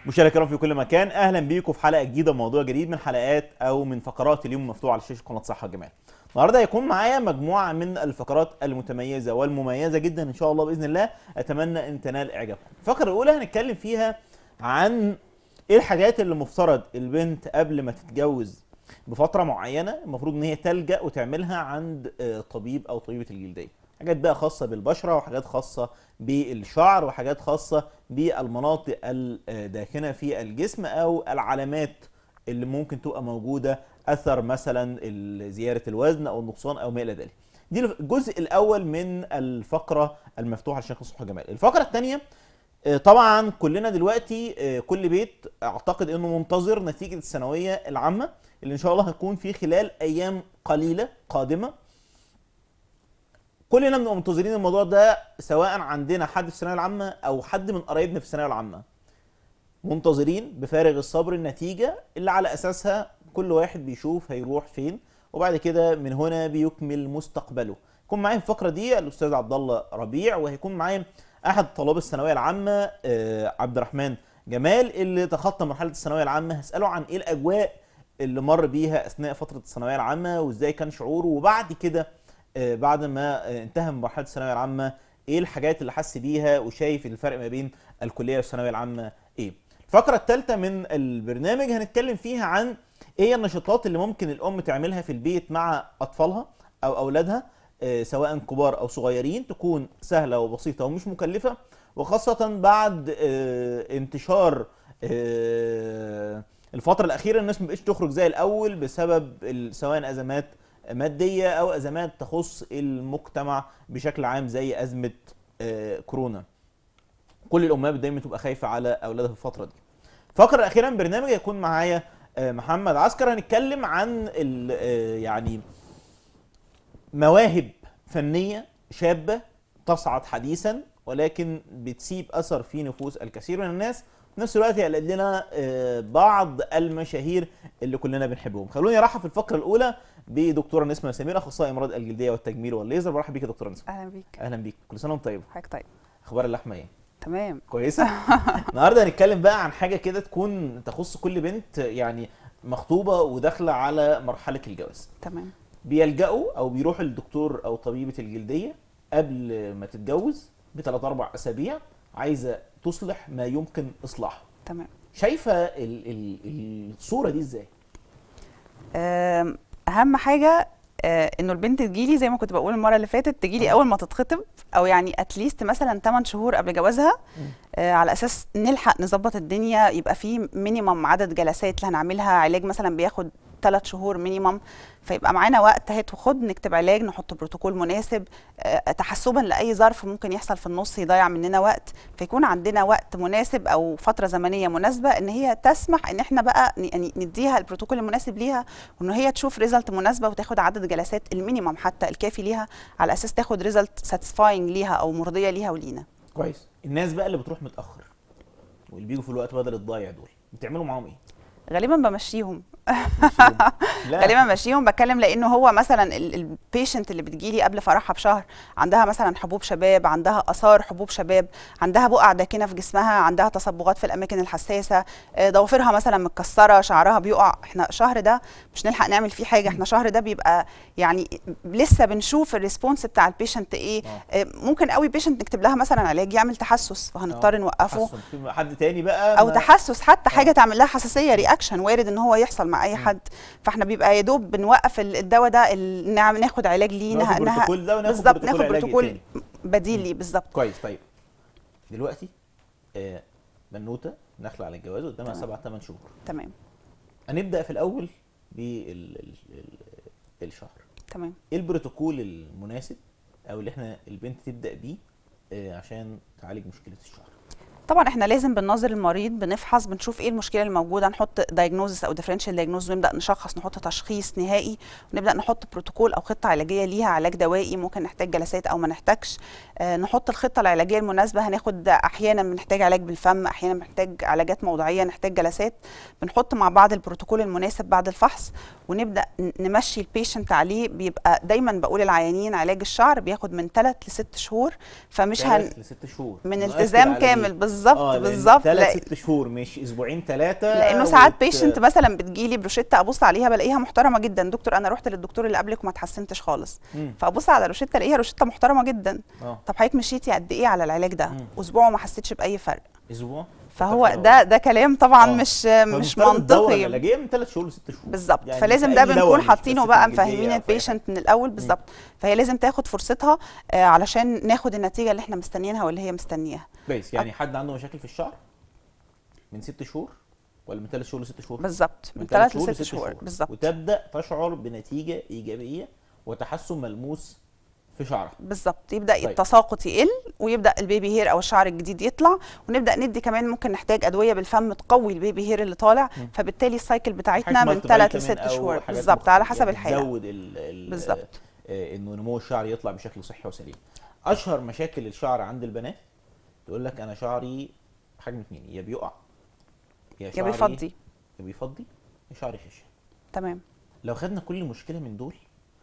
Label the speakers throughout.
Speaker 1: مشاهدينا الكرام في كل مكان اهلا بيكم في حلقه جديده موضوع جديد من حلقات او من فقرات اليوم مفتوح على شاشه قناه صحه وجمال النهارده هيكون معايا مجموعه من الفقرات المتميزه والمميزه جدا ان شاء الله باذن الله اتمنى ان تنال اعجابكم الفقره الاولى هنتكلم فيها عن ايه الحاجات اللي مفترض البنت قبل ما تتجوز بفتره معينه المفروض ان هي تلجا وتعملها عند آه، طبيب او طبيبه الجلديه حاجات بقى خاصه بالبشره وحاجات خاصه بالشعر وحاجات خاصه بالمناطق الداكنه في الجسم او العلامات اللي ممكن تبقى موجوده اثر مثلا ال- زياده الوزن او النقصان او ما الى ذلك دي الجزء الاول من الفقره المفتوحه لشيخ الصحه والجمال الفقره الثانيه آه، طبعا كلنا دلوقتي آه، كل بيت اعتقد انه منتظر نتيجه الثانويه العامه اللي ان شاء الله هتكون في خلال ايام قليله قادمه كلنا بنبقى منتظرين الموضوع ده سواء عندنا حد في الثانويه العامه او حد من قرايبنا في الثانويه العامه منتظرين بفارغ الصبر النتيجه اللي على اساسها كل واحد بيشوف هيروح فين وبعد كده من هنا بيكمل مستقبله يكون معايا في الفقره دي الاستاذ عبد الله ربيع وهيكون معايا احد طلاب الثانويه العامه آه، عبد الرحمن جمال اللي تخطى مرحله الثانويه العامه هساله عن ايه الاجواء اللي مر بيها اثناء فتره الثانويه العامه وازاي كان شعوره وبعد كده آه، بعد ما آه، انتهى من مرحله الثانويه العامه ايه الحاجات اللي حس بيها وشايف الفرق ما بين الكليه والثانويه العامه ايه الفقره الثالثه من البرنامج هنتكلم فيها عن ايه هي النشاطات اللي ممكن الام تعملها في البيت مع اطفالها او اولادها آه، سواء كبار او صغيرين تكون سهله وبسيطه ومش مكلفه وخاصه بعد آه، انتشار آه، الفتره الاخيره الناس ما بقتش تخرج زي الاول بسبب ال- سواء ازمات ماديه او ازمات تخص المجتمع بشكل عام زي ازمه آه، كورونا كل الامهات دايما تبقى خايفه على اولادها في الفتره دي الفقره الاخيره من البرنامج هيكون معايا آه، محمد عسكر هنتكلم عن ال- آه، يعني مواهب فنيه شابه تصعد حديثا ولكن بتسيب اثر في نفوس الكثير من الناس في نفس الوقت يقلد لنا آه، بعض المشاهير اللي كلنا بنحبهم خلوني ارحب في الفقره الاولى بدكتوره نسمه سمير اخصائي امراض الجلديه والتجميل والليزر برحب بيك يا دكتوره نسمه
Speaker 2: اهلا بيك
Speaker 1: اهلا بيك كل سنه وانت طيب
Speaker 2: حضرتك طيب
Speaker 1: اخبار اللحمه ايه
Speaker 2: تمام
Speaker 1: كويسه النهارده هنتكلم بقى عن حاجه كده تكون تخص كل بنت يعني مخطوبه وداخله على مرحله الجواز
Speaker 2: تمام
Speaker 1: بيلجأوا او بيروحوا للدكتور او طبيبه الجلديه قبل ما تتجوز بثلاث اربع اسابيع عايزه تصلح ما يمكن اصلاحه
Speaker 2: تمام
Speaker 1: شايفه ال ال الصوره دي ازاي
Speaker 2: آم، اهم حاجه آه، انه البنت تجيلي زي ما كنت بقول المره اللي فاتت تجيلي اول ما تتخطب او يعني اتليست مثلا 8 شهور قبل جوازها آه، على اساس نلحق نظبط الدنيا يبقى في مينيمم عدد جلسات اللي هنعملها علاج مثلا بياخد ثلاث شهور مينيمم فيبقى معانا وقت هات وخد نكتب علاج نحط بروتوكول مناسب آه، تحسبا لاي ظرف ممكن يحصل في النص يضيع مننا وقت فيكون عندنا وقت مناسب او فتره زمنيه مناسبه ان هي تسمح ان احنا بقى ن- يعني نديها البروتوكول المناسب ليها وان هي تشوف ريزلت مناسبه وتاخد عدد جلسات المينيمم حتى الكافي ليها على اساس تاخد ريزلت ساتيسفاينج ليها او مرضيه ليها ولينا
Speaker 1: كويس الناس بقى اللي بتروح متاخر واللي بيجوا في الوقت بدل الضايع دول بتعملوا معاهم ايه
Speaker 2: غالبا بمشيهم
Speaker 1: لا
Speaker 2: غالبا بمشيهم بتكلم لانه هو مثلا البيشنت اللي بتجيلي قبل فرحها بشهر عندها مثلا حبوب شباب عندها اثار حبوب شباب عندها بقع داكنه في جسمها عندها تصبغات في الاماكن الحساسه آه، ضوافرها مثلا متكسره شعرها بيقع احنا شهر ده مش نلحق نعمل فيه حاجه احنا شهر ده بيبقى يعني لسه بنشوف الريسبونس بتاع البيشنت ايه
Speaker 1: آه.
Speaker 2: آه، ممكن قوي بيشنت نكتب لها مثلا علاج يعمل تحسس فهنضطر
Speaker 1: آه.
Speaker 2: نوقفه
Speaker 1: حسن في حد تاني بقى
Speaker 2: او
Speaker 1: ما-
Speaker 2: تحسس حتى حاجه تعمل لها حساسيه رياكشن وارد ان هو يحصل مع اي
Speaker 1: مم.
Speaker 2: حد فاحنا بيبقى يا دوب بنوقف ال- الدواء ده ال- نعم ناخد علاج ليه
Speaker 1: ناخد
Speaker 2: إنها- انها
Speaker 1: بروتوكول ده وناخد
Speaker 2: بالظبط
Speaker 1: بروتوكول
Speaker 2: ناخد
Speaker 1: علاجي
Speaker 2: بروتوكول
Speaker 1: تاني.
Speaker 2: بديل ليه بالظبط
Speaker 1: كويس طيب دلوقتي آه بنوته داخله على الجواز قدامها
Speaker 2: تمام.
Speaker 1: سبع ثمان شهور
Speaker 2: تمام
Speaker 1: هنبدا في الاول بالشهر
Speaker 2: تمام
Speaker 1: ايه البروتوكول المناسب او اللي احنا البنت تبدا بيه آه عشان تعالج مشكله الشهر
Speaker 2: طبعا احنا لازم بننظر المريض بنفحص بنشوف ايه المشكله الموجوده نحط دايجنوزس او ديفرنشال دايجنوز ونبدا نشخص نحط تشخيص نهائي ونبدا نحط بروتوكول او خطه علاجيه ليها علاج دوائي ممكن نحتاج جلسات او ما نحتاجش آه نحط الخطه العلاجيه المناسبه هناخد احيانا بنحتاج علاج بالفم احيانا بنحتاج علاجات موضعيه نحتاج جلسات بنحط مع بعض البروتوكول المناسب بعد الفحص ونبدا ن- نمشي البيشنت عليه بيبقى دايما بقول العيانين علاج الشعر بياخد من 3 ل 6 شهور فمش هن
Speaker 1: ثلاث لست شهور
Speaker 2: من
Speaker 1: نؤكد
Speaker 2: التزام
Speaker 1: على دي.
Speaker 2: كامل بالظبط بالظبط
Speaker 1: اه
Speaker 2: بالظبط
Speaker 1: ثلاث
Speaker 2: لا-
Speaker 1: ست شهور مش اسبوعين ثلاثه
Speaker 2: لانه ساعات بيشنت مثلا بتجيلي بروشته ابص عليها بلاقيها محترمه جدا دكتور انا رحت للدكتور اللي قبلك وما اتحسنتش خالص
Speaker 1: مم.
Speaker 2: فابص على روشته الاقيها روشته محترمه جدا
Speaker 1: اه
Speaker 2: طب حضرتك مشيتي قد ايه على العلاج ده
Speaker 1: مم.
Speaker 2: اسبوع وما حسيتش باي فرق
Speaker 1: اسبوع
Speaker 2: فهو
Speaker 1: كتر
Speaker 2: ده ده كلام طبعا
Speaker 1: آه.
Speaker 2: مش
Speaker 1: خيره.
Speaker 2: مش
Speaker 1: فالمفترض الدورة
Speaker 2: منطقي
Speaker 1: العلاجيه من ثلاث شهور لست شهور
Speaker 2: بالظبط
Speaker 1: يعني
Speaker 2: فلازم
Speaker 1: في
Speaker 2: ده
Speaker 1: أي دواء
Speaker 2: بنكون
Speaker 1: مش
Speaker 2: حاطينه
Speaker 1: بس
Speaker 2: بقى
Speaker 1: في الجلدية
Speaker 2: مفهمين
Speaker 1: أو في أي
Speaker 2: البيشنت من الاول بالظبط فهي لازم تاخد فرصتها آه، علشان ناخد النتيجه اللي احنا مستنيينها واللي هي مستنياها
Speaker 1: كويس يعني حد عنده مشاكل في الشعر من ست شهور ولا من ثلاث شهور لست شهور؟
Speaker 2: بالظبط من
Speaker 1: تلات
Speaker 2: ثلاث لست شهور بالظبط
Speaker 1: وتبدا تشعر بنتيجه ايجابيه وتحسن ملموس في شعرها
Speaker 2: بالظبط يبدا
Speaker 1: طيب.
Speaker 2: التساقط يقل ويبدا البيبي هير او الشعر الجديد يطلع ونبدا ندي كمان ممكن نحتاج ادويه بالفم تقوي البيبي هير اللي طالع فبالتالي السايكل بتاعتنا
Speaker 1: حاجات
Speaker 2: من
Speaker 1: مالتي
Speaker 2: ثلاث
Speaker 1: فيتامين
Speaker 2: لست
Speaker 1: أو
Speaker 2: شهور
Speaker 1: حاجات
Speaker 2: بالظبط على
Speaker 1: مختلفة
Speaker 2: حسب الحاله
Speaker 1: تزود ال ال
Speaker 2: بالظبط.
Speaker 1: آه، انه نمو الشعر يطلع بشكل صحي وسليم اشهر مشاكل الشعر عند البنات تقول لك انا شعري حاجه من اتنين يا بيقع يا
Speaker 2: يا
Speaker 1: شعري
Speaker 2: بيفضي
Speaker 1: يا بيفضي يا شعري خشن
Speaker 2: تمام
Speaker 1: لو خدنا كل مشكله من دول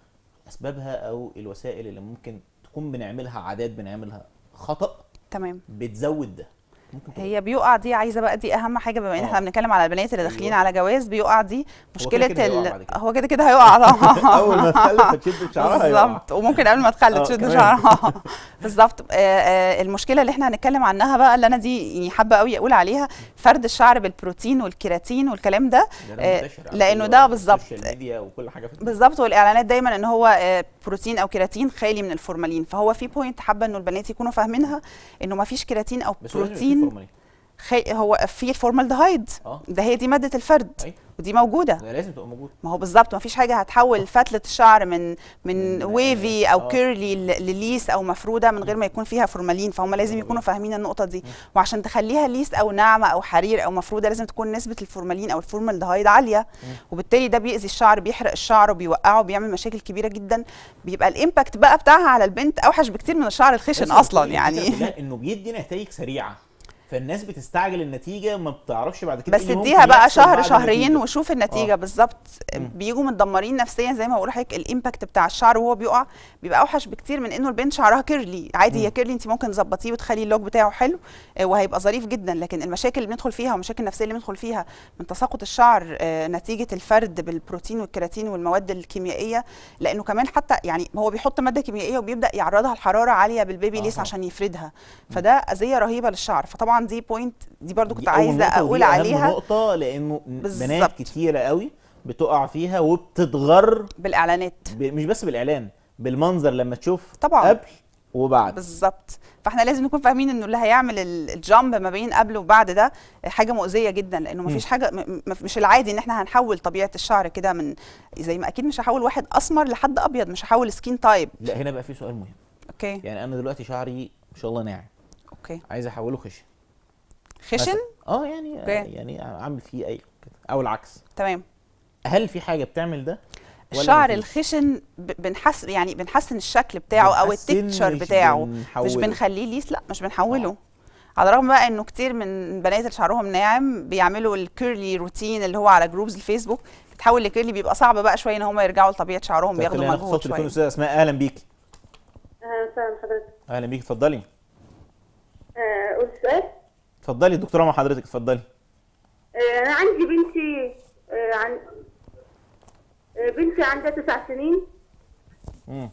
Speaker 1: اسبابها او الوسائل اللي ممكن تكون بنعملها عادات بنعملها خطا
Speaker 2: تمام
Speaker 1: بتزود ده ممكن تبقى
Speaker 2: هي بيقع دي عايزه بقى دي اهم حاجه بما ان
Speaker 1: آه.
Speaker 2: احنا بنتكلم على البنات اللي داخلين
Speaker 1: أيوة.
Speaker 2: على جواز بيقع دي مشكله
Speaker 1: كده هيقع بعد
Speaker 2: ال...
Speaker 1: كده.
Speaker 2: هو كده كده هيقع طبعا
Speaker 1: اول ما تخلف هتشد شعرها هيقع.
Speaker 2: بالظبط وممكن قبل ما تخلف
Speaker 1: آه،
Speaker 2: تشد
Speaker 1: كمان.
Speaker 2: شعرها بالظبط آه، آه، المشكله اللي احنا هنتكلم عنها بقى اللي انا دي يعني حابه قوي اقول عليها فرد الشعر بالبروتين والكيراتين والكلام ده
Speaker 1: ده ده
Speaker 2: آه،
Speaker 1: منتشر على
Speaker 2: لأنه
Speaker 1: كل
Speaker 2: ده بالظبط.
Speaker 1: السوشيال ميديا وكل حاجه في الدنيا.
Speaker 2: بالظبط والاعلانات دايما ان هو آه، بروتين او كيراتين خالي من الفورمالين فهو في بوينت حابه انه البنات يكونوا فاهمينها انه ما فيش كيراتين او
Speaker 1: بس هو لازم يبقى فيه
Speaker 2: بروتين
Speaker 1: فورمالين.
Speaker 2: خي... هو في الفورمالدهايد
Speaker 1: اه
Speaker 2: ده هي دي ماده الفرد
Speaker 1: أي.
Speaker 2: ودي موجوده
Speaker 1: ده لازم تبقى موجود
Speaker 2: ما هو بالظبط ما فيش حاجه هتحول فتله الشعر من من
Speaker 1: من-
Speaker 2: ويفي او
Speaker 1: آه.
Speaker 2: كيرلي ل- لليس او مفروده من غير ما يكون فيها فورمالين فهم لازم
Speaker 1: برافو
Speaker 2: يكونوا
Speaker 1: عليك.
Speaker 2: فاهمين النقطه دي وعشان تخليها ليس او ناعمه او حرير او مفروده لازم تكون نسبه الفورمالين او الفورمالدهايد عاليه وبالتالي ده بيأذي الشعر بيحرق الشعر وبيوقعه بيعمل مشاكل كبيره جدا بيبقى الامباكت بقى بتاعها على البنت اوحش بكتير من الشعر الخشن
Speaker 1: بس
Speaker 2: اصلا
Speaker 1: الفكرة
Speaker 2: يعني
Speaker 1: كلها انه بيدي نتائج سريعه فالناس بتستعجل النتيجه ما بتعرفش بعد كده
Speaker 2: بس
Speaker 1: إيه اللي
Speaker 2: اديها
Speaker 1: ممكن
Speaker 2: بقى
Speaker 1: يحصل
Speaker 2: شهر
Speaker 1: بعد
Speaker 2: شهرين
Speaker 1: النتيجة.
Speaker 2: وشوف النتيجه
Speaker 1: آه.
Speaker 2: بالظبط
Speaker 1: مم.
Speaker 2: بيجوا متدمرين نفسيا زي ما بقول لحضرتك الامباكت بتاع الشعر وهو بيقع بيبقى اوحش بكتير من انه البنت شعرها كيرلي عادي
Speaker 1: مم.
Speaker 2: هي كيرلي انت ممكن تظبطيه وتخلي اللوك بتاعه حلو آه، وهيبقى ظريف جدا لكن المشاكل اللي بندخل فيها والمشاكل النفسيه اللي بندخل فيها من تساقط الشعر آه، نتيجه الفرد بالبروتين والكيراتين والمواد الكيميائيه لانه كمان حتى يعني هو بيحط ماده كيميائيه وبيبدا يعرضها لحراره عاليه بالبيبي ليس
Speaker 1: أها.
Speaker 2: عشان يفردها فده اذيه رهيبه للشعر فطبعا دي بوينت دي برضو كنت
Speaker 1: دي أول
Speaker 2: عايزه
Speaker 1: نقطة
Speaker 2: اقول
Speaker 1: ودي أهم
Speaker 2: عليها
Speaker 1: نقطه لانه بنات
Speaker 2: بالظبط.
Speaker 1: كتيره قوي بتقع فيها وبتتغر
Speaker 2: بالاعلانات
Speaker 1: ب... مش بس بالاعلان بالمنظر لما تشوف
Speaker 2: طبعا.
Speaker 1: قبل وبعد
Speaker 2: بالظبط فاحنا لازم نكون فاهمين انه اللي هيعمل ال- الجامب ما بين قبل وبعد ده حاجه مؤذيه جدا لانه ما فيش حاجه م- م- مش العادي ان احنا هنحول طبيعه الشعر كده من زي ما اكيد مش هحول واحد اسمر لحد ابيض مش هحول سكين تايب
Speaker 1: لا هنا بقى في سؤال مهم
Speaker 2: اوكي
Speaker 1: يعني انا دلوقتي شعري ما شاء الله ناعم
Speaker 2: اوكي
Speaker 1: عايز احوله خشن
Speaker 2: خشن
Speaker 1: مثلا. اه يعني
Speaker 2: أوكي.
Speaker 1: يعني اعمل فيه اي كده او العكس
Speaker 2: تمام
Speaker 1: هل في حاجه بتعمل ده ولا
Speaker 2: الشعر
Speaker 1: مفيش؟
Speaker 2: الخشن ب- بنحس يعني بنحسن الشكل بتاعه او
Speaker 1: بنحسن
Speaker 2: التكتشر
Speaker 1: مش
Speaker 2: بتاعه مش
Speaker 1: بنحوله.
Speaker 2: بنخليه ليس لا مش بنحوله
Speaker 1: آه.
Speaker 2: على الرغم بقى انه كتير من بنات اللي شعرهم ناعم بيعملوا الكيرلي روتين اللي هو على جروبز الفيسبوك بتحول لكيرلي بيبقى صعب بقى شويه ان هم يرجعوا لطبيعه شعرهم
Speaker 1: طب
Speaker 2: بياخدوا
Speaker 1: خلينا ناخد
Speaker 2: مجهود
Speaker 1: صوت تليفون
Speaker 2: شويه
Speaker 1: استاذه اسماء اهلا بيكي
Speaker 3: اهلا وسهلا حضرتك
Speaker 1: اهلا بيكي اتفضلي
Speaker 3: آه، قول سؤال
Speaker 1: اتفضلي الدكتوره مع حضرتك اتفضلي
Speaker 3: آه، انا عندي بنتي آه، عن آه، بنتي عندها تسع سنين
Speaker 1: مم.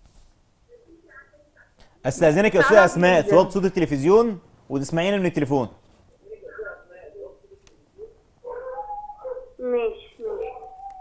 Speaker 1: استاذنك يا استاذه اسماء توطي صوت التلفزيون وتسمعينا من التليفون
Speaker 3: ماشي ماشي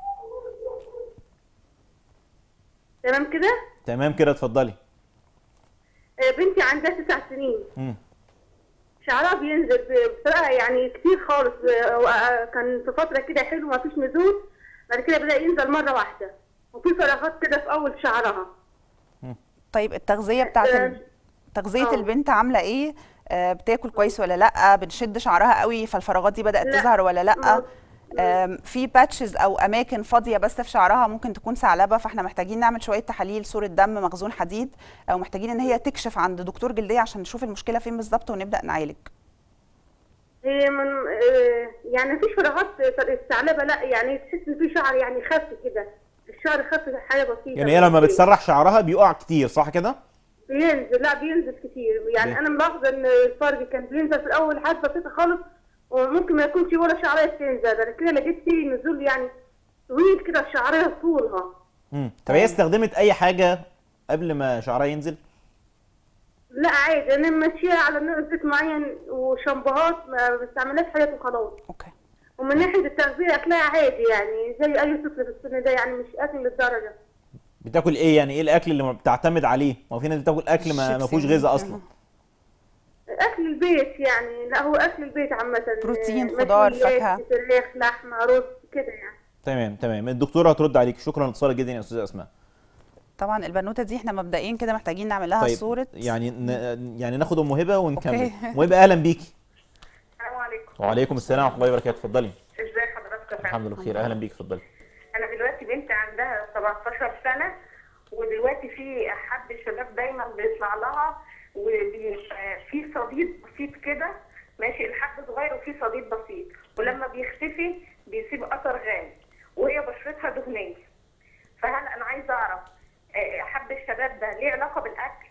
Speaker 3: تمام كده
Speaker 1: تمام كده اتفضلي
Speaker 3: آه، بنتي عندها تسع سنين
Speaker 1: مم.
Speaker 3: شعرها بينزل ب- بطريقه يعني كتير خالص آه، هو، آه، كان في فتره كده حلو ما فيش نزول بعد كده بدا ينزل مره واحده وفي فراغات كده في اول شعرها
Speaker 2: طيب التغذيه بتاعت ال-
Speaker 3: آه،
Speaker 2: تغذيه
Speaker 3: آه.
Speaker 2: البنت عامله ايه آه بتاكل كويس ولا لا بنشد شعرها قوي فالفراغات دي بدات
Speaker 3: لا.
Speaker 2: تظهر ولا لا
Speaker 3: ما-
Speaker 2: آم، في باتشز او اماكن فاضيه بس في شعرها ممكن تكون ثعلبه فاحنا محتاجين نعمل شويه تحاليل صوره دم مخزون حديد او محتاجين ان هي تكشف عند دكتور جلديه عشان نشوف المشكله فين بالظبط ونبدا نعالج
Speaker 3: هي من آه، يعني مفيش فراغات الثعلبه لا يعني تحس ان في شعر يعني خف كده الشعر خف حاجه بسيطه
Speaker 1: يعني هي لما بتسرح شعرها بيقع كتير صح كده
Speaker 3: بينزل لا بينزل كتير يعني
Speaker 1: ليه؟
Speaker 3: انا ملاحظه ان الفرج كان بينزل في الاول حاجه بسيطه خالص وممكن ما يكونش ولا شعريه بتنزل انا كده لقيت فيه نزول يعني طويل كده الشعريه طولها
Speaker 1: مم. طب هي استخدمت اي حاجه قبل ما شعرها ينزل
Speaker 3: لا عادي انا ماشيه على نوع زيت معين وشامبوهات ما بستعملهاش حاجات وخلاص
Speaker 2: اوكي
Speaker 3: ومن ناحيه التغذيه اكلها عادي يعني زي اي طفل في السن ده يعني مش اكل للدرجه
Speaker 1: بتاكل ايه يعني ايه الاكل اللي ما بتعتمد عليه ما هو في ناس بتاكل اكل ما ما فيهوش
Speaker 2: شيبسي.
Speaker 1: غذاء اصلا
Speaker 3: اكل البيت يعني لا هو اكل البيت عامه
Speaker 2: بروتين،
Speaker 3: آه،
Speaker 2: خضار،
Speaker 3: مشويات،
Speaker 2: فاكهة.
Speaker 3: فراخ لحمه رز كده يعني
Speaker 1: تمام تمام الدكتوره هترد عليك شكرا لاتصالك جدا يا استاذه اسماء
Speaker 2: طبعا البنوته دي احنا مبدئيا كده محتاجين نعمل لها صوره
Speaker 1: يعني ن... يعني ناخد ام هبه ونكمل
Speaker 2: أوكي.
Speaker 1: ام هبه اهلا بيكي
Speaker 3: السلام عليكم
Speaker 1: وعليكم السلام ورحمه الله وبركاته اتفضلي
Speaker 3: ازاي حضرتك يا فندم؟
Speaker 1: الحمد لله بخير اهلا بيك اتفضلي
Speaker 3: انا دلوقتي بنتي عندها 17 سنه ودلوقتي في حد شباب دايما بيطلع لها وبيبقى في صديد بسيط كده ماشي الحد صغير وفي صديد بسيط ولما بيختفي بيسيب اثر غامق وهي بشرتها دهنيه فهل انا عايزه اعرف آه، حب الشباب ده ليه علاقه بالاكل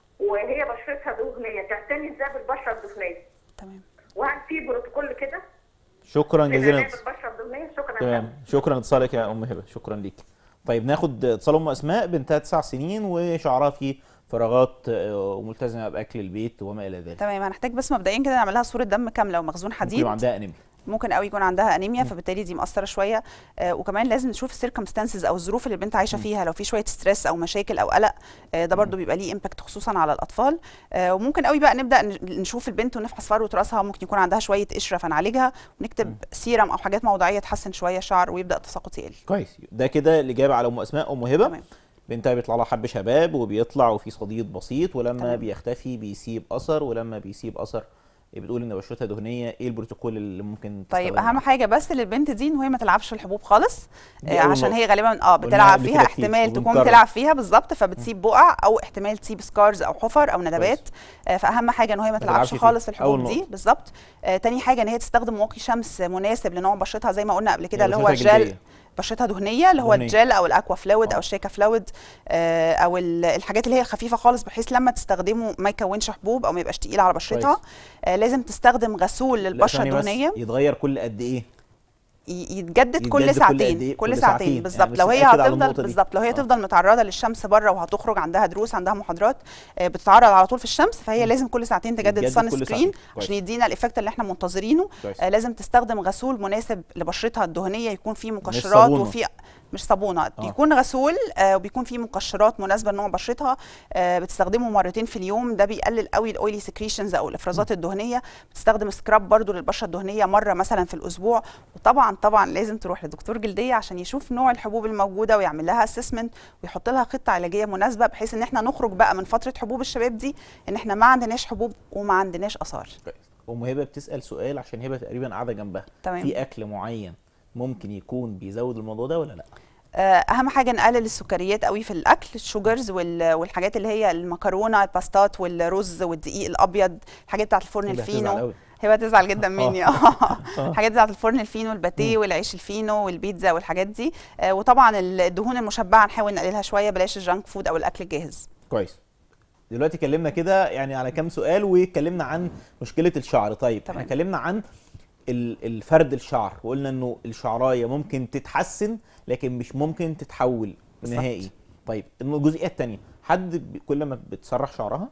Speaker 3: وهي بشرتها دهنيه تعتني ازاي بالبشره الدهنيه
Speaker 2: تمام
Speaker 3: وهل في بروتوكول كده
Speaker 1: شكرا جزيلا
Speaker 3: للعناية بالبشره الدهنيه شكرا يا فندم.
Speaker 1: تمام شكرا لاتصالك يا ام هبه شكرا ليك طيب ناخد اتصال ام اسماء بنتها تسع سنين وشعرها فيه فراغات آه، وملتزمه باكل البيت وما الى ذلك
Speaker 2: تمام هنحتاج بس مبدئيا كده نعمل لها صوره دم كامله ومخزون
Speaker 1: ممكن
Speaker 2: حديد
Speaker 1: يبقى عندها انيميا
Speaker 2: ممكن قوي يكون عندها انيميا فبالتالي دي مأثره شويه آه وكمان لازم نشوف السيركمستانسز او الظروف اللي البنت عايشه فيها لو في شويه ستريس او مشاكل او قلق آه ده برضو بيبقى ليه امباكت خصوصا على الاطفال آه وممكن قوي بقى نبدا ن- نشوف البنت ونفحص فروه راسها ممكن يكون عندها شويه قشره فنعالجها ونكتب سيرم او حاجات موضعيه تحسن شويه الشعر ويبدا التساقط يقل
Speaker 1: كويس ده كده الاجابه على ام اسماء ام هبه
Speaker 2: تمام.
Speaker 1: بنتها بيطلع لها حب شباب وبيطلع وفي صديد بسيط ولما
Speaker 2: تمام.
Speaker 1: بيختفي بيسيب اثر ولما بيسيب اثر بتقول ان بشرتها دهنيه ايه البروتوكول اللي ممكن
Speaker 2: طيب
Speaker 1: تستخدمه؟
Speaker 2: اهم حاجه بس للبنت دي ان هي ما تلعبش في الحبوب خالص
Speaker 1: دي
Speaker 2: آه
Speaker 1: أول
Speaker 2: عشان
Speaker 1: نقطة.
Speaker 2: هي غالبا اه
Speaker 1: قلناها
Speaker 2: بتلعب
Speaker 1: قبل
Speaker 2: فيها
Speaker 1: كده كتير
Speaker 2: احتمال تكون
Speaker 1: وبنكرر.
Speaker 2: بتلعب فيها بالظبط فبتسيب بقع او احتمال تسيب سكارز او حفر او ندبات آه فاهم حاجه ان هي ما
Speaker 1: تلعبش
Speaker 2: تلعبش
Speaker 1: فيه.
Speaker 2: خالص في
Speaker 1: أول
Speaker 2: الحبوب دي
Speaker 1: نقطة.
Speaker 2: بالظبط آه تاني حاجه ان هي تستخدم واقي شمس مناسب لنوع بشرتها زي ما قلنا قبل كده
Speaker 1: يعني
Speaker 2: اللي هو
Speaker 1: بشرتها
Speaker 2: الجل
Speaker 1: جلدية.
Speaker 2: بشرتها دهنيه اللي هو
Speaker 1: دهنية.
Speaker 2: الجل او الاكوا فلويد
Speaker 1: آه.
Speaker 2: او الشيكا فلويد آه او ال- الحاجات اللي هي خفيفه خالص بحيث لما تستخدمه ما يكونش حبوب او ما يبقاش تقيل على بشرتها
Speaker 1: كويس.
Speaker 2: آه لازم تستخدم غسول
Speaker 1: لا،
Speaker 2: للبشره
Speaker 1: ثانية بس،
Speaker 2: الدهنيه
Speaker 1: يتغير كل قد ايه
Speaker 2: ي- يتجدد
Speaker 1: يتجدد
Speaker 2: كل
Speaker 1: كل
Speaker 2: ساعتين
Speaker 1: قد إيه؟
Speaker 2: كل
Speaker 1: كل
Speaker 2: ساعتين
Speaker 1: ساعتين.
Speaker 2: بالظبط
Speaker 1: يعني بس
Speaker 2: لو هي
Speaker 1: نأكد على
Speaker 2: هتفضل
Speaker 1: النقطة دي.
Speaker 2: بالظبط لو هي
Speaker 1: آه.
Speaker 2: تفضل متعرضه للشمس بره وهتخرج عندها دروس عندها محاضرات آه، بتتعرض على طول في الشمس فهي لازم كل ساعتين تجدد
Speaker 1: يتجدد
Speaker 2: السان
Speaker 1: كل
Speaker 2: سكرين
Speaker 1: ساعتين. كويس.
Speaker 2: عشان يدينا الايفكت اللي احنا منتظرينه
Speaker 1: كويس.
Speaker 2: آه، لازم تستخدم غسول مناسب لبشرتها الدهنيه يكون فيه مقشرات
Speaker 1: صابونة.
Speaker 2: وفيه مش صابونه
Speaker 1: آه.
Speaker 2: يكون غسول آه، وبيكون فيه مقشرات مناسبه لنوع بشرتها آه، بتستخدمه مرتين في اليوم ده بيقلل قوي الاويلي سكريشنز او الافرازات الدهنيه بتستخدم سكراب برضو للبشره الدهنيه مره مثلا في الاسبوع وطبعا طبعا لازم تروح لدكتور جلديه عشان يشوف نوع الحبوب الموجوده ويعمل لها اسسمنت ويحط لها خطه علاجيه مناسبه بحيث ان احنا نخرج بقى من فتره حبوب الشباب دي ان احنا ما عندناش حبوب وما عندناش اثار
Speaker 1: كويس ام هبه بتسال سؤال عشان هبه تقريبا قاعده جنبها
Speaker 2: تمام.
Speaker 1: في اكل معين ممكن يكون بيزود الموضوع ده ولا لا
Speaker 2: آه، اهم حاجه نقلل السكريات قوي في الاكل الشوجرز وال- والحاجات اللي هي المكرونه الباستات والرز والدقيق الابيض الحاجات بتاعت الفرن
Speaker 1: هبة هتزعل
Speaker 2: الفينو
Speaker 1: قوي.
Speaker 2: هبه تزعل جدا مني اه الحاجات بتاعت الفرن الفينو الباتيه والعيش الفينو والبيتزا والحاجات دي آه، وطبعا الدهون المشبعه نحاول نقللها شويه بلاش الجانك فود او الاكل الجاهز
Speaker 1: كويس دلوقتي اتكلمنا كده يعني على كام سؤال واتكلمنا عن مشكله الشعر طيب
Speaker 2: تمام.
Speaker 1: احنا اتكلمنا عن ال- الفرد الشعر وقلنا انه الشعرايه ممكن تتحسن لكن مش ممكن تتحول
Speaker 2: بالظبط.
Speaker 1: نهائي طيب الجزئيه الثانيه حد ب- كل ما بتسرح شعرها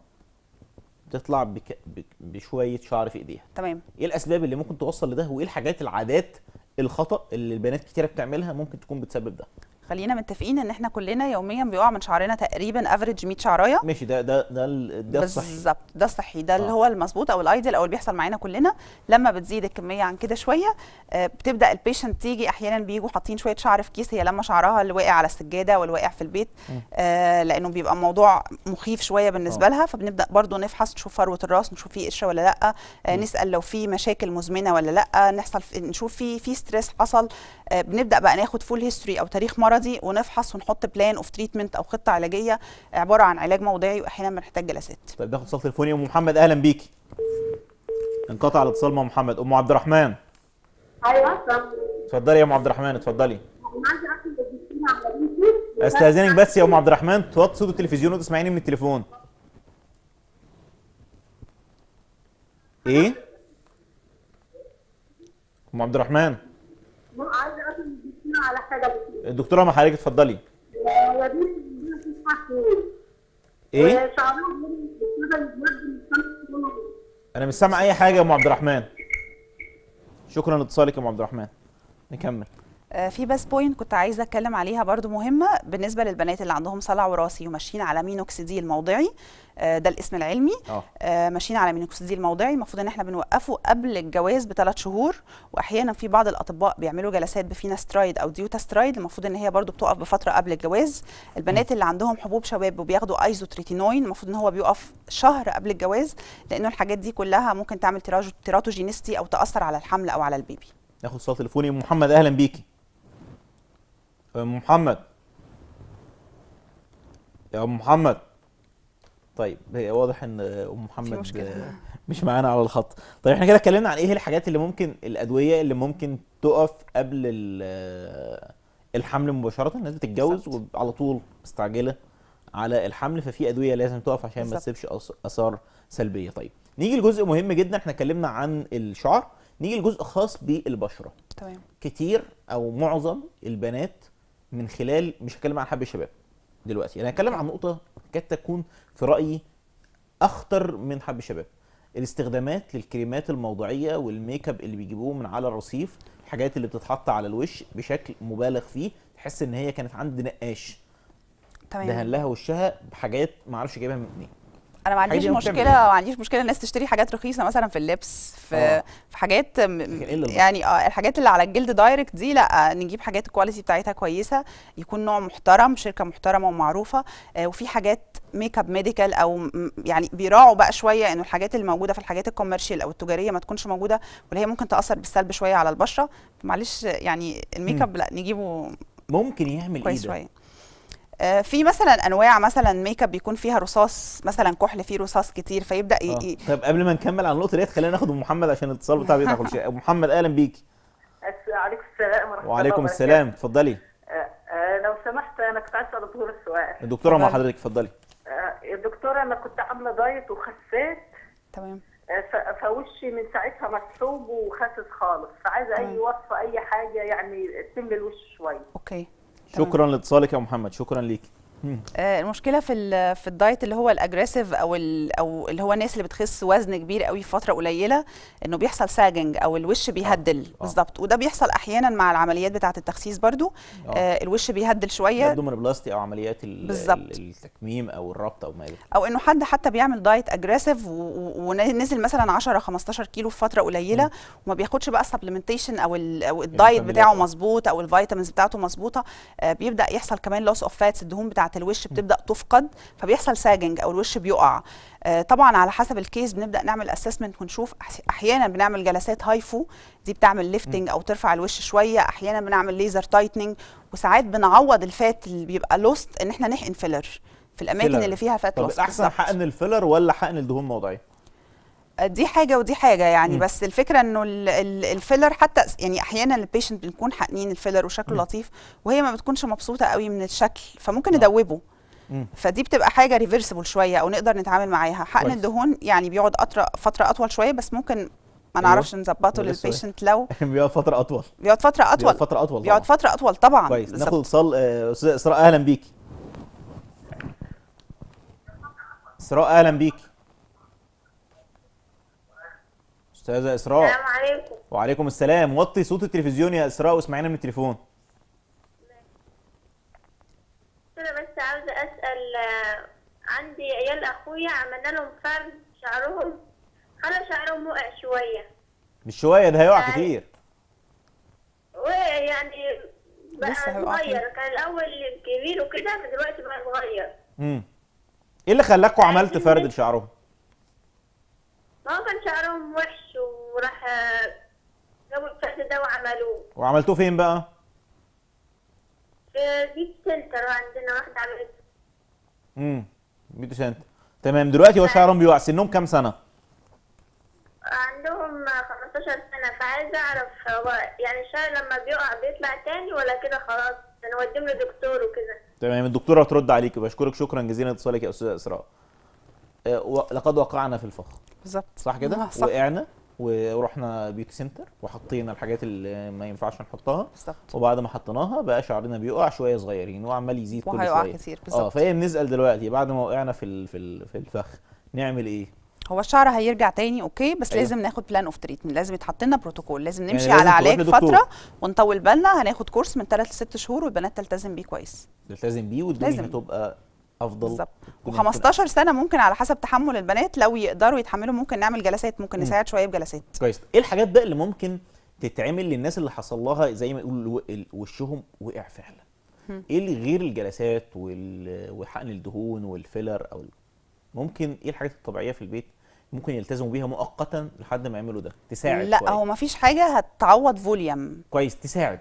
Speaker 1: بتطلع بك بك بشويه شعر في ايديها
Speaker 2: تمام
Speaker 1: ايه الاسباب اللي ممكن توصل لده وايه الحاجات العادات الخطا اللي البنات كتيره بتعملها ممكن تكون بتسبب ده
Speaker 2: خلينا متفقين ان احنا كلنا يوميا بيقع من شعرنا تقريبا افريج 100 شعرايه
Speaker 1: ماشي ده ده ده ال- ده الصحي
Speaker 2: بالظبط ده الصحي ده اللي
Speaker 1: آه.
Speaker 2: هو المظبوط او الايديال او اللي بيحصل معانا كلنا لما بتزيد الكميه عن كده شويه آه، بتبدا البيشنت تيجي احيانا بيجوا حاطين شويه شعر في كيس هي لما شعرها اللي واقع على السجاده واللي واقع في البيت آه لانه بيبقى الموضوع مخيف شويه بالنسبه
Speaker 1: آه.
Speaker 2: لها فبنبدا برضو نفحص نشوف فروه الراس نشوف في قشره ولا لا آه نسال لو في مشاكل مزمنه ولا لا نحصل في نشوف في في ستريس حصل آه بنبدا بقى ناخد فول هيستوري او تاريخ مرضي ونفحص ونحط بلان اوف تريتمنت او خطه علاجيه عباره عن علاج موضعي واحيانا بنحتاج جلسات
Speaker 1: طيب ناخد اتصال تليفوني ام محمد اهلا بيكي انقطع الاتصال مع محمد ام عبد الرحمن
Speaker 3: ايوه طب
Speaker 1: اتفضلي يا ام عبد الرحمن اتفضلي
Speaker 3: انا عايزه اعرف الدكتور على بنتي
Speaker 1: استاذنك بس يا ام عبد الرحمن توطي صوت التلفزيون وتسمعيني من التليفون ايه ام عبد الرحمن
Speaker 3: عايزه اسال الدكتور على حاجه بس
Speaker 1: الدكتوره ما حضرتك اتفضلي
Speaker 3: يا بنتي عندها تسع شهور
Speaker 1: ايه
Speaker 3: وشعرها بيبقى بيبدل من خمس شهور
Speaker 1: انا مش سامع اي حاجه يا ام عبد الرحمن شكرا لاتصالك يا ام عبد الرحمن نكمل
Speaker 2: آه، في بس بوينت كنت عايزه اتكلم عليها برضو مهمه بالنسبه للبنات اللي عندهم صلع وراثي وماشيين على مينوكسيديل موضعي آه، ده الاسم العلمي
Speaker 1: اه
Speaker 2: آه، ماشيين على مينوكسيديل موضعي المفروض ان احنا بنوقفه قبل الجواز بثلاث شهور واحيانا في بعض الاطباء بيعملوا جلسات بفيناسترايد او ديوتاسترايد المفروض ان هي برضو بتقف بفتره قبل الجواز البنات اللي عندهم حبوب شباب وبياخدوا ايزوتريتينوين المفروض ان هو بيقف شهر قبل الجواز لانه الحاجات دي كلها ممكن تعمل تيراجو- تيراتوجينيستي او تاثر على الحمل او على البيبي
Speaker 1: ناخد اتصال تليفوني ام محمد اهلا بيكي ام محمد يا ام محمد طيب هي واضح ان ام محمد
Speaker 2: مشكلة.
Speaker 1: آه، مش معانا على الخط طيب احنا كده اتكلمنا عن ايه الحاجات اللي ممكن الادويه اللي ممكن تقف قبل ال- آه، الحمل مباشره الناس بتتجوز
Speaker 2: بالظبط.
Speaker 1: وعلى طول مستعجله على الحمل ففي ادويه لازم تقف عشان ما
Speaker 2: بالظبط.
Speaker 1: تسيبش أث- اثار سلبيه طيب نيجي لجزء مهم جدا احنا اتكلمنا عن الشعر نيجي لجزء خاص بالبشره
Speaker 2: تمام
Speaker 1: كتير او معظم البنات من خلال مش هتكلم عن حب الشباب دلوقتي انا هتكلم عن نقطه قد تكون في رايي اخطر من حب الشباب الاستخدامات للكريمات الموضعيه والميك اب اللي بيجيبوه من على الرصيف الحاجات اللي بتتحط على الوش بشكل مبالغ فيه تحس ان هي كانت عند نقاش دهن
Speaker 2: تمام
Speaker 1: لها وشها بحاجات ما اعرفش جايبها منين
Speaker 2: انا ما عنديش
Speaker 1: دي ممكن
Speaker 2: مشكله
Speaker 1: تعمل
Speaker 2: ما عنديش مشكله الناس تشتري حاجات رخيصه مثلا في اللبس في
Speaker 1: آه.
Speaker 2: في حاجات م-
Speaker 1: لكن إيه اللي البشرة؟
Speaker 2: يعني اه الحاجات اللي على الجلد دايركت دي لا نجيب حاجات الكواليتي بتاعتها كويسه يكون نوع محترم شركه محترمه ومعروفه آه وفي حاجات ميك اب ميديكال او م- يعني بيراعوا بقى شويه انه الحاجات اللي موجوده في الحاجات الكوميرشال او التجاريه ما تكونش موجوده واللي هي ممكن تاثر بالسلب شويه على البشره معلش يعني الميك اب لا نجيبه
Speaker 1: ممكن يعمل ايه
Speaker 2: كويس
Speaker 1: ده
Speaker 2: شويه آه، في مثلا انواع مثلا ميك اب بيكون فيها رصاص مثلا كحل فيه رصاص كتير فيبدا ي...
Speaker 1: آه.
Speaker 2: ي...
Speaker 1: طيب قبل ما نكمل على النقطه ديت خلينا ناخد ام محمد عشان الاتصال بتاع بيتنا كل شيء ابو محمد اهلا بيكي
Speaker 3: عليكم السلام ورحمه
Speaker 1: وعليكم
Speaker 3: الله
Speaker 1: السلام اتفضلي
Speaker 3: وبركاته. آه، آه، لو سمحت انا كنت عايز اسال الدكتور السؤال
Speaker 1: الدكتوره مع
Speaker 2: اتفضلي.
Speaker 1: حضرتك اتفضلي
Speaker 3: آه، يا دكتوره انا كنت عامله دايت وخسيت
Speaker 2: تمام
Speaker 3: آه، ف- فوشي من ساعتها مسحوب وخاسس خالص فعايزه اي
Speaker 2: تمام.
Speaker 3: وصفه اي حاجه يعني تملي الوش شويه
Speaker 2: اوكي تمام.
Speaker 1: شكرا لاتصالك يا محمد شكرا ليكي مم.
Speaker 2: آه، المشكله في ال- في الدايت اللي هو الاجريسيف او ال او اللي هو الناس اللي بتخس وزن كبير قوي في فتره قليله انه بيحصل ساجنج او الوش بيهدل
Speaker 1: آه.
Speaker 2: بالظبط وده بيحصل احيانا مع العمليات بتاعه التخسيس برضو
Speaker 1: آه.
Speaker 2: آه الوش بيهدل شويه
Speaker 1: الابدومينوبلاستي او عمليات ال-
Speaker 2: بالظبط.
Speaker 1: ال- التكميم او الربط او ما الى ذلك.
Speaker 2: او انه حد حتى بيعمل دايت اجريسيف ونزل مثلا 10 15 كيلو في فتره قليله وما بياخدش بقى سبلمنتيشن او ال او الدايت
Speaker 1: المكملات،
Speaker 2: بتاعه
Speaker 1: آه.
Speaker 2: مظبوط او الفيتامينز بتاعته مظبوطه آه، بيبدا يحصل كمان لوس اوف فاتس الدهون بتاعه الوش بتبدا تفقد فبيحصل ساجنج او الوش بيقع آه، طبعا على حسب الكيس بنبدا نعمل اسسمنت ونشوف أح- احيانا بنعمل جلسات هايفو دي بتعمل ليفتنج او ترفع الوش شويه احيانا بنعمل ليزر تايتنينج وساعات بنعوض الفات اللي بيبقى لوست ان احنا نحقن فيلر في الاماكن
Speaker 1: فيلر.
Speaker 2: اللي فيها فات
Speaker 1: طب
Speaker 2: لوس
Speaker 1: الاحسن
Speaker 2: بالظبط.
Speaker 1: حقن الفيلر ولا حقن الدهون الموضعيه
Speaker 2: دي حاجه ودي حاجه يعني
Speaker 1: مم.
Speaker 2: بس الفكره انه ال- ال- الفيلر حتى يعني احيانا البيشنت بنكون حاقنين الفيلر وشكله
Speaker 1: مم.
Speaker 2: لطيف وهي ما بتكونش مبسوطه قوي من الشكل فممكن
Speaker 1: آه.
Speaker 2: ندوبه
Speaker 1: مم.
Speaker 2: فدي بتبقى حاجه ريفرسبل شويه او نقدر نتعامل معاها حقن
Speaker 1: كويس.
Speaker 2: الدهون يعني بيقعد أطر فتره اطول شويه بس ممكن ما
Speaker 1: أيوة.
Speaker 2: نعرفش نظبطه
Speaker 1: هو لسه
Speaker 2: للبيشنت لو
Speaker 1: بيقعد فتره اطول
Speaker 2: بيقعد فتره
Speaker 1: بيقعد
Speaker 2: اطول
Speaker 1: فتره اطول
Speaker 2: بيقعد
Speaker 1: طبعاً.
Speaker 2: فتره اطول طبعا
Speaker 1: كويس
Speaker 2: بالظبط.
Speaker 1: ناخد اتصال آه، استاذه اسراء اهلا بيكي اسراء اهلا بيكي استاذه اسراء
Speaker 3: السلام عليكم
Speaker 1: وعليكم السلام وطي صوت التلفزيون يا اسراء واسمعينا من التليفون
Speaker 4: انا بس عاوزه اسال آه، عندي عيال اخويا عملنا لهم فرد شعرهم خلى شعرهم وقع شويه
Speaker 1: مش شويه ده هيقع
Speaker 4: يعني-
Speaker 1: كتير
Speaker 4: ويعني بقى
Speaker 2: لسه هيقع فيه.
Speaker 4: صغير كان الاول كبير وكده دلوقتي بقى صغير
Speaker 1: امم ايه اللي خلاكوا عملت فرد لشعرهم
Speaker 4: ما هو كان شعرهم وحش وراح آه، جابوا الفرد ده وعملوه
Speaker 1: وعملتوه فين بقى
Speaker 4: في بيت سنتر عندنا واحده عملت
Speaker 1: امم بيوتي سنتر تمام دلوقتي هو شعرهم بيقع سنهم كام سنه
Speaker 4: عندهم 15 سنة فعايزة أعرف هو يعني الشعر لما بيقع بيطلع تاني ولا كده خلاص نوديهم لدكتور وكده
Speaker 1: تمام الدكتوره هترد عليك بشكرك شكرا جزيلا لاتصالك يا استاذه اسراء آه، و- لقد وقعنا في الفخ
Speaker 2: بالظبط
Speaker 1: صح كده
Speaker 2: آه، صح
Speaker 1: وقعنا ورحنا بيوتي سنتر وحطينا الحاجات اللي ما ينفعش نحطها
Speaker 2: بالظبط
Speaker 1: وبعد ما حطيناها بقى شعرنا بيقع شويه صغيرين وعمال يزيد كل
Speaker 2: وهيقع
Speaker 1: شويه
Speaker 2: كتير
Speaker 1: اه
Speaker 2: بالظبط
Speaker 1: فهي بنسال دلوقتي بعد ما وقعنا في ال- في ال- في الفخ نعمل ايه
Speaker 2: هو الشعر هيرجع تاني اوكي بس
Speaker 1: أيوة.
Speaker 2: لازم ناخد بلان اوف تريتمنت لازم يتحط لنا بروتوكول لازم
Speaker 1: يعني
Speaker 2: نمشي
Speaker 1: لازم
Speaker 2: على
Speaker 1: تروح
Speaker 2: علاج
Speaker 1: لدكتور.
Speaker 2: فتره ونطول بالنا هناخد كورس من 3 ل 6 شهور والبنات تلتزم بيه كويس
Speaker 1: نلتزم بيه والدنيا
Speaker 2: لازم.
Speaker 1: هتبقى افضل
Speaker 2: بالظبط
Speaker 1: الدنيا
Speaker 2: و15 سنه ممكن على حسب تحمل البنات لو يقدروا يتحملوا ممكن نعمل جلسات ممكن
Speaker 1: مم.
Speaker 2: نساعد شويه بجلسات
Speaker 1: كويس ايه الحاجات بقى اللي ممكن تتعمل للناس اللي حصل لها زي ما يقول الو- ال- وشهم وقع فعلا
Speaker 2: مم.
Speaker 1: ايه اللي غير الجلسات وال- وحقن الدهون والفيلر او ال- ممكن ايه الحاجات الطبيعيه في البيت ممكن يلتزموا بيها مؤقتا لحد ما يعملوا ده تساعد
Speaker 2: لا
Speaker 1: شوية.
Speaker 2: هو ما فيش حاجه هتعوض فوليوم
Speaker 1: كويس تساعد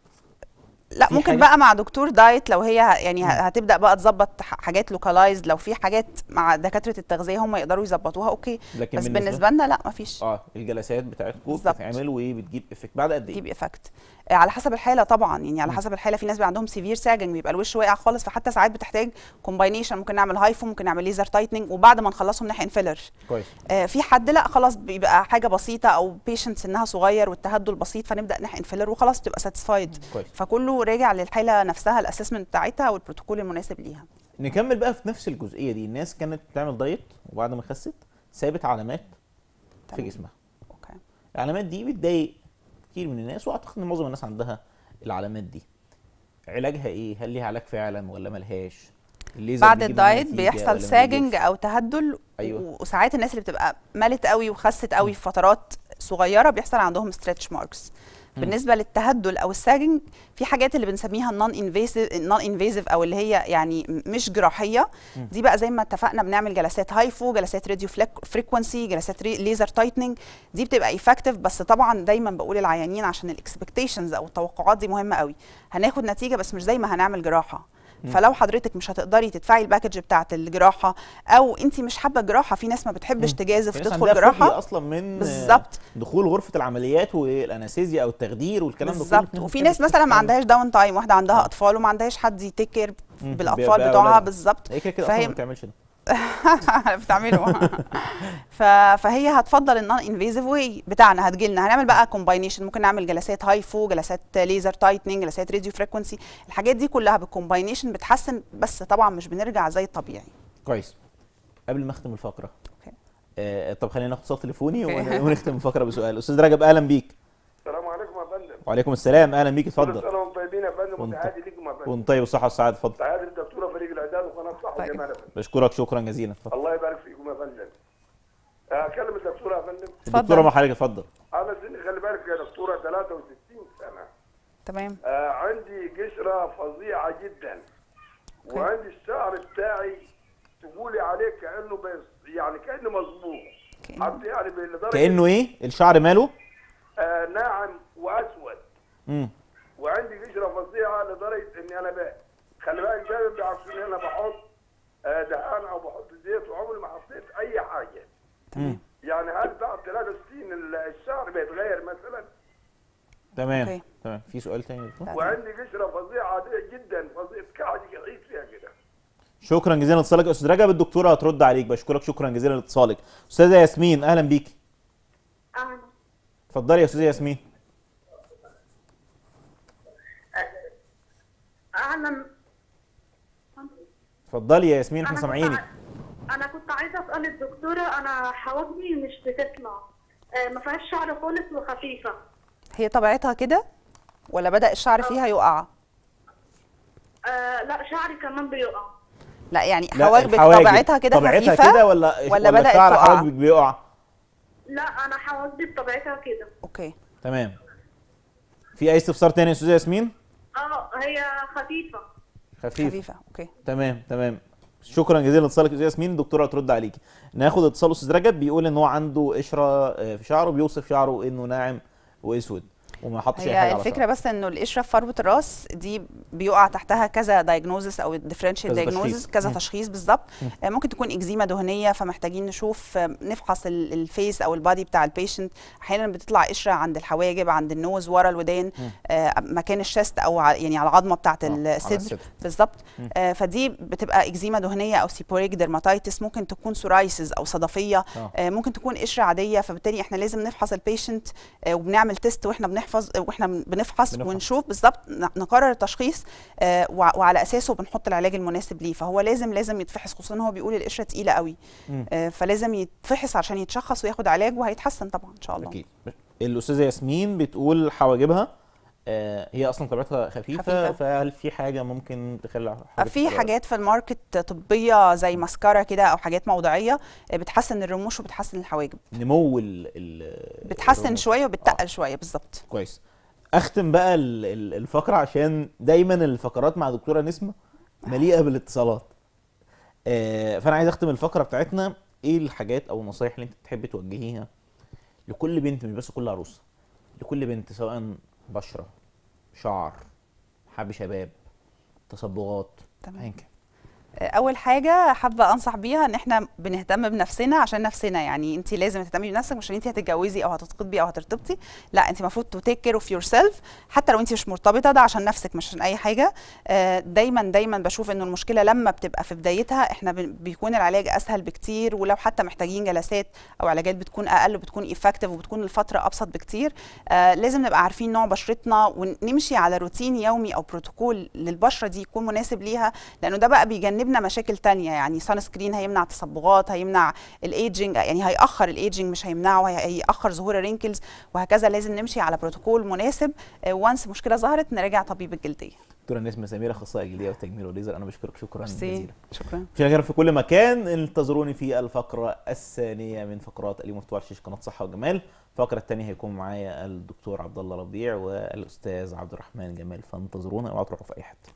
Speaker 2: لا
Speaker 1: في
Speaker 2: ممكن
Speaker 1: حاجة؟
Speaker 2: بقى مع دكتور دايت لو هي ه- يعني ه- هتبدا بقى تظبط ح- حاجات لوكالايزد لو في حاجات مع دكاتره التغذيه هم يقدروا يظبطوها اوكي
Speaker 1: لكن
Speaker 2: بس بالنسبه لنا لا مفيش
Speaker 1: اه الجلسات بتاعتكم
Speaker 2: بالظبط.
Speaker 1: بتتعمل وبتجيب افكت بعد قد ايه
Speaker 2: تجيب افكت على حسب الحاله طبعا يعني على
Speaker 1: مم.
Speaker 2: حسب الحاله في ناس بيبقى عندهم سيفير ساجنج بيبقى الوش واقع خالص فحتى ساعات بتحتاج كومباينيشن ممكن نعمل هايفو ممكن نعمل ليزر تايتنينج وبعد ما نخلصهم نحقن فيلر
Speaker 1: كويس
Speaker 2: آه في حد لا خلاص بيبقى حاجه بسيطه او بيشنت سنها صغير والتهدل بسيط فنبدا نحقن فيلر وخلاص تبقى ساتيسفايد
Speaker 1: كويس
Speaker 2: فكله راجع للحاله نفسها الاسسمنت بتاعتها والبروتوكول المناسب ليها
Speaker 1: نكمل بقى في نفس الجزئيه دي الناس كانت بتعمل دايت وبعد ما خست سابت علامات في
Speaker 2: تمام.
Speaker 1: جسمها
Speaker 2: اوكي
Speaker 1: العلامات دي بتضايق كتير من الناس واعتقد ان معظم الناس عندها العلامات دي علاجها ايه هل ليها علاج فعلا ولا ملهاش الليزر
Speaker 2: بعد
Speaker 1: بيجيب معاها
Speaker 2: الدايت
Speaker 1: نتيجة ولا
Speaker 2: بيحصل
Speaker 1: ما
Speaker 2: ساجنج
Speaker 1: بيجيبش؟
Speaker 2: او تهدل
Speaker 1: أيوة.
Speaker 2: و- وساعات الناس اللي بتبقى ملت قوي وخست قوي في فترات صغيره بيحصل عندهم ستريتش ماركس
Speaker 1: مم.
Speaker 2: بالنسبه للتهدل او الساجنج في حاجات اللي بنسميها النون انفيسيف النون انفيسيف او اللي هي يعني م- مش جراحيه
Speaker 1: مم.
Speaker 2: دي بقى زي ما اتفقنا بنعمل جلسات هايفو جلسات راديو فريكونسي جلسات ري- ليزر تايتنينج دي بتبقى ايفكتيف بس طبعا دايما بقول العيانين عشان الاكسبكتيشنز او التوقعات دي مهمه قوي هناخد نتيجه بس مش زي ما هنعمل جراحه
Speaker 1: مم.
Speaker 2: فلو حضرتك مش هتقدري تدفعي الباكج بتاعه الجراحه او انت مش حابه جراحه في ناس ما بتحبش
Speaker 1: مم.
Speaker 2: تجازف
Speaker 1: في ناس
Speaker 2: تدخل
Speaker 1: عندها فوبيا
Speaker 2: جراحه
Speaker 1: اصلا من
Speaker 2: بالظبط
Speaker 1: دخول غرفه العمليات والانستيزيا او التخدير والكلام ده كله
Speaker 2: بالظبط وفي ناس مثلا ما عندهاش داون تايم واحده عندها اطفال وما عندهاش حد يتيك كير
Speaker 1: مم.
Speaker 2: بالاطفال
Speaker 1: بأولادها.
Speaker 2: بتوعها بالظبط
Speaker 1: هي كده كده اصلا
Speaker 2: فهي-
Speaker 1: ما بتعملش ده
Speaker 2: بتعمله ف... فهي هتفضل النون انفيزيف واي بتاعنا هتجيلنا هنعمل بقى كومباينيشن ممكن نعمل جلسات هايفو جلسات ليزر تايتنينج جلسات راديو فريكونسي الحاجات دي كلها بالكومباينيشن بتحسن بس طبعا مش بنرجع زي الطبيعي
Speaker 1: كويس قبل ما اختم الفقره
Speaker 2: أوكي.
Speaker 1: آه طب خلينا ناخد اتصال تليفوني
Speaker 2: أوكي.
Speaker 1: ون- ونختم الفقره بسؤال استاذ رجب اهلا بيك
Speaker 5: السلام عليكم يا فندم
Speaker 1: وعليكم السلام اهلا بيك
Speaker 5: كل
Speaker 1: اتفضل
Speaker 5: سنه وانتم طيبين يا فندم
Speaker 1: وانت-
Speaker 5: وتحياتي ليكم يا فندم
Speaker 1: وانت طيب والصحه والسعاده اتفضل
Speaker 5: تحياتي للدكتوره فريق الاعداد وقناه صح
Speaker 2: طيب.
Speaker 5: وجمال يا فندم
Speaker 1: بشكرك شكرا جزيلا اتفضل
Speaker 5: الله يبارك فيكم يا فندم اكلم الدكتوره يا فندم
Speaker 2: اتفضل.
Speaker 1: الدكتوره مع حضرتك اتفضل
Speaker 5: انا سني خلي بالك يا دكتوره 63 سنه
Speaker 2: تمام
Speaker 5: آه عندي قشره فظيعه جدا
Speaker 2: أوكي.
Speaker 5: وعندي الشعر بتاعي تقولي عليه كانه بس يعني كانه مظبوط
Speaker 2: كأنه-
Speaker 5: عارف يعني لدرجه
Speaker 1: كانه ايه الشعر ماله
Speaker 5: آه ناعم واسود
Speaker 1: امم
Speaker 5: وعندي قشره فظيعه لدرجه اني انا بقى خلي بالك دايما بيعرفوا ان انا بحط آه، دهان او بحط زيت وعمري ما حطيت اي حاجه
Speaker 2: تمام
Speaker 5: يعني هل بعد 63 ال- الشعر بيتغير مثلا
Speaker 1: تمام
Speaker 2: أوكي.
Speaker 1: تمام في سؤال تاني يا دكتور؟
Speaker 2: لا.
Speaker 5: وعندي قشره فظيعه عاديه جدا فظيعه قاعد قعيد فيها كده
Speaker 1: شكرا جزيلا لاتصالك يا استاذ رجب الدكتوره هترد عليك بشكرك شكرا جزيلا لاتصالك استاذه ياسمين اهلا بيك
Speaker 3: أهلا
Speaker 1: اتفضلي يا استاذه ياسمين
Speaker 3: أهلا
Speaker 1: اتفضلي يا ياسمين احنا
Speaker 3: أنا
Speaker 1: سامعينك
Speaker 3: كنت ع- أنا كنت عايزة أسأل الدكتورة أنا حواجبي مش بتطلع آه، ما فيهاش شعر خالص وخفيفة
Speaker 2: هي طبيعتها كده ولا بدأ الشعر فيها يقع
Speaker 3: آه لا شعري كمان بيقع
Speaker 2: لا يعني
Speaker 1: لا،
Speaker 2: حواجبك
Speaker 1: الحواجب
Speaker 2: طبيعتها كده
Speaker 1: طبيعتها
Speaker 2: خفيفه
Speaker 1: كده ولا
Speaker 2: ولا بدأت
Speaker 1: شعر
Speaker 2: تقع؟
Speaker 1: حواجبك بيقع
Speaker 3: لا أنا حواجبي بطبيعتها كده
Speaker 2: اوكي
Speaker 1: تمام في اي استفسار تاني يا استاذه ياسمين
Speaker 3: اه هي خفيفة
Speaker 1: خفيف
Speaker 2: خفيفه اوكي
Speaker 1: تمام تمام شكرا جزيلا لاتصالك يا استاذه ياسمين الدكتوره هترد عليكي ناخد اتصال استاذ رجب بيقول ان هو عنده قشره آه، في شعره بيوصف شعره انه ناعم واسود وما حطش اي حاجه
Speaker 2: هي
Speaker 1: على
Speaker 2: الفكره
Speaker 1: شعره.
Speaker 2: بس انه القشره في فروه الراس دي بيقع تحتها كذا دايجنوزس او ديفرنشال
Speaker 1: كذا
Speaker 2: دايجنوزس
Speaker 1: تشخيص.
Speaker 2: كذا
Speaker 1: مم.
Speaker 2: تشخيص بالظبط
Speaker 1: مم.
Speaker 2: آه، ممكن تكون اكزيما دهنيه فمحتاجين نشوف آه، نفحص ال- الفيس او البادي بتاع البيشنت احيانا بتطلع قشره عند الحواجب عند النوز ورا الودان
Speaker 1: مم.
Speaker 2: آه، مكان الشست او ع- يعني على العظمه بتاعه
Speaker 1: آه، على
Speaker 2: الصدر
Speaker 1: الصدر.
Speaker 2: بالظبط
Speaker 1: مم.
Speaker 2: آه، فدي بتبقى اكزيما دهنيه او سيبوريك ديرماتيتس ممكن تكون سورايسز او صدفيه
Speaker 1: آه.
Speaker 2: آه، ممكن تكون قشره عاديه فبالتالي احنا لازم نفحص البيشنت وبنعمل تيست واحنا بنحفظ واحنا بنفحص
Speaker 1: بنفحص.
Speaker 2: ونشوف بالظبط ن- نقرر التشخيص آه، وع- وعلى اساسه بنحط العلاج المناسب ليه فهو لازم لازم يتفحص خصوصا إن هو بيقول القشره تقيله قوي
Speaker 1: مم.
Speaker 2: آه، فلازم يتفحص عشان يتشخص وياخد علاج وهيتحسن طبعا ان شاء الله
Speaker 1: اكيد الاستاذه ياسمين بتقول حواجبها آه، هي اصلا طبيعتها خفيفه,
Speaker 2: خفيفة.
Speaker 1: فهل في حاجه ممكن تخلي حواجبها
Speaker 2: في
Speaker 1: تبقى-
Speaker 2: حاجات في الماركت طبيه زي ماسكارا كده او حاجات موضعيه آه، بتحسن الرموش وبتحسن الحواجب
Speaker 1: نمو ال ال
Speaker 2: بتحسن
Speaker 1: الرموش.
Speaker 2: شويه وبتتقل شويه بالظبط
Speaker 1: كويس اختم بقى ال- ال- الفقره عشان دايما الفقرات مع دكتوره نسمه مليئه بالاتصالات آه، فانا عايز اختم الفقره بتاعتنا ايه الحاجات او النصايح اللي انت تحب توجهيها لكل بنت مش بس كل عروسه لكل بنت سواء بشره شعر حب شباب تصبغات
Speaker 2: تمام.
Speaker 1: ايا كان
Speaker 2: اول حاجه حابه انصح بيها ان احنا بنهتم بنفسنا عشان نفسنا يعني انت لازم تهتمي بنفسك مش عشان انت هتتجوزي او هتتخطبي او هترتبطي لا انت المفروض تو تيك كير اوف يور سيلف حتى لو انت مش مرتبطه ده عشان نفسك مش عشان اي حاجه آه، دايما دايما بشوف انه المشكله لما بتبقى في بدايتها احنا بن- بيكون العلاج اسهل بكتير ولو حتى محتاجين جلسات او علاجات بتكون اقل وبتكون ايفكتيف وبتكون الفتره ابسط بكتير آه، لازم نبقى عارفين نوع بشرتنا ونمشي على روتين يومي او بروتوكول للبشره دي يكون مناسب ليها لانه ده بقى بيجنبنا مشاكل تانية يعني سان سكرين هيمنع تصبغات هيمنع الايجنج يعني هيأخر الايجنج مش هيمنعه هي- هيأخر ظهور الرينكلز وهكذا لازم نمشي على بروتوكول مناسب وانس مشكله ظهرت نراجع طبيب الجلديه
Speaker 1: دكتوره نسمه سميره اخصائيه جلديه وتجميل وليزر انا بشكرك شكرا
Speaker 2: ميرسي
Speaker 1: جزيلا
Speaker 2: شكرا
Speaker 1: مشاهدينا في كل مكان انتظروني في الفقرة الثانية من فقرات اليوم مفتوح شيش قناة صحة وجمال الفقرة الثانية هيكون معايا الدكتور عبد الله ربيع والأستاذ عبد الرحمن جمال فانتظرونا اوعوا تروحوا في أي حتة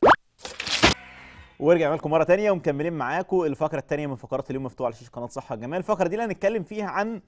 Speaker 1: ورجعنا لكم مرة تانية ومكملين معاكم الفقرة الثانية من فقرات اليوم مفتوح على شيش قناة صحة وجمال الفقرة دي اللي هنتكلم فيها عن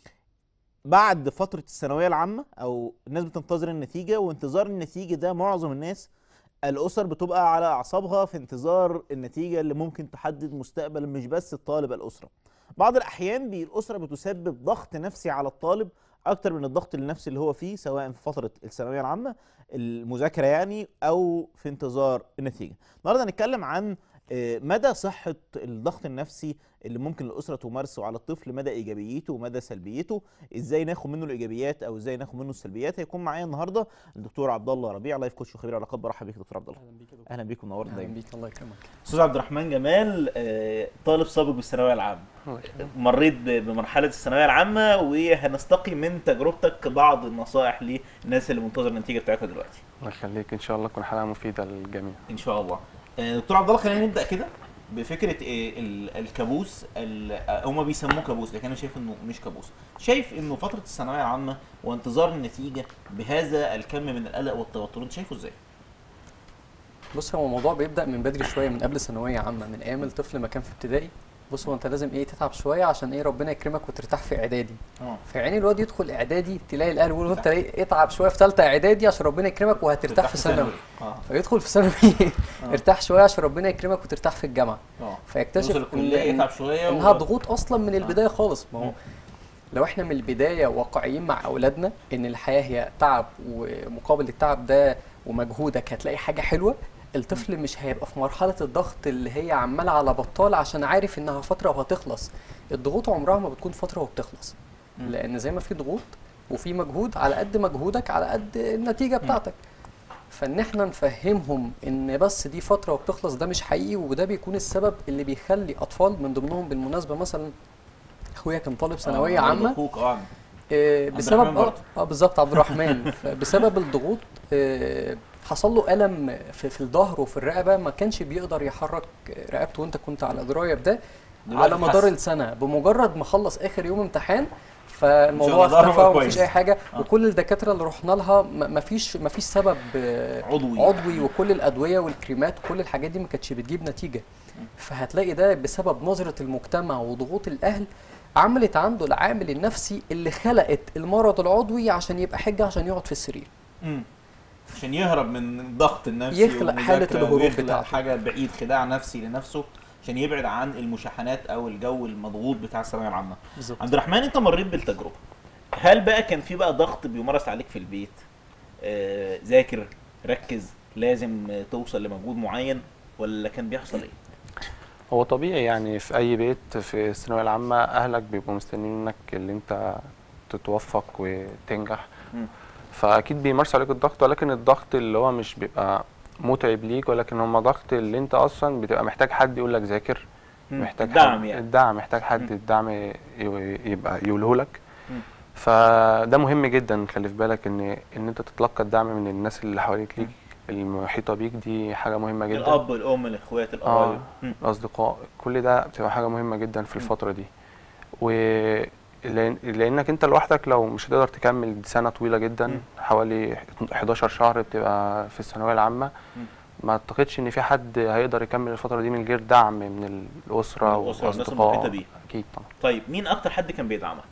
Speaker 1: بعد فترة الثانوية العامة أو الناس بتنتظر النتيجة وانتظار النتيجة ده معظم الناس الأسر بتبقى على أعصابها في انتظار النتيجة اللي ممكن تحدد مستقبل مش بس الطالب الأسرة بعض الأحيان بي الأسرة بتسبب ضغط نفسي على الطالب أكتر من الضغط النفسي اللي هو فيه سواء في فترة الثانوية العامة المذاكرة يعني أو في انتظار النتيجة النهاردة هنتكلم عن آه، مدى صحة الضغط النفسي اللي ممكن الأسرة تمارسه على الطفل مدى إيجابيته ومدى سلبيته إزاي ناخد منه الإيجابيات أو إزاي ناخد منه السلبيات هيكون معايا النهاردة الدكتور عبد الله ربيع لايف كوتش وخبير علاقات برحب بيك يا دكتور عبد الله
Speaker 6: اهلا بيك يا دكتور
Speaker 1: اهلا بيكم منورنا
Speaker 6: اهلا
Speaker 1: دايما
Speaker 6: بيك الله يكرمك
Speaker 1: استاذ عبد الرحمن جمال آه، طالب سابق بالثانويه العامه
Speaker 6: الله يكرمك.
Speaker 1: مريت ب- بمرحله الثانويه العامه وهنستقي من تجربتك بعض النصائح للناس اللي منتظر النتيجه بتاعتها دلوقتي
Speaker 6: الله يخليك ان شاء الله تكون حلقه مفيده للجميع
Speaker 1: ان شاء الله آه، دكتور عبد الله خلينا نبدا كده بفكره إيه ال- الكابوس ال- آه، هما بيسموه كابوس لكن انا شايف انه مش كابوس شايف انه فتره الثانويه العامه وانتظار النتيجه بهذا الكم من القلق والتوتر انت شايفه ازاي
Speaker 7: بص هو الموضوع بيبدا من بدري شويه من قبل ثانويه عامه من ايام الطفل ما كان في ابتدائي بص هو انت لازم ايه تتعب شويه عشان ايه ربنا يكرمك وترتاح في اعدادي
Speaker 1: اه
Speaker 7: في عين الواد يدخل اعدادي تلاقي الاهل بيقولوا انت ايه اتعب شويه في ثالثه اعدادي عشان ربنا يكرمك وهترتاح في ثانوي
Speaker 1: اه
Speaker 7: فيدخل في ثانوي ارتاح شويه عشان ربنا يكرمك وترتاح في الجامعه
Speaker 1: اه
Speaker 7: فيكتشف
Speaker 1: يوصل الكليه
Speaker 7: إن-
Speaker 1: يتعب شويه
Speaker 7: انها
Speaker 1: و-
Speaker 7: ضغوط اصلا من البدايه خالص ما هو
Speaker 1: مم.
Speaker 7: لو احنا من البدايه واقعيين مع اولادنا ان الحياه هي تعب ومقابل التعب ده ومجهودك هتلاقي حاجه حلوه الطفل مش هيبقى في مرحله الضغط اللي هي عماله على بطال عشان عارف انها فتره وهتخلص الضغوط عمرها ما بتكون فتره وبتخلص
Speaker 1: مم.
Speaker 7: لان زي ما في ضغوط وفي مجهود على قد مجهودك على قد النتيجه بتاعتك فان احنا نفهمهم ان بس دي فتره وبتخلص ده مش حقيقي وده بيكون السبب اللي بيخلي اطفال من ضمنهم بالمناسبه مثلا اخويا كان طالب ثانويه
Speaker 1: آه،
Speaker 7: عامه
Speaker 1: اخوك اه
Speaker 7: آه،
Speaker 1: الرحمن
Speaker 7: بسبب اه
Speaker 1: برضه.
Speaker 7: اه بالظبط عبد الرحمن بسبب الضغوط آه، حصل له الم في, في الظهر وفي الرقبه ما كانش بيقدر يحرك رقبته وانت كنت على درايه بده
Speaker 1: دلوقتي
Speaker 7: على مدار
Speaker 1: اتحسن.
Speaker 7: السنه بمجرد ما خلص اخر يوم امتحان فالموضوع
Speaker 1: الله ظهره
Speaker 7: اختفى
Speaker 1: بقى
Speaker 7: ومفيش
Speaker 1: كويس.
Speaker 7: اي حاجه
Speaker 1: آه.
Speaker 7: وكل الدكاتره اللي رحنا لها ما- مفيش مفيش سبب آه،
Speaker 1: عضوي
Speaker 7: عضوي وكل الادويه والكريمات كل الحاجات دي ما كانتش بتجيب نتيجه فهتلاقي ده بسبب نظره المجتمع وضغوط الاهل عملت عنده العامل النفسي اللي خلقت المرض العضوي عشان يبقى حجه عشان يقعد في السرير
Speaker 1: مم. عشان يهرب من الضغط النفسي
Speaker 7: يخلق حالة
Speaker 1: والمذاكرة
Speaker 7: الهروب
Speaker 1: ويخلق
Speaker 7: بتاعته.
Speaker 1: حاجه بعيد خداع نفسي لنفسه عشان يبعد عن المشاحنات او الجو المضغوط بتاع الثانويه العامه
Speaker 7: بالظبط
Speaker 1: عبد الرحمن انت مريت بالتجربه هل بقى كان في بقى ضغط بيمارس عليك في البيت آه ذاكر ركز لازم آه، توصل لمجهود معين ولا كان بيحصل ايه
Speaker 6: هو طبيعي يعني في اي بيت في الثانويه العامه اهلك بيبقوا مستنيين منك اللي انت تتوفق وتنجح
Speaker 1: مم.
Speaker 6: فاكيد بيمارسوا عليك الضغط ولكن الضغط اللي هو مش بيبقى متعب ليك ولكن هم ضغط اللي انت اصلا بتبقى محتاج حد يقول لك ذاكر
Speaker 1: مم.
Speaker 6: محتاج
Speaker 1: الدعم
Speaker 6: حد
Speaker 1: يعني.
Speaker 6: الدعم محتاج
Speaker 1: مم.
Speaker 6: حد الدعم ي- يبقى يقوله لك
Speaker 1: مم.
Speaker 6: فده مهم جدا خلي في بالك ان ان انت تتلقى الدعم من الناس اللي حواليك ليك المحيطه بيك دي حاجه مهمه جدا
Speaker 1: الاب الام الاخوات القرايب مم.
Speaker 6: الاصدقاء كل ده بتبقى حاجه مهمه جدا في الفتره دي و لأن- لانك انت لوحدك لو مش هتقدر تكمل سنه طويله جدا
Speaker 1: مم.
Speaker 6: حوالي 11 شهر بتبقى في الثانويه العامه
Speaker 1: مم.
Speaker 6: ما اعتقدش ان في حد هيقدر يكمل الفتره دي من غير دعم من الاسره
Speaker 1: من الأسرة والناس المحيطة
Speaker 6: والاصدقاء
Speaker 1: بيه.
Speaker 6: اكيد طبعا
Speaker 1: طيب مين اكتر حد كان بيدعمك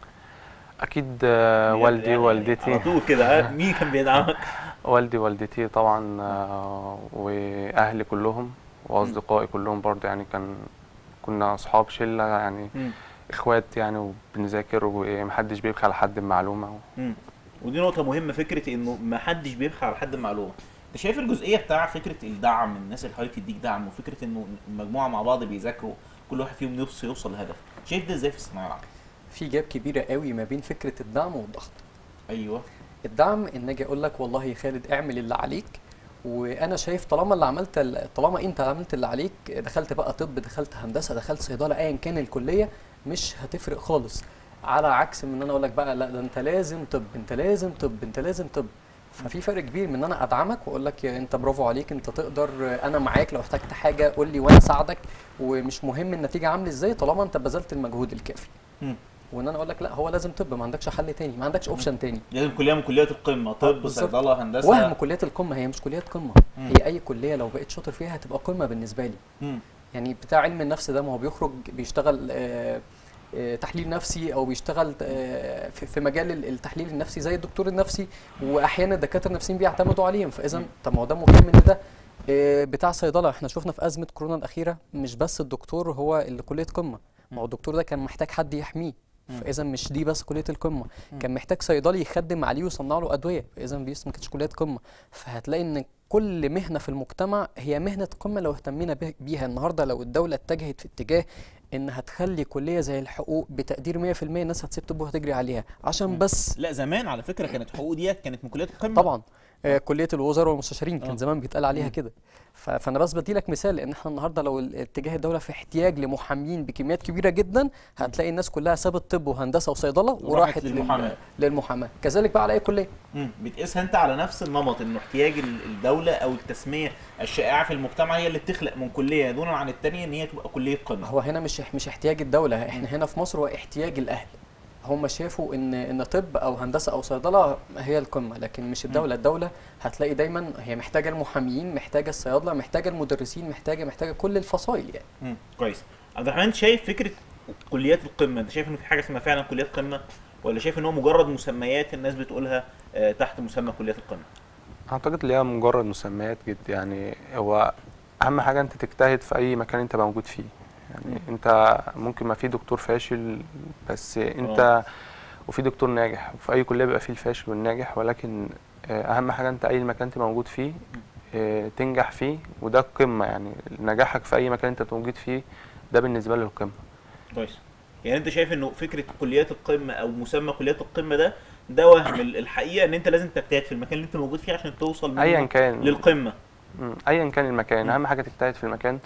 Speaker 6: اكيد آه، والدي
Speaker 1: يعني على
Speaker 6: والدتي
Speaker 1: طول كده ها؟ مين كان بيدعمك
Speaker 6: والدي والدتي طبعا آه، واهلي كلهم واصدقائي كلهم برضه يعني كان كنا اصحاب شله يعني
Speaker 1: مم.
Speaker 6: اخوات يعني وبنذاكر ومحدش بيبخل حد بمعلومه
Speaker 1: مم. ودي نقطة مهمة فكرة انه ما حدش بيبخل على حد معلومة. انت شايف الجزئية بتاع فكرة الدعم الناس اللي حواليك تديك دعم وفكرة انه المجموعة مع بعض بيذاكروا كل واحد فيهم نفسه يوصل لهدف. شايف ده ازاي في الثانوية العامة؟
Speaker 7: في جاب كبيره قوي ما بين فكره الدعم والضغط
Speaker 1: ايوه
Speaker 7: الدعم ان اجي اقول لك والله يا خالد اعمل اللي عليك وانا شايف طالما اللي عملت ال- طالما انت عملت اللي عليك دخلت بقى طب دخلت هندسه دخلت صيدله ايا كان الكليه مش هتفرق خالص على عكس من ان انا اقول لك بقى لا ده انت لازم طب انت لازم طب انت لازم طب ففي فرق كبير من ان انا ادعمك واقول لك يا انت برافو عليك انت تقدر انا معاك لو احتجت حاجه قول لي وانا اساعدك ومش مهم النتيجه عامله ازاي طالما انت بذلت المجهود الكافي
Speaker 1: مم.
Speaker 7: وان انا اقول لك لا هو لازم طب ما عندكش حل تاني ما عندكش اوبشن تاني
Speaker 1: لازم كلية من كليات القمة طب
Speaker 7: بالظبط.
Speaker 1: صيدلة هندسة
Speaker 7: وهم كليات القمه هي مش كليات قمه
Speaker 1: مم.
Speaker 7: هي اي كليه لو بقيت شاطر فيها هتبقى قمه بالنسبه لي
Speaker 1: مم.
Speaker 7: يعني بتاع علم النفس ده ما هو بيخرج بيشتغل آه، آه، تحليل نفسي او بيشتغل آه، في في مجال ال- التحليل النفسي زي الدكتور النفسي واحيانا الدكاتره النفسيين بيعتمدوا عليهم فاذا طب ما هو ده مهم ان ده آه، بتاع صيدله احنا شفنا في ازمه كورونا الاخيره مش بس الدكتور هو اللي كليه قمه ما هو الدكتور ده كان محتاج حد يحميه فاذا مش دي بس كليه القمه كان محتاج صيدلي يخدم عليه ويصنع له ادويه فاذا دي ما كانتش كليه قمه فهتلاقي ان كل مهنه في المجتمع هي مهنه قمه لو اهتمينا به- بيها النهارده لو الدوله اتجهت في اتجاه ان هتخلي كليه زي الحقوق بتقدير 100% الناس هتسيب طب وهتجري عليها عشان بس
Speaker 1: لا زمان على فكرة كانت حقوق ديت كانت من كليات القمة
Speaker 7: طبعا آه، كليه الوزراء والمستشارين
Speaker 1: آه.
Speaker 7: كان زمان بيتقال عليها كده ف- فانا بس بدي لك مثال ان احنا النهارده لو ال- اتجاه الدوله في احتياج لمحامين بكميات كبيره جدا هتلاقي الناس كلها سابت طب وهندسه وصيدله
Speaker 1: وراحت
Speaker 7: وراحت لل-
Speaker 1: للمحاماة.
Speaker 7: للمحاماه كذلك بقى على اي كليه
Speaker 1: مم. بتقيسها انت على نفس النمط انه احتياج ال- الدولة او التسمية الشائعة في المجتمع هي اللي بتخلق من كلية دونا عن التانية ان هي تبقى كلية قمة.
Speaker 7: هو هنا مش مش احتياج الدوله احنا هنا في مصر هو احتياج الاهل هم شافوا ان ان طب او هندسه او صيدله هي القمه لكن مش الدوله الدوله هتلاقي دايما هي محتاجه المحاميين محتاجه الصيادله محتاجه المدرسين محتاجه محتاجه كل الفصائل يعني
Speaker 1: مم. كويس عبد الرحمن انت شايف فكره كليات القمه انت شايف انه في حاجه اسمها فعلا كليات قمه ولا شايف ان هو مجرد مسميات الناس بتقولها آه، تحت مسمى كليات القمه
Speaker 6: اعتقد ان هي مجرد مسميات جد يعني هو اهم حاجه انت تجتهد في اي مكان انت موجود فيه يعني انت ممكن ما في دكتور فاشل بس انت وفي دكتور ناجح وفي اي كليه بيبقى فيه الفاشل والناجح ولكن آه، اهم حاجه انت اي مكان انت موجود فيه آه، تنجح فيه وده القمه يعني نجاحك في اي مكان انت موجود فيه ده بالنسبه لي القمه
Speaker 1: كويس يعني انت شايف انه فكره كليات القمه او مسمى كليات القمه ده ده وهم ال- الحقيقه ان انت لازم تجتهد في المكان اللي انت موجود فيه عشان توصل منه
Speaker 6: ايا كان
Speaker 1: للقمه
Speaker 6: مم، ايا كان المكان
Speaker 1: مم.
Speaker 6: اهم حاجه تجتهد في المكان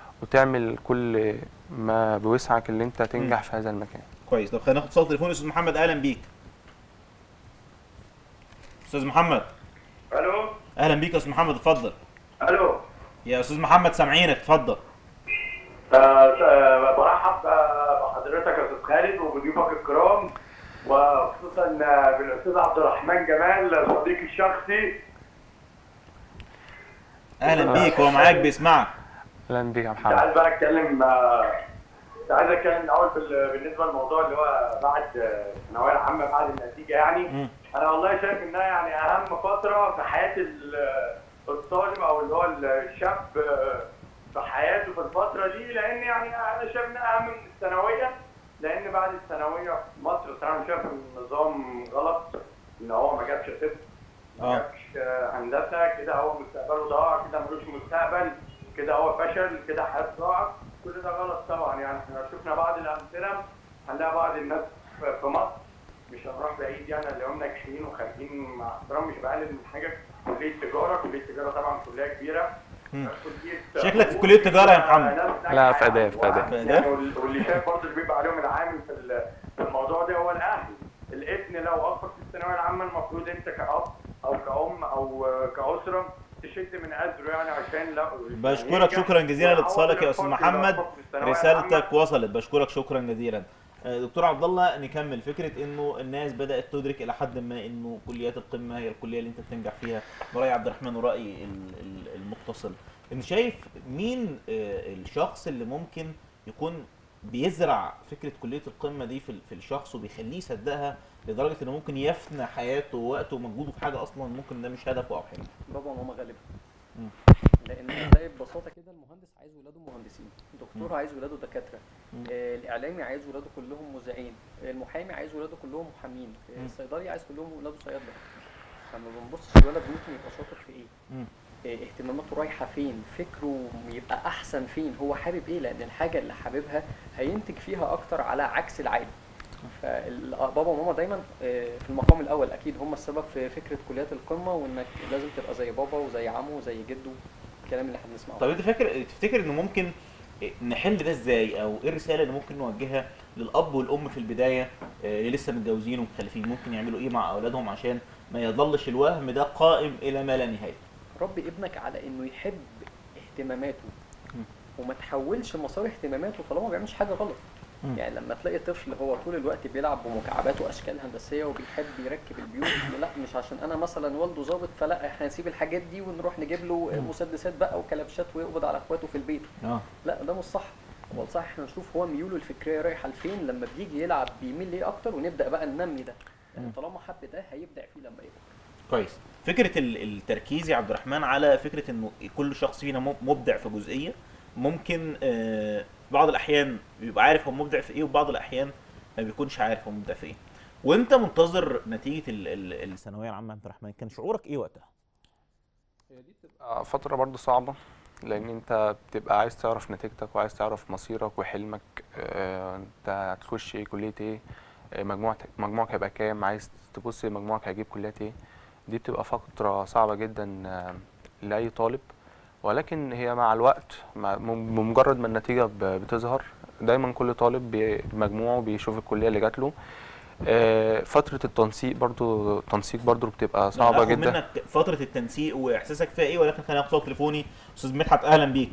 Speaker 6: وتعمل كل ما بوسعك اللي انت تنجح في هذا المكان
Speaker 1: كويس طب خلينا ناخد اتصال تليفون استاذ محمد اهلا بيك استاذ محمد
Speaker 5: الو
Speaker 1: اهلا بيك يا استاذ محمد اتفضل
Speaker 5: الو
Speaker 1: يا استاذ محمد سامعينك اتفضل
Speaker 5: آه، آه، برحب آه، بحضرتك يا استاذ خالد وبضيوفك الكرام وخصوصا آه، بالاستاذ عبد الرحمن جمال صديقي الشخصي
Speaker 1: اهلا بيك هو معاك بيسمعك
Speaker 6: اهلا بيك يا محمد
Speaker 5: تعال بقى اتكلم آه، كنت عايز اتكلم الاول بال- بالنسبه للموضوع اللي هو بعد الثانويه العامه بعد النتيجه يعني
Speaker 1: مم.
Speaker 5: انا والله شايف انها يعني اهم فتره في حياه ال- الطالب او اللي هو الشاب في حياته في الفتره دي لان يعني انا شايف انها اهم من الثانويه لان بعد الثانويه في مصر الصراحه أنا شايف النظام غلط ان هو ما جابش طب ما
Speaker 1: آه.
Speaker 5: جابش هندسه كده هو مستقبله ضاع كده ملوش مستقبل كده هو فشل كده حياته ضاعت كل ده غلط طبعا يعني احنا لو شفنا بعض الامثله هنلاقي بعض الناس في في مصر مش هنروح بعيد يعني اللي هم ناجحين وخارجين مع احترام مش بقلل من حاجه كليه تجاره كليه تجاره طبعا كليه كبيره
Speaker 1: مم.
Speaker 5: كلية
Speaker 1: شكلك في كلية تجارة يا محمد.
Speaker 5: ناس ناجحة
Speaker 6: لا، في
Speaker 5: يعني.
Speaker 6: آداب، في آداب.
Speaker 1: في
Speaker 5: يعني
Speaker 1: آداب؟
Speaker 5: وال- واللي شايف برضه اللي بيبقى عليهم العامل في ال- في الموضوع ده هو الاهل الابن لو اخر في الثانويه العامه المفروض انت كاب او كأم او كأسره تشد من أزره يعني عشان لا
Speaker 1: بشكرك شكرا جزيلا لاتصالك يا استاذ محمد رسالتك وصلت بشكرك شكرا جزيلا آه، دكتور عبد الله نكمل فكره انه الناس بدات تدرك الى حد ما انه كليات القمه هي الكليه اللي انت بتنجح فيها براي عبد الرحمن وراي ال- ال- المتصل انت شايف مين آه، الشخص اللي ممكن يكون بيزرع فكره كليه القمه دي في ال- في الشخص وبيخليه يصدقها لدرجه انه ممكن يفنى حياته ووقته ومجهوده في حاجه اصلا ممكن ده مش هدفه او حلمه
Speaker 7: بابا وماما غالبا
Speaker 1: مم.
Speaker 7: لان هتلاقي ببساطه كده المهندس عايز ولاده مهندسين الدكتور عايز ولاده دكاتره
Speaker 1: مم.
Speaker 7: آه الاعلامي عايز ولاده كلهم مذيعين آه، المحامي عايز ولاده كلهم محامين آه،
Speaker 1: مم.
Speaker 7: الصيدلي عايز كلهم ولاده صيادله فما بنبصش الولد ممكن يبقى شاطر في ايه
Speaker 1: مم.
Speaker 7: آه، اهتماماته رايحه فين فكره يبقى احسن فين هو حابب ايه لان الحاجه اللي حاببها هينتج فيها اكتر على عكس العادي فبابا وماما دايما آه، في المقام الاول اكيد هم السبب في فكره كليات القمه وانك لازم تبقى زي بابا وزي عمه وزي جده الكلام اللي احنا بنسمعه
Speaker 1: طب انت فاكر تفتكر انه ممكن نحل ده ازاي او ايه الرساله اللي ممكن نوجهها للاب والام في البدايه آه، اللي لسه متجوزين ومخلفين ممكن يعملوا ايه مع اولادهم عشان ما يظلش الوهم ده قائم الى ما لا نهايه
Speaker 7: ربي ابنك على انه يحب اهتماماته
Speaker 1: مم.
Speaker 7: وما تحولش مسار اهتماماته طالما ما بيعملش حاجه غلط
Speaker 1: مم.
Speaker 7: يعني لما تلاقي طفل هو طول الوقت بيلعب بمكعبات واشكال هندسيه وبيحب يركب البيوت لا مش عشان انا مثلا والده ظابط فلا احنا نسيب الحاجات دي ونروح نجيب له مسدسات بقى وكلبشات ويقبض على اخواته في البيت
Speaker 1: اه
Speaker 7: لا ده مش صح هو الصح احنا نشوف هو ميوله الفكريه رايحه لفين لما بيجي يلعب بيميل ليه اكتر ونبدا بقى ننمي ده يعني
Speaker 1: مم.
Speaker 7: طالما حب ده هيبدع فيه لما يكبر
Speaker 1: كويس فكره ال- التركيز يا عبد الرحمن على فكره انه كل شخص فينا م- مبدع في جزئيه ممكن آه، في بعض الاحيان بيبقى عارف هو مبدع في ايه وبعض الاحيان ما بيكونش عارف هو مبدع في ايه وانت منتظر نتيجه ال- ال- الثانويه العامه يا عبد الرحمن كان شعورك ايه وقتها
Speaker 6: هي دي بتبقى فترة برضو صعبة لأن أنت بتبقى عايز تعرف نتيجتك وعايز تعرف مصيرك وحلمك آه، أنت هتخش إيه كلية إيه آه، مجموعتك مجموعك هيبقى كام عايز تبص مجموعك هيجيب كليات إيه دي بتبقى فترة صعبة جدا آه، لأي طالب ولكن هي مع الوقت مع بم- بمجرد ما النتيجة ب- بتظهر دايما كل طالب بي- بمجموعه بيشوف الكلية اللي جات له آه، فترة التنسيق برضو التنسيق برضو بتبقى صعبة
Speaker 1: هاخد
Speaker 6: جدا
Speaker 1: منك فتره التنسيق واحساسك فيها ايه ولكن خلينا ناخد صوت تليفوني استاذ مدحت اهلا بيك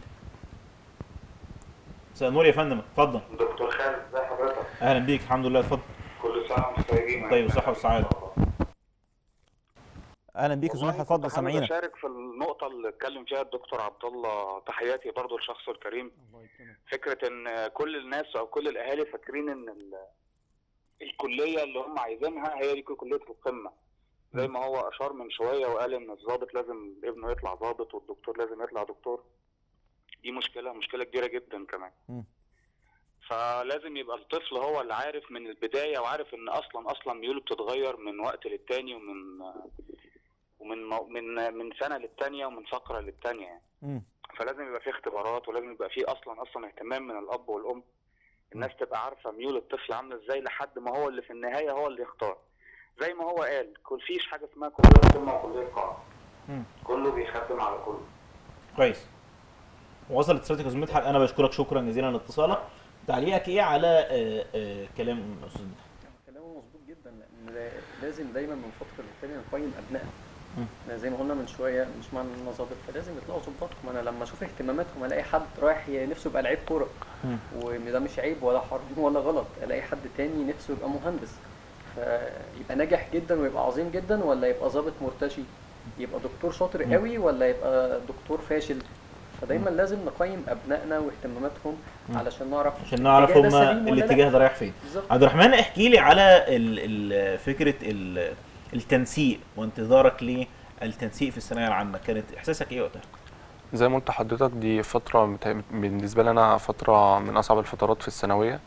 Speaker 1: مساء النور يا فندم اتفضل
Speaker 8: دكتور خالد ازي حضرتك؟
Speaker 1: اهلا بيك الحمد لله اتفضل
Speaker 8: كل سنه وانتم طيبين
Speaker 1: طيب والصحة والسعادة. اهلا بيك
Speaker 8: والله كنت حابب اشارك في النقطه اللي اتكلم فيها الدكتور عبد الله تحياتي برضو لشخصه الكريم فكره ان كل الناس او كل الاهالي فاكرين ان ال- الكليه اللي هم عايزينها هي دي كليه القمه زي ما هو اشار من شويه وقال ان الضابط لازم ابنه يطلع ضابط والدكتور لازم يطلع دكتور دي مشكله مشكله كبيره جدا كمان
Speaker 1: مم.
Speaker 8: فلازم يبقى الطفل هو اللي عارف من البدايه وعارف ان اصلا اصلا ميوله بتتغير من وقت للتاني ومن ومن مو- من من سنه للتانيه ومن فقره للتانيه يعني
Speaker 1: مم.
Speaker 8: فلازم يبقى في اختبارات ولازم يبقى في اصلا اصلا اهتمام من الاب والام الناس تبقى عارفه ميول الطفل عامله ازاي لحد ما هو اللي في النهايه هو اللي يختار زي ما هو قال كل فيش حاجه اسمها كليه قمه وكليه قاعه
Speaker 1: مم.
Speaker 8: كله بيخدم على كله
Speaker 1: كويس وصلت رسالتك يا استاذ مدحت انا بشكرك شكرا جزيلا لاتصالك تعليقك ايه على آه، آه، كلام استاذ مدحت
Speaker 7: كلامه مظبوط جدا لان لازم دايما من فتره للتانيه نقيم ابنائنا
Speaker 1: مم.
Speaker 7: يعني زي ما قلنا من شويه مش معنى انه ظابط فلازم يطلعوا ظباط ما انا لما اشوف اهتماماتهم الاقي حد رايح ي- نفسه يبقى لعيب كوره
Speaker 1: مم.
Speaker 7: وده مش عيب ولا حرام ولا غلط الاقي حد تاني نفسه يبقى مهندس فيبقى ناجح جدا ويبقى عظيم جدا ولا يبقى ظابط مرتشي يبقى دكتور شاطر قوي ولا يبقى دكتور فاشل فدايما لازم نقيم ابنائنا واهتماماتهم علشان نعرف
Speaker 1: عشان نعرف
Speaker 7: الاتجاه ده
Speaker 1: هما
Speaker 7: سليم ولا لا.
Speaker 1: الاتجاه ده رايح فين
Speaker 7: بالظبط
Speaker 1: عبد الرحمن احكي لي على ال ال فكره ال التنسيق وانتظارك للتنسيق في الثانويه العامه كانت احساسك ايه وقتها؟
Speaker 6: زي ما قلت لحضرتك دي فترة مت- بالنسبة لي أنا فترة من أصعب الفترات في الثانوية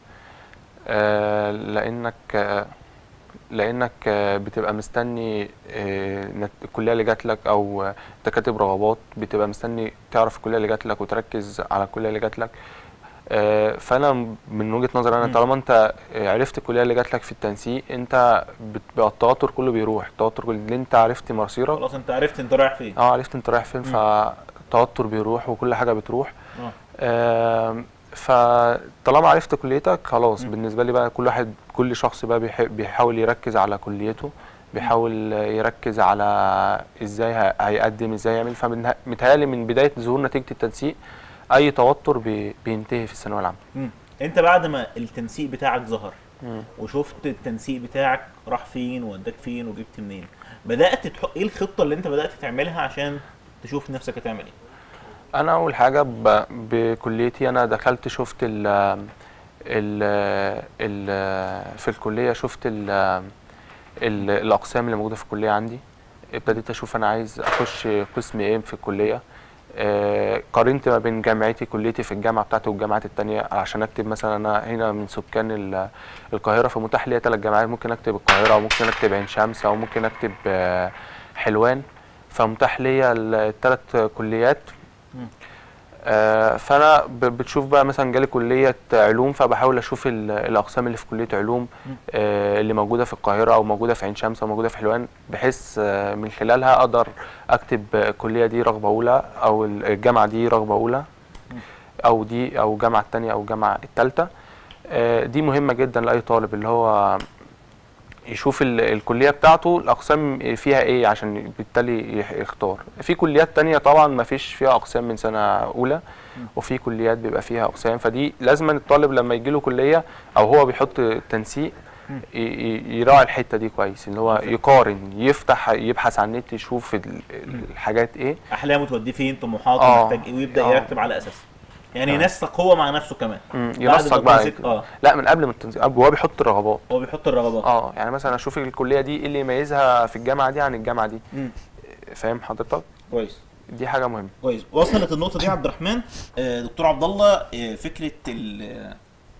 Speaker 6: آه، لأنك آه، لأنك آه، بتبقى مستني آه، نت- الكلية اللي جات لك أو آه، أنت كاتب رغبات بتبقى مستني تعرف الكلية اللي جات لك وتركز على الكلية اللي جات لك آه، فأنا من وجهة نظري أنا
Speaker 1: مم.
Speaker 6: طالما أنت آه، عرفت الكلية اللي جات لك في التنسيق أنت بتبقى التوتر كله بيروح التوتر كله اللي أنت عرفت مصيرك
Speaker 1: خلاص انت عرفت انت رايح فين
Speaker 6: اه عرفت انت رايح فين
Speaker 1: مم.
Speaker 6: فالتوتر بيروح وكل حاجه بتروح
Speaker 1: اه
Speaker 6: آم، فطالما عرفت كليتك خلاص
Speaker 1: مم.
Speaker 6: بالنسبه لي بقى كل واحد كل شخص بقى بيح- بيحاول يركز على كليته بيحاول يركز على ازاي ه- هيقدم ازاي يعمل فمتهيألي من بدايه ظهور نتيجه التنسيق اي توتر بي- بينتهي في الثانويه العامه
Speaker 1: مم. انت بعد ما التنسيق بتاعك ظهر
Speaker 6: مم.
Speaker 1: وشفت التنسيق بتاعك راح فين ووداك فين وجبت منين بدات تحط ايه الخطه اللي انت بدات تعملها عشان تشوف نفسك هتعمل ايه
Speaker 6: انا اول حاجه ب... بكليتي انا دخلت شفت ال ال ال في الكليه شفت ال ال الاقسام اللي موجوده في الكليه عندي ابتديت اشوف انا عايز اخش قسم ايه في الكليه آه، قارنت ما بين جامعتي كليتي في الجامعه بتاعتي والجامعات التانية عشان اكتب مثلا انا هنا من سكان ال- القاهره فمتاح لي ثلاث جامعات ممكن اكتب القاهره او ممكن اكتب عين شمس او ممكن اكتب آه، حلوان فمتاح لي الثلاث كليات آه، فانا ب- بتشوف بقى مثلا جالي كليه علوم فبحاول اشوف ال- الاقسام اللي في كليه علوم آه، اللي موجوده في القاهره او موجوده في عين شمس او موجوده في حلوان بحيث آه، من خلالها اقدر اكتب الكليه دي رغبه اولى او الجامعه دي رغبه اولى او دي او الجامعه الثانيه او الجامعه الثالثه دي مهمه جدا لاي طالب اللي هو يشوف ال- الكليه بتاعته الاقسام فيها ايه عشان بالتالي يح- يختار في كليات تانية طبعا ما فيش فيها اقسام من سنه اولى وفي كليات بيبقى فيها اقسام فدي لازم الطالب لما يجي له كليه او هو بيحط تنسيق ي- ي- يراعي الحته دي كويس ان هو يقارن يفتح يبحث على النت يشوف ال- الحاجات ايه
Speaker 1: احلامه توديه فين طموحاته
Speaker 6: آه.
Speaker 1: محتاج ايه ويبدا
Speaker 6: آه.
Speaker 1: يرتب على اساسه يعني
Speaker 6: تمام.
Speaker 1: ينسق هو مع نفسه كمان
Speaker 6: مم،
Speaker 1: بعد
Speaker 6: ينسق
Speaker 1: ما
Speaker 6: بقى
Speaker 1: التنسيق- اه
Speaker 6: لا من قبل ما التنسيق قبل- هو بيحط الرغبات
Speaker 1: هو بيحط الرغبات
Speaker 6: اه يعني مثلا اشوف الكليه دي ايه اللي يميزها في الجامعه دي عن الجامعه دي
Speaker 1: مم.
Speaker 6: فاهم حضرتك
Speaker 1: كويس
Speaker 6: دي حاجه مهمه
Speaker 1: كويس وصلت النقطه دي يا عبد الرحمن آه، دكتور عبد الله آه، فكره ال آه،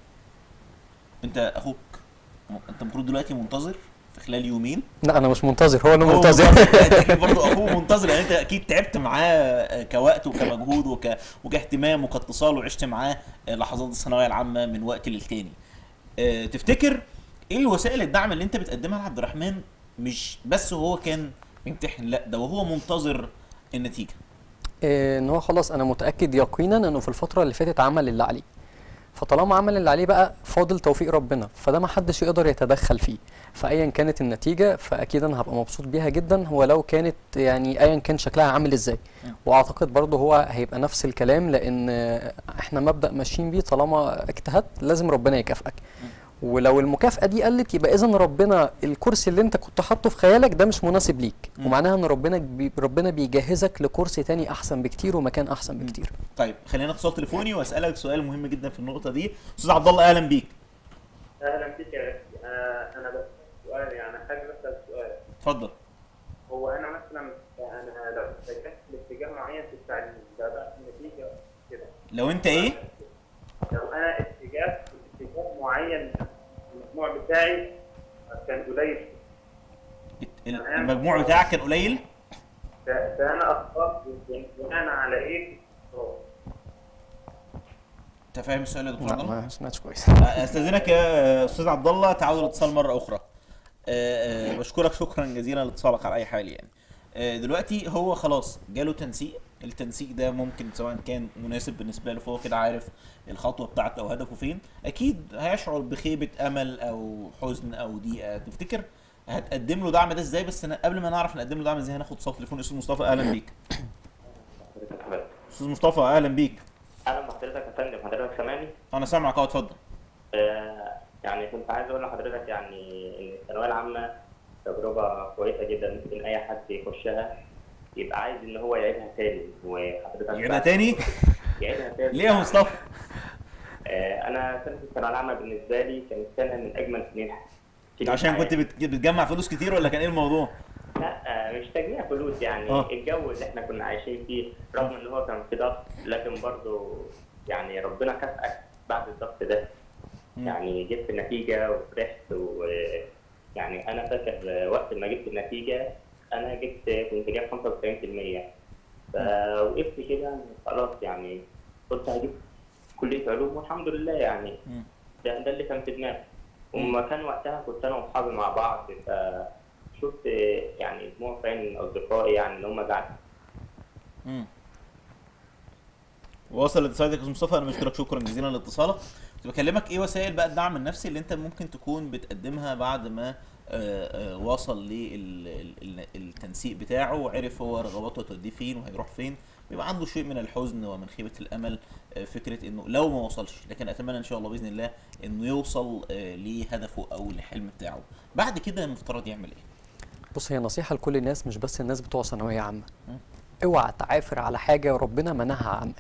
Speaker 1: انت اخوك م- انت المفروض دلوقتي منتظر في خلال يومين
Speaker 7: لا انا مش منتظر هو اللي
Speaker 1: هو
Speaker 7: منتظر
Speaker 1: انت اكيد برضه اخوه منتظر يعني انت اكيد تعبت معاه آه، كوقت وكمجهود وك... وكاهتمام وكاتصال وعشت معاه آه، لحظات الثانويه العامه من وقت للتاني آه، تفتكر ايه الوسائل الدعم اللي انت بتقدمها لعبد الرحمن مش بس هو كان بيمتحن لا ده وهو منتظر النتيجه
Speaker 7: إيه، ان هو خلاص انا متاكد يقينا انه في الفتره اللي فاتت عمل اللي عليه فطالما عمل اللي عليه بقى فاضل توفيق ربنا فده ما حدش يقدر يتدخل فيه فايا كانت النتيجه فاكيد انا هبقى مبسوط بيها جدا ولو كانت يعني ايا كان شكلها عامل ازاي واعتقد برضه هو هيبقى نفس الكلام لان احنا مبدا ماشيين بيه طالما اجتهدت لازم ربنا يكافئك ولو المكافأة دي قلت يبقى إذا ربنا الكرسي اللي أنت كنت حاطه في خيالك ده مش مناسب ليك
Speaker 1: مم.
Speaker 7: ومعناها إن ربنا بي ربنا بيجهزك لكرسي تاني أحسن بكتير ومكان أحسن بكتير
Speaker 1: طيب خلينا اتصال تليفوني واسالك سؤال مهم جدا في النقطه دي استاذ عبد الله اهلا بيك
Speaker 9: اهلا بك يا أخي. آه، انا بس سؤال يعني حابب اسال سؤال
Speaker 1: اتفضل
Speaker 9: هو انا مثلا انا لو اتجهت لاتجاه معين في التعليم ده بقى النتيجه كده
Speaker 1: لو انت ايه
Speaker 9: لو انا اتجهت لاتجاه معين المجموع بتاعي كان قليل
Speaker 1: المجموع بتاعك كان قليل
Speaker 9: ف- فانا اخترت بناء على ايه؟
Speaker 1: انت فاهم السؤال يا دكتور عبد الله
Speaker 7: ما سمعتش كويس
Speaker 1: استاذنك يا استاذ عبد الله تعود الاتصال مره اخرى آه، آه، بشكرك شكرا جزيلا لاتصالك على اي حال يعني آه، دلوقتي هو خلاص جاله تنسيق التنسيق ده ممكن سواء كان مناسب بالنسبه له فهو كده عارف الخطوه بتاعته او هدفه فين اكيد هيشعر بخيبه امل او حزن او ضيقه تفتكر هتقدم له دعم ده ازاي بس أنا قبل ما نعرف نقدم له دعم ازاي هناخد صوت تليفون استاذ مصطفى اهلا بيك استاذ مصطفى اهلا بيك
Speaker 10: اهلا بحضرتك يا فندم حضرتك سامعني
Speaker 1: انا سامعك اهو اتفضل
Speaker 10: آه يعني كنت عايز اقول لحضرتك يعني ان الثانويه العامه تجربه كويسه جدا ممكن اي حد يخشها يبقى عايز ان هو يعيدها تاني وحضرتك
Speaker 1: يعيدها تاني؟
Speaker 10: يعيدها تاني
Speaker 1: ليه يا مصطفى؟
Speaker 10: آه، انا سنه الثانويه العامه بالنسبه لي كانت سنه من اجمل سنين سنين
Speaker 1: عشان كنت
Speaker 10: حياتي.
Speaker 1: بت- بتجمع فلوس كتير ولا كان ايه الموضوع؟
Speaker 10: لا آه، مش تجميع فلوس يعني
Speaker 1: آه.
Speaker 10: الجو اللي احنا كنا عايشين فيه رغم ان هو كان في ضغط لكن برضه يعني ربنا كافئك بعد الضغط ده يعني جبت النتيجه وفرحت ويعني انا فاكر وقت ما جبت النتيجه انا جبت كنت جايب 95% فوقفت كده خلاص يعني قلت هجيب كليه علوم والحمد لله يعني ده, ده اللي كان في دماغي وما كان وقتها كنت انا واصحابي مع بعض فشفت يعني دموع في عين اصدقائي يعني ان هم زعلوا
Speaker 1: مم. وصل اتصالك يا أستاذ مصطفى انا بشكرك شكرا جزيلا لاتصالك كنت بكلمك ايه وسائل بقى الدعم النفسي اللي انت ممكن تكون بتقدمها بعد ما آه، آه، وصل للتنسيق بتاعه وعرف هو رغباته توديه فين وهيروح فين بيبقى عنده شيء من الحزن ومن خيبه الامل آه، فكره انه لو ما وصلش لكن اتمنى ان شاء الله باذن الله انه يوصل آه، لهدفه او للحلم بتاعه بعد كده المفترض يعمل ايه
Speaker 7: بص هي نصيحة لكل الناس مش بس الناس بتوع ثانوية عامة اوعى تعافر على حاجة ربنا منعها عنك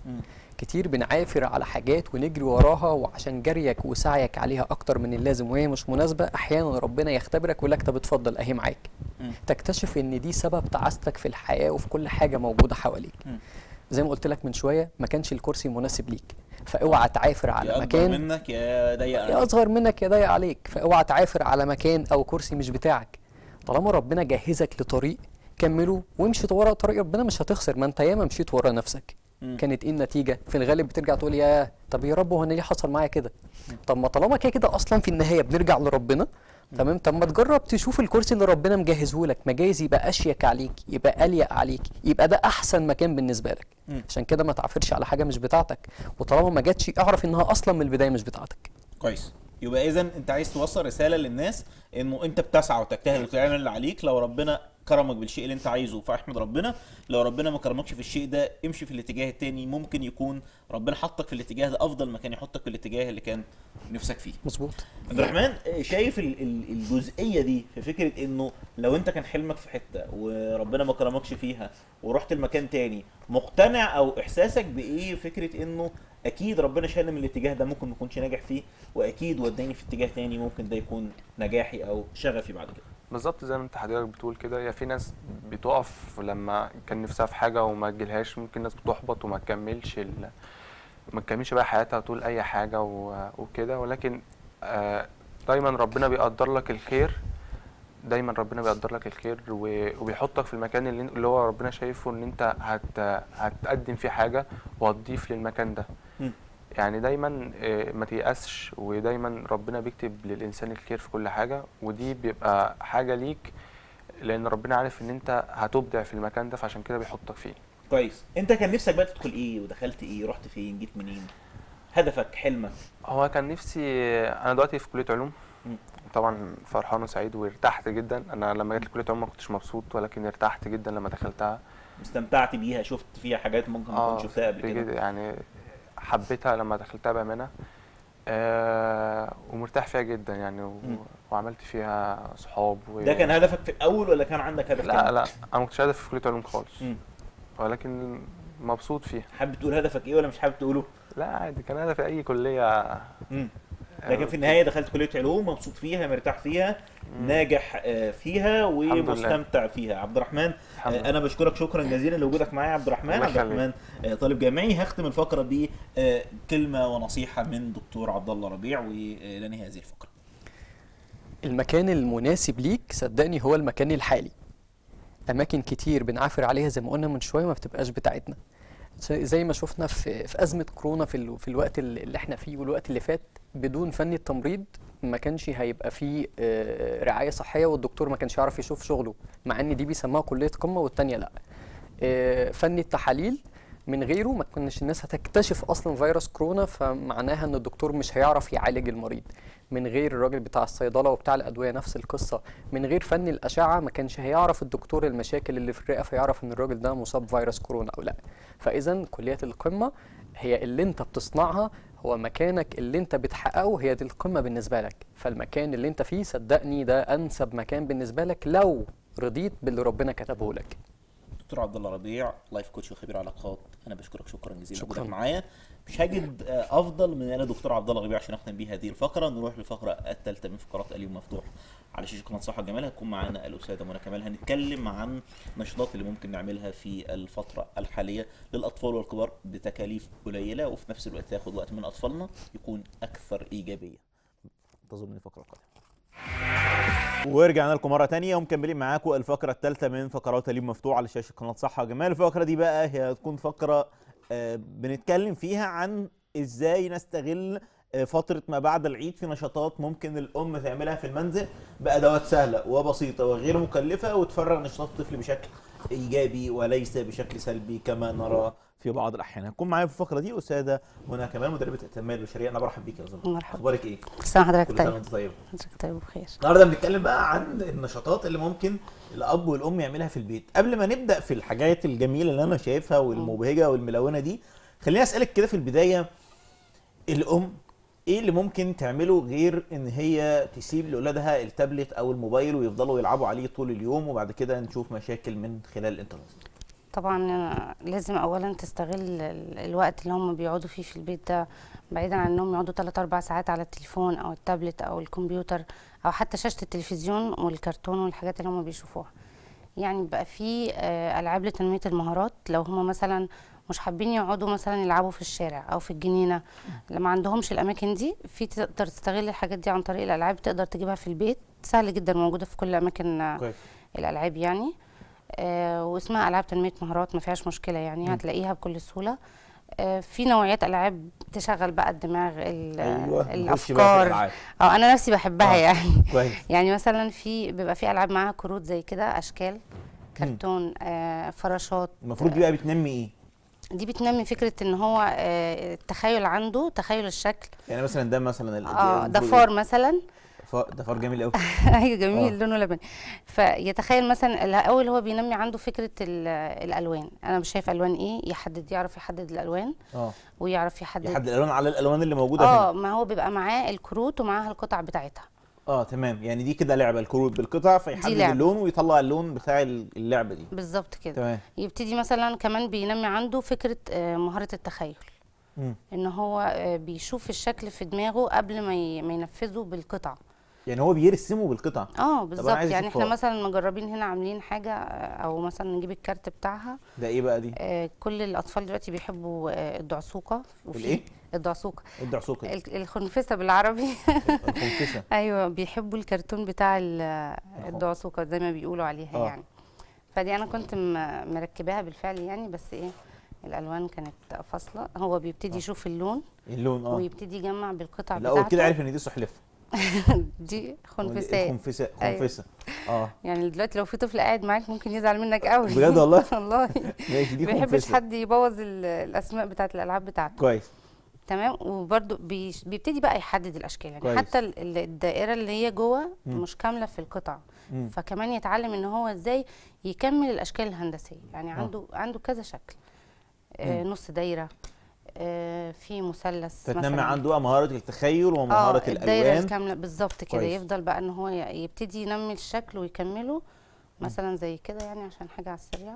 Speaker 7: كتير بنعافر على حاجات ونجري وراها وعشان جريك وسعيك عليها اكتر من اللازم وهي مش مناسبة احيانا ربنا يختبرك ويقول لك طب اتفضل اهي معاك تكتشف ان دي سبب تعاستك في الحياة وفي كل حاجة موجودة حواليك زي ما قلت لك من شوية ما كانش الكرسي مناسب ليك فاوعى تعافر على
Speaker 1: يا اكبر
Speaker 7: مكان
Speaker 1: منك يا ضيق
Speaker 7: يا
Speaker 1: عليك.
Speaker 7: اصغر منك يا ضيق عليك فاوعى تعافر على مكان او كرسي مش بتاعك طالما ربنا جهزك لطريق كمله وامشي ورا طريق ربنا مش هتخسر ما انت ياما مشيت ورا نفسك
Speaker 1: مم.
Speaker 7: كانت ايه النتيجه في الغالب بترجع تقول يا طب يا رب هو انا ليه حصل معايا كده طب ما طالما كده كده اصلا في النهايه بنرجع لربنا تمام طب ما تجرب تشوف الكرسي اللي ربنا مجهزه لك مجاز يبقى اشيك عليك يبقى اليق عليك يبقى ده احسن مكان بالنسبه لك
Speaker 1: مم.
Speaker 7: عشان كده ما تعافرش على حاجه مش بتاعتك وطالما ما جاتش اعرف انها اصلا من البدايه مش بتاعتك
Speaker 1: كويس يبقى اذا انت عايز توصل رساله للناس انه انت بتسعى وتجتهد وتعمل اللي عليك لو ربنا كرمك بالشيء اللي انت عايزه فاحمد ربنا لو ربنا ما كرمكش في الشيء ده امشي في الاتجاه التاني ممكن يكون ربنا حطك في الاتجاه ده افضل ما كان يحطك في الاتجاه اللي كان نفسك فيه
Speaker 7: مظبوط
Speaker 1: عبد الرحمن شايف ال- ال- الجزئيه دي في فكره انه لو انت كان حلمك في حته وربنا ما كرمكش فيها ورحت المكان تاني مقتنع او احساسك بايه فكره انه اكيد ربنا شالني من الاتجاه ده ممكن ما اكونش ناجح فيه واكيد وداني في اتجاه تاني ممكن ده يكون نجاحي او شغفي بعد كده
Speaker 6: بالظبط زي ما انت حضرتك بتقول كده يا في ناس بتقف لما كان نفسها في حاجه وما تجيلهاش ممكن ناس بتحبط وما تكملش ال... ما تكملش بقى حياتها طول اي حاجه و... وكده ولكن آه دايما ربنا بيقدر لك الخير دايما ربنا بيقدر لك الخير و... وبيحطك في المكان اللي, اللي هو ربنا شايفه ان انت هت... هتقدم فيه حاجه وهتضيف للمكان ده
Speaker 1: مم.
Speaker 6: يعني دايما آه، ما تيأسش ودايما ربنا بيكتب للإنسان الخير في كل حاجة ودي بيبقى حاجة ليك لأن ربنا عارف إن أنت هتبدع في المكان ده فعشان كده بيحطك فيه
Speaker 1: كويس انت كان نفسك بقى تدخل ايه ودخلت ايه رحت فين جيت منين هدفك حلمك
Speaker 6: هو كان نفسي أنا دلوقتي في كلية علوم
Speaker 1: مم.
Speaker 6: طبعا فرحان وسعيد وارتحت جدا أنا لما جيت كلية علوم ما كنتش مبسوط ولكن ارتحت جدا لما دخلتها
Speaker 1: استمتعت بيها شفت فيها حاجات ممكن ما كنتش شفتها قبل
Speaker 6: بجد
Speaker 1: كده
Speaker 6: يعني حبيتها لما دخلتها بأمانة آه ومرتاح فيها جدا يعني و...
Speaker 1: مم.
Speaker 6: وعملت فيها صحاب و...
Speaker 1: ده كان هدفك في الاول ولا كان عندك هدف
Speaker 6: لا
Speaker 1: تاني؟
Speaker 6: لا انا ما كنتش هدف في كليه علوم خالص
Speaker 1: مم.
Speaker 6: ولكن مبسوط فيها
Speaker 1: حابب تقول هدفك ايه ولا مش حابب تقوله
Speaker 6: لا عادي كان هدفي اي كليه
Speaker 1: مم. لكن في النهايه دخلت كليه علوم مبسوط فيها مرتاح فيها ناجح آه، فيها
Speaker 6: لله.
Speaker 1: ومستمتع فيها عبد الرحمن
Speaker 6: الحمد
Speaker 1: آه،
Speaker 6: لله.
Speaker 1: انا بشكرك شكرا جزيلا لوجودك معايا يا عبد الرحمن
Speaker 6: الله
Speaker 1: عبد الرحمن آه، طالب جامعي هختم الفقره بكلمه ونصيحه من دكتور عبد الله ربيع ولنهي هذه الفقره
Speaker 7: المكان المناسب ليك صدقني هو المكان الحالي اماكن كتير بنعافر عليها زي ما قلنا من شويه ما بتبقاش بتاعتنا زي- زي ما شفنا في في ازمه كورونا في ال- في الوقت اللي اللي احنا فيه والوقت اللي فات بدون فني التمريض ما كانش هيبقى فيه آه، رعايه صحيه والدكتور ما كانش يعرف يشوف شغله مع ان دي بيسموها كليه قمه والتانيه لا آه، فني التحاليل من غيره ما كناش الناس هتكتشف اصلا فيروس كورونا فمعناها ان الدكتور مش هيعرف يعالج المريض من غير الراجل بتاع الصيدله وبتاع الادويه نفس القصه من غير فن الاشعه ما كانش هيعرف الدكتور المشاكل اللي في الرئه فيعرف ان الراجل ده مصاب فيروس كورونا او لا فاذا كليه القمه هي اللي انت بتصنعها هو مكانك اللي انت بتحققه هي دي القمه بالنسبه لك فالمكان اللي انت فيه صدقني ده انسب مكان بالنسبه لك لو رضيت باللي ربنا كتبه لك
Speaker 1: دكتور عبد الله ربيع لايف كوتش وخبير علاقات انا بشكرك شكرا جزيلا
Speaker 7: شكراً.
Speaker 1: وجودك معايا مش هجد آه، افضل من انا دكتور عبد الله ربيع عشان اختم بيه هذه الفقره نروح للفقره الثالثه من فقرات اليوم مفتوح على شاشه قناه صحه جمال هتكون معانا الاستاذه منى كمال هنتكلم عن النشاطات اللي ممكن نعملها في الفتره الحاليه للاطفال والكبار بتكاليف قليله وفي نفس الوقت ياخد وقت من اطفالنا يكون اكثر ايجابيه انتظروني الفقره القادمه ورجعنا لكم مره تانية ومكملين معاكم الفقره الثالثه من فقرات اليوم مفتوح على شاشه قناه صحه وجمال الفقره دي بقى هي هتكون فقره آه، بنتكلم فيها عن ازاي نستغل آه، فتره ما بعد العيد في نشاطات ممكن الام تعملها في المنزل بادوات سهله وبسيطه وغير مكلفه وتفرغ نشاطات الطفل بشكل ايجابي وليس بشكل سلبي كما نرى في بعض الاحيان هتكون معايا في الفقره دي استاذه منى كمال مدربه التنميه البشريه انا برحب بيك يا زلمه
Speaker 2: مرحبا
Speaker 1: اخبارك ايه
Speaker 2: سلام حضرتك
Speaker 1: كل سنه
Speaker 2: طيب
Speaker 1: وانت طيب
Speaker 2: حضرتك طيب وبخير
Speaker 1: النهارده بنتكلم بقى عن النشاطات اللي ممكن الاب والام يعملها في البيت قبل ما نبدا في الحاجات الجميله اللي انا شايفها والمبهجه والملونه دي خليني اسالك كده في البدايه الام ايه اللي ممكن تعمله غير ان هي تسيب لاولادها التابلت او الموبايل ويفضلوا يلعبوا عليه طول اليوم وبعد كده نشوف مشاكل من خلال الانترنت
Speaker 11: طبعا آه، لازم اولا تستغل ال- الوقت اللي هم بيقعدوا فيه في البيت ده بعيدا عن انهم يقعدوا 3 4 ساعات على التليفون او التابلت او الكمبيوتر او حتى شاشة التلفزيون والكرتون والحاجات اللي هم بيشوفوها يعني بقى في آه، العاب لتنمية المهارات لو هم مثلا مش حابين يقعدوا مثلا يلعبوا في الشارع او في الجنينة لما عندهمش الاماكن دي في تقدر تستغل الحاجات دي عن طريق الالعاب تقدر تجيبها في البيت سهل جدا موجودة في كل اماكن آه،
Speaker 1: كويس
Speaker 11: الالعاب يعني آه واسمها العاب تنميه مهارات ما فيهاش مشكله يعني هتلاقيها بكل سهوله آه في نوعيات العاب تشغل بقى الدماغ ال-
Speaker 1: ايوه نخش بقى في
Speaker 11: الافكار
Speaker 1: الألعاب.
Speaker 11: اه انا نفسي بحبها
Speaker 1: آه.
Speaker 11: يعني
Speaker 1: كويس
Speaker 11: يعني مثلا في بيبقى في العاب معاها كروت زي كده اشكال كرتون آه فراشات
Speaker 1: المفروض دي بقى بتنمي ايه
Speaker 11: دي بتنمي فكره ان هو آه التخيل عنده تخيل الشكل
Speaker 1: يعني مثلا ده مثلا ال-
Speaker 11: اه
Speaker 1: المفروض إيه؟
Speaker 11: ضفار مثلا
Speaker 1: ف- ده فار جميل قوي
Speaker 11: ايوه جميل
Speaker 1: آه.
Speaker 11: لونه لبني فيتخيل مثلا الاول هو بينمي عنده فكره ال- الالوان انا مش شايف الوان ايه يحدد يعرف يحدد الالوان
Speaker 1: اه
Speaker 11: ويعرف يحدد
Speaker 1: يحدد الالوان على الالوان اللي موجوده
Speaker 11: اه
Speaker 1: هنا
Speaker 11: ما هو بيبقى معاه الكروت ومعاها القطع بتاعتها
Speaker 1: اه تمام يعني دي كده لعبه الكروت بالقطع فيحدد
Speaker 11: لعبة.
Speaker 1: اللون ويطلع اللون بتاع اللعبه دي
Speaker 11: بالظبط كده
Speaker 1: تمام
Speaker 11: يبتدي مثلا كمان بينمي عنده فكره آه، مهاره التخيل
Speaker 1: مم.
Speaker 11: ان هو آه، بيشوف الشكل في دماغه قبل ما ي- ما ينفذه بالقطع
Speaker 1: يعني هو بيرسمه بالقطع
Speaker 11: اه بالظبط
Speaker 1: عايز
Speaker 11: يعني
Speaker 1: أشوف
Speaker 11: احنا
Speaker 1: هو.
Speaker 11: مثلا مجربين هنا عاملين حاجه آه، او مثلا نجيب الكارت بتاعها
Speaker 1: ده ايه بقى دي
Speaker 11: آه، كل الاطفال دلوقتي بيحبوا آه، الدعسوقه وفي
Speaker 1: الإيه؟
Speaker 11: الدعسوقه
Speaker 1: الدعسوقه دي
Speaker 11: ال- الخنفسه بالعربي
Speaker 1: الخنفسه
Speaker 11: ايوه بيحبوا الكرتون بتاع ال- الدعسوقه زي ما بيقولوا عليها
Speaker 1: آه.
Speaker 11: يعني فدي انا كنت م- مركباها بالفعل يعني بس ايه الالوان كانت فاصله هو بيبتدي يشوف اللون
Speaker 1: اللون اه
Speaker 11: ويبتدي يجمع بالقطع
Speaker 1: الاول
Speaker 11: بتاعته
Speaker 1: كده عرف ان دي سحلفه
Speaker 11: دي خنفسات
Speaker 1: خنفسه
Speaker 11: أيوة.
Speaker 1: خنفسه اه
Speaker 11: يعني دلوقتي لو في طفل قاعد معاك ممكن يزعل منك قوي
Speaker 1: بجد والله؟
Speaker 11: والله
Speaker 1: ماشي دي
Speaker 11: ما بيحبش
Speaker 1: خنفسه
Speaker 11: حد يبوظ ال- الاسماء بتاعت الالعاب بتاعته
Speaker 1: كويس
Speaker 11: تمام وبرده بيش- بيبتدي بقى يحدد الاشكال يعني
Speaker 1: كويس.
Speaker 11: حتى ال- ال- الدائره اللي هي جوه
Speaker 1: مم.
Speaker 11: مش كامله في القطع
Speaker 1: مم.
Speaker 11: فكمان يتعلم ان هو ازاي يكمل الاشكال الهندسيه يعني
Speaker 1: آه.
Speaker 11: عنده عنده كذا شكل آه
Speaker 1: مم.
Speaker 11: نص دايره آه في مثلث
Speaker 1: فتنمي
Speaker 11: مثلاً.
Speaker 1: عنده بقى مهاره التخيل ومهاره
Speaker 11: اه الدايره
Speaker 1: الالوان
Speaker 11: الكامله بالظبط كده
Speaker 1: كويس.
Speaker 11: يفضل بقى ان هو ي- يبتدي ينمي الشكل ويكمله مثلا زي كده يعني عشان حاجه على السريع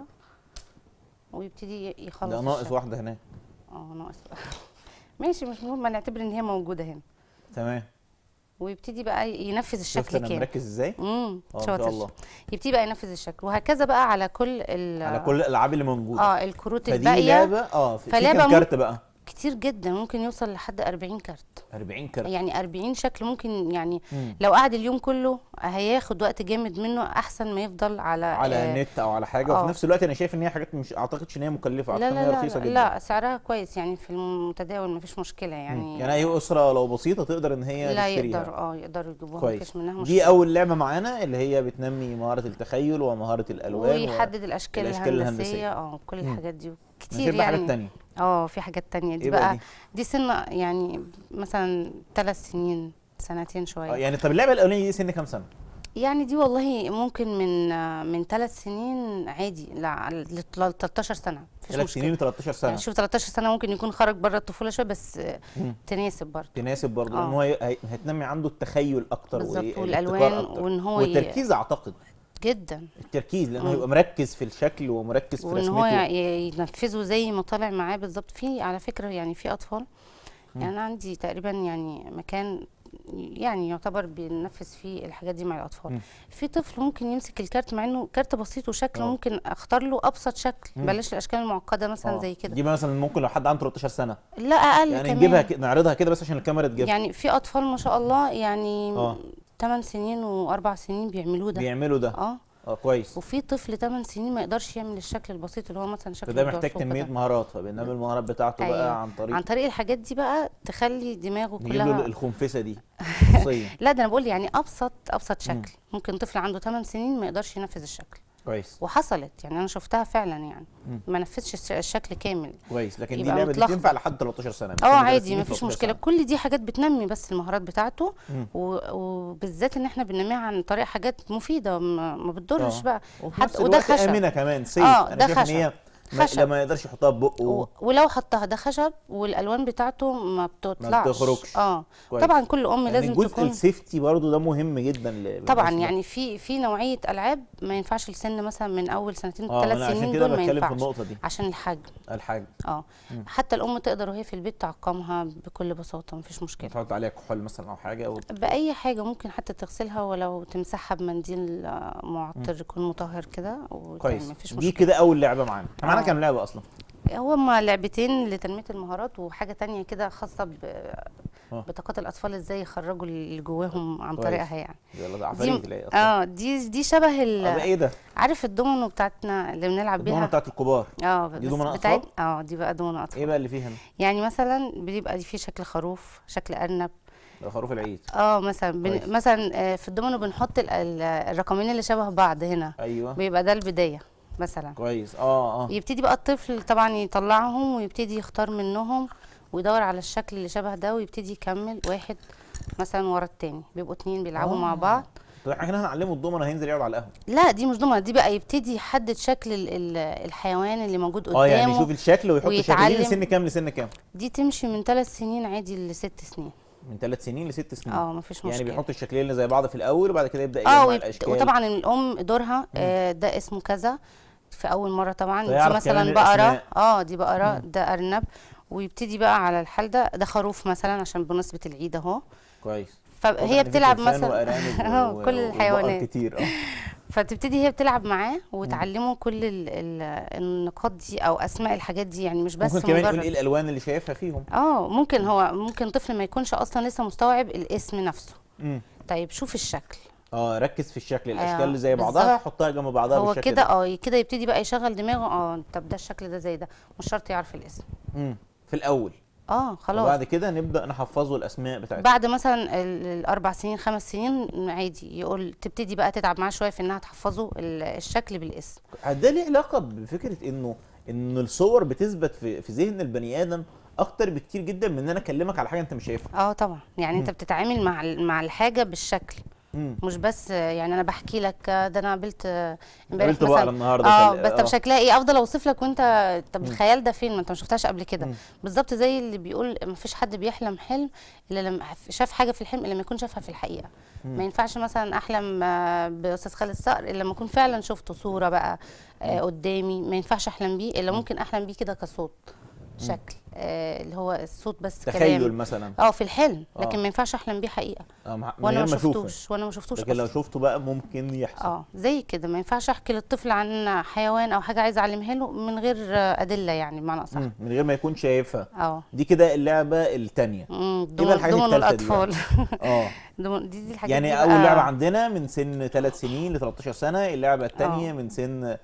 Speaker 11: ويبتدي ي- يخلص
Speaker 1: ده ناقص
Speaker 11: الشكل.
Speaker 1: واحده هناك
Speaker 11: اه ناقص ماشي مش مهم نعتبر ان هي موجوده هنا
Speaker 1: تمام
Speaker 11: ويبتدي بقى ينفذ
Speaker 1: شفت
Speaker 11: الشكل
Speaker 1: انا
Speaker 11: كامل
Speaker 1: مركز ازاي
Speaker 11: امم
Speaker 1: اه ما شاء
Speaker 11: شاطر
Speaker 1: الله
Speaker 11: يبتدي بقى ينفذ الشكل وهكذا بقى على كل ال
Speaker 1: على كل الالعاب اللي موجوده
Speaker 11: اه الكروت
Speaker 1: فدي
Speaker 11: الباقيه
Speaker 1: لعبه اه في في
Speaker 11: فلعبة
Speaker 1: كام
Speaker 11: مم-
Speaker 1: كارت بقى
Speaker 11: كتير جدا ممكن يوصل لحد 40 كارت
Speaker 1: 40 كارت
Speaker 11: يعني 40 شكل ممكن يعني
Speaker 1: مم.
Speaker 11: لو قعد اليوم كله هياخد وقت جامد منه احسن ما يفضل على
Speaker 1: على
Speaker 11: آه
Speaker 1: النت او على حاجه
Speaker 11: آه.
Speaker 1: وفي نفس الوقت انا شايف ان هي حاجات مش اعتقدش ان هي مكلفه
Speaker 11: لا
Speaker 1: اعتقد ان
Speaker 11: لا
Speaker 1: هي
Speaker 11: لا
Speaker 1: رخيصه
Speaker 11: لا,
Speaker 1: جدا
Speaker 11: لا سعرها كويس يعني في المتداول مفيش مشكله
Speaker 1: مم.
Speaker 11: يعني
Speaker 1: يعني اي اسره لو بسيطه تقدر ان هي
Speaker 11: لا
Speaker 1: تشتريها
Speaker 11: يقدر اه يقدروا يجيبوها
Speaker 1: كويس
Speaker 11: مفيش منها
Speaker 1: دي
Speaker 11: مشكله
Speaker 1: اول لعبه معانا اللي هي بتنمي مهاره التخيل ومهاره الالوان
Speaker 11: ويحدد الاشكال,
Speaker 1: الأشكال الهندسية.
Speaker 11: الهندسيه اه كل
Speaker 1: مم.
Speaker 11: الحاجات دي
Speaker 1: و...
Speaker 11: كتير
Speaker 1: حاجات
Speaker 11: يعني
Speaker 1: تانية
Speaker 11: اه في حاجات تانية دي
Speaker 1: ايه بقى
Speaker 11: بقى
Speaker 1: دي؟
Speaker 11: دي سن يعني مثلا ثلاث سنين سنتين
Speaker 1: آه،
Speaker 11: شويه
Speaker 1: يعني طب اللعبه الاولانيه دي سن كام سنه
Speaker 11: يعني دي والله ممكن من آه، من ثلاث سنين عادي لا ل 13 سنه مفيش
Speaker 1: ثلاث
Speaker 11: مشكله
Speaker 1: سنين و13 سنه
Speaker 11: يعني شوف 13 سنه ممكن يكون خرج بره الطفوله شويه بس آه،
Speaker 1: مم.
Speaker 11: تناسب برضه
Speaker 1: تناسب برضه
Speaker 11: آه.
Speaker 1: لان هو هي- هي- هتنمي عنده التخيل اكتر
Speaker 11: بالظبط،
Speaker 1: والابتكار
Speaker 11: والألوان
Speaker 1: أكتر.
Speaker 11: وإن هو ي-
Speaker 1: والتركيز اعتقد
Speaker 11: جدا
Speaker 1: التركيز لانه
Speaker 11: مم.
Speaker 1: هيبقى مركز في الشكل ومركز في
Speaker 11: وان هو
Speaker 1: رسمته
Speaker 11: ي- ينفذه زي ما طالع معاه بالظبط في على فكره يعني في اطفال
Speaker 1: مم.
Speaker 11: يعني انا عندي تقريبا يعني مكان يعني يعتبر بننفذ فيه الحاجات دي مع الاطفال
Speaker 1: مم.
Speaker 11: في طفل ممكن يمسك الكارت مع انه كارت بسيط وشكله
Speaker 1: آه.
Speaker 11: ممكن اختار له ابسط شكل
Speaker 1: مم.
Speaker 11: بلاش الاشكال المعقده مثلا
Speaker 1: آه.
Speaker 11: زي كده
Speaker 1: دي مثلا ممكن لو حد عنده 13 سنه
Speaker 11: لا اقل
Speaker 1: يعني
Speaker 11: كمان
Speaker 1: نجيبها كده نعرضها كده بس عشان الكاميرا تجيبها
Speaker 11: يعني في اطفال ما شاء الله يعني
Speaker 1: آه.
Speaker 11: 8 سنين واربع سنين بيعملوه ده
Speaker 1: بيعملوا ده
Speaker 11: اه
Speaker 1: اه كويس
Speaker 11: وفي طفل 8 سنين ما يقدرش يعمل الشكل البسيط اللي هو مثلا شكل
Speaker 1: فده محتاج
Speaker 11: الدرسوكة
Speaker 1: تنميه
Speaker 11: ده.
Speaker 1: مهارات فبينما المهارات بتاعته
Speaker 11: أيوة.
Speaker 1: بقى عن طريق
Speaker 11: عن طريق الحاجات دي بقى تخلي دماغه
Speaker 1: نجيب له
Speaker 11: كلها
Speaker 1: الخنفسه دي شخصيا
Speaker 11: لا ده انا بقول يعني ابسط ابسط
Speaker 1: مم.
Speaker 11: شكل ممكن طفل عنده 8 سنين ما يقدرش ينفذ الشكل
Speaker 1: كويس
Speaker 11: وحصلت يعني انا شفتها فعلا يعني
Speaker 1: مم.
Speaker 11: ما نفذش الش- الشكل كامل
Speaker 1: كويس لكن دي
Speaker 11: يبقى
Speaker 1: اللعبه دي
Speaker 11: متلخبط.
Speaker 1: تنفع لحد 13 سنه من
Speaker 11: اه
Speaker 1: سن ثلاث
Speaker 11: عادي
Speaker 1: سنين
Speaker 11: ما فيش
Speaker 1: 13
Speaker 11: مشكله
Speaker 1: سنة.
Speaker 11: كل دي حاجات بتنمي بس المهارات بتاعته
Speaker 1: مم.
Speaker 11: و- وبالذات ان احنا بننميها عن طريق حاجات مفيده ما, ما بتضرش
Speaker 1: آه.
Speaker 11: بقى
Speaker 1: وفي
Speaker 11: حد-
Speaker 1: نفس
Speaker 11: وده
Speaker 1: الوقت
Speaker 11: خشب
Speaker 1: امنه كمان سيف
Speaker 11: اه
Speaker 1: انا
Speaker 11: ده
Speaker 1: شايف ان
Speaker 11: خشب
Speaker 1: هي ما
Speaker 11: خشب.
Speaker 1: لما يقدرش يحطها في بقه
Speaker 11: و- ولو حطها ده خشب والالوان بتاعته ما بتطلعش
Speaker 1: بتخرجش.
Speaker 11: اه
Speaker 1: كويس.
Speaker 11: طبعا كل ام
Speaker 1: يعني
Speaker 11: لازم
Speaker 1: الجزء
Speaker 11: تكون
Speaker 1: السيفتي برضو ده مهم جدا ل-
Speaker 11: طبعا
Speaker 1: بالنسبة-
Speaker 11: يعني في في نوعيه العاب ما ينفعش لسن مثلا من اول سنتين
Speaker 1: اه
Speaker 11: ثلاث
Speaker 1: انا عشان
Speaker 11: سنين
Speaker 1: كده
Speaker 11: دول ما
Speaker 1: بتكلم في
Speaker 11: ينفعش
Speaker 1: النقطه دي
Speaker 11: عشان الحجم
Speaker 1: الحاجه
Speaker 11: اه
Speaker 1: مم.
Speaker 11: حتى الام تقدر وهي في البيت تعقمها بكل بساطه مفيش مشكله
Speaker 1: تحط عليها كحول مثلا او حاجه او
Speaker 11: باي حاجه ممكن حتى تغسلها ولو تمسحها بمنديل آه، معطر يكون مطهر كده وتمام،
Speaker 1: كويس
Speaker 11: مفيش
Speaker 1: دي
Speaker 11: مشكله
Speaker 1: كده اول لعبه معانا إحنا معانا
Speaker 11: آه.
Speaker 1: كام لعبه اصلا
Speaker 11: هما لعبتين لتنميه المهارات وحاجه تانية كده خاصه ب
Speaker 1: آه.
Speaker 11: بطاقات الاطفال ازاي يخرجوا اللي جواهم عن
Speaker 1: كويس.
Speaker 11: طريقها يعني
Speaker 1: يلا ده
Speaker 11: دي
Speaker 1: عفاريت تلاقي اصلا
Speaker 11: اه دي دي شبه ال
Speaker 1: آه، ده ايه ده
Speaker 11: عارف الدومينو بتاعتنا اللي بنلعب
Speaker 1: الدومنه
Speaker 11: بيها
Speaker 1: بتاعت الكبار
Speaker 11: اه
Speaker 1: دي
Speaker 11: بس
Speaker 1: دومنة
Speaker 11: بتاعت
Speaker 1: أطفال؟
Speaker 11: اه دي بقى دومينو اطفال
Speaker 1: ايه بقى اللي فيها هنا
Speaker 11: يعني مثلا بيبقى دي فيه شكل خروف شكل ارنب
Speaker 1: ده خروف العيد
Speaker 11: اه مثلا
Speaker 1: كويس.
Speaker 11: بن... مثلا آه، في الدومينو بنحط ال... ال- الرقمين اللي شبه بعض هنا
Speaker 1: ايوه
Speaker 11: بيبقى ده البدايه مثلا
Speaker 1: كويس اه اه
Speaker 11: يبتدي بقى الطفل طبعا يطلعهم ويبتدي يختار منهم ويدور على الشكل اللي شبه ده ويبتدي يكمل واحد مثلا ورا التاني بيبقوا اتنين بيلعبوا مع
Speaker 1: آه.
Speaker 11: بعض
Speaker 1: طب احنا كده هنعلمه الضمنه هينزل يقعد على القهوه
Speaker 11: لا دي مش دومنة دي بقى يبتدي يحدد شكل ال... ال... الحيوان اللي موجود قدامه
Speaker 1: اه يعني يشوف الشكل ويحط الشكل دي من
Speaker 11: ويتعلم.
Speaker 1: سن كام لسن كام
Speaker 11: دي تمشي من ثلاث سنين عادي لست سنين
Speaker 1: من ثلاث سنين لست سنين
Speaker 11: اه مفيش مشكله
Speaker 1: يعني بيحط الشكلين اللي زي بعض في الاول وبعد كده يبدا
Speaker 11: اه
Speaker 1: يجمع
Speaker 11: ويبت...
Speaker 1: الاشكال
Speaker 11: وطبعا الام دورها آه ده اسمه كذا في اول مره طبعا دي
Speaker 1: فيعرف كمان
Speaker 11: مثلا بقره
Speaker 1: الأسماء.
Speaker 11: اه دي بقره
Speaker 1: مم.
Speaker 11: ده ارنب ويبتدي بقى على الحال ده ده خروف مثلا عشان بمناسبه العيد اهو
Speaker 1: كويس
Speaker 11: فهي
Speaker 1: واضح إن في
Speaker 11: بتلعب
Speaker 1: فرسان
Speaker 11: مثلا
Speaker 1: وأرانب
Speaker 11: اه
Speaker 1: و-
Speaker 11: كل
Speaker 1: وبقر
Speaker 11: الحيوانات
Speaker 1: كتير اه
Speaker 11: فتبتدي هي بتلعب معاه وتعلمه كل ال ال النقاط دي او اسماء الحاجات دي يعني مش بس
Speaker 1: ممكن كمان يقول
Speaker 11: مجرد
Speaker 1: ايه الالوان اللي شايفها فيهم
Speaker 11: اه ممكن هو ممكن طفل ما يكونش اصلا لسه مستوعب الاسم نفسه
Speaker 1: امم
Speaker 11: طيب شوف الشكل
Speaker 1: اه ركز في الشكل الاشكال
Speaker 11: آه،
Speaker 1: اللي زي
Speaker 11: بالظبط.
Speaker 1: بعضها حطها جنب بعضها
Speaker 11: هو
Speaker 1: بالشكل
Speaker 11: كده
Speaker 1: ده
Speaker 11: اه كده يبتدي بقى يشغل دماغه اه طب ده الشكل ده زي ده مش شرط يعرف الاسم
Speaker 1: امم في الاول
Speaker 11: اه خلاص
Speaker 1: وبعد كده نبدا نحفظه الاسماء بتاعتها
Speaker 11: بعد مثلا ال- الاربع سنين خمس سنين عادي يقول تبتدي بقى تتعب معاه شويه في انها تحفظه ال- الشكل بالاسم
Speaker 1: ده ليه علاقه بفكره انه ان الصور بتثبت في في ذهن البني ادم اكتر بكتير جدا من ان انا اكلمك على حاجه انت مش شايفها
Speaker 11: اه طبعا يعني انت
Speaker 1: مم.
Speaker 11: بتتعامل مع ال- مع الحاجه بالشكل
Speaker 1: امم
Speaker 11: مش بس آه، يعني انا بحكي لك آه، ده انا قابلت آه، امبارح
Speaker 1: قابلت بقرة
Speaker 11: مثلا
Speaker 1: النهاردة
Speaker 11: اه
Speaker 1: في ال-
Speaker 11: بس طب
Speaker 1: آه.
Speaker 11: شكلها ايه افضل اوصف لك وانت طب
Speaker 1: مم.
Speaker 11: الخيال ده فين ما انت ما شفتهاش قبل كده
Speaker 1: مم.
Speaker 11: بالظبط زي اللي بيقول ما فيش حد بيحلم حلم الا لما شاف حاجه في الحلم الا لما يكون شافها في الحقيقه
Speaker 1: مم.
Speaker 11: ما ينفعش مثلا احلم آه، باستاذ خالد الصقر الا لما اكون فعلا شفته صوره بقى آه، قدامي ما ينفعش احلم بيه الا ممكن احلم بيه كده كصوت شكل آه اللي هو الصوت بس
Speaker 1: تخيل
Speaker 11: كلام
Speaker 1: مثلا
Speaker 11: اه في الحلم لكن
Speaker 1: آه.
Speaker 11: ما ينفعش احلم بيه حقيقه
Speaker 1: آه، مع- من
Speaker 11: وانا
Speaker 1: غير
Speaker 11: ما
Speaker 1: ما اشوفه
Speaker 11: شفتوش وانا ما شفتوش
Speaker 1: لكن لو
Speaker 11: أصلاً.
Speaker 1: شفته بقى ممكن يحصل
Speaker 11: اه زي كده ما ينفعش احكي للطفل عن حيوان او حاجه عايزه اعلمها له من غير آه، ادله يعني بمعنى اصح
Speaker 1: مم. من غير ما يكون شايفها
Speaker 11: اه
Speaker 1: دي كده اللعبه الثانيه
Speaker 11: امم
Speaker 1: ايه بقى الحاجات
Speaker 11: دومينو
Speaker 1: التالتة دي بقى؟
Speaker 11: الاطفال
Speaker 1: اه
Speaker 11: دومينو- دي دي الحاجات
Speaker 1: يعني
Speaker 11: دي
Speaker 1: اول
Speaker 11: بقى-
Speaker 1: لعبه عندنا من سن 3 سنين ل 13 سنه اللعبه الثانيه
Speaker 11: آه.
Speaker 1: من سن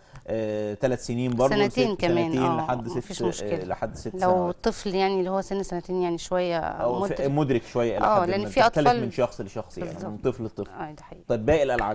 Speaker 1: 3 سنين برضه
Speaker 11: سنتين
Speaker 1: لست-
Speaker 11: كمان
Speaker 1: سنتين
Speaker 11: اه
Speaker 1: لحد
Speaker 11: مفيش
Speaker 1: ست
Speaker 11: مشكله
Speaker 1: آه، لحد ست
Speaker 11: لو
Speaker 1: سنوات
Speaker 11: طفل يعني اللي هو سن سنتين يعني شويه
Speaker 1: او في-
Speaker 11: مدرك
Speaker 1: مدرك شويه الى
Speaker 11: آه،
Speaker 1: حد
Speaker 11: لأن
Speaker 1: ما
Speaker 11: في
Speaker 1: بتختلف
Speaker 11: أطفال-
Speaker 1: من شخص لشخص يعني من
Speaker 11: بالظبط.
Speaker 1: طفل لطفل
Speaker 11: اه ده حقيقي
Speaker 1: طيب باقي الالعاب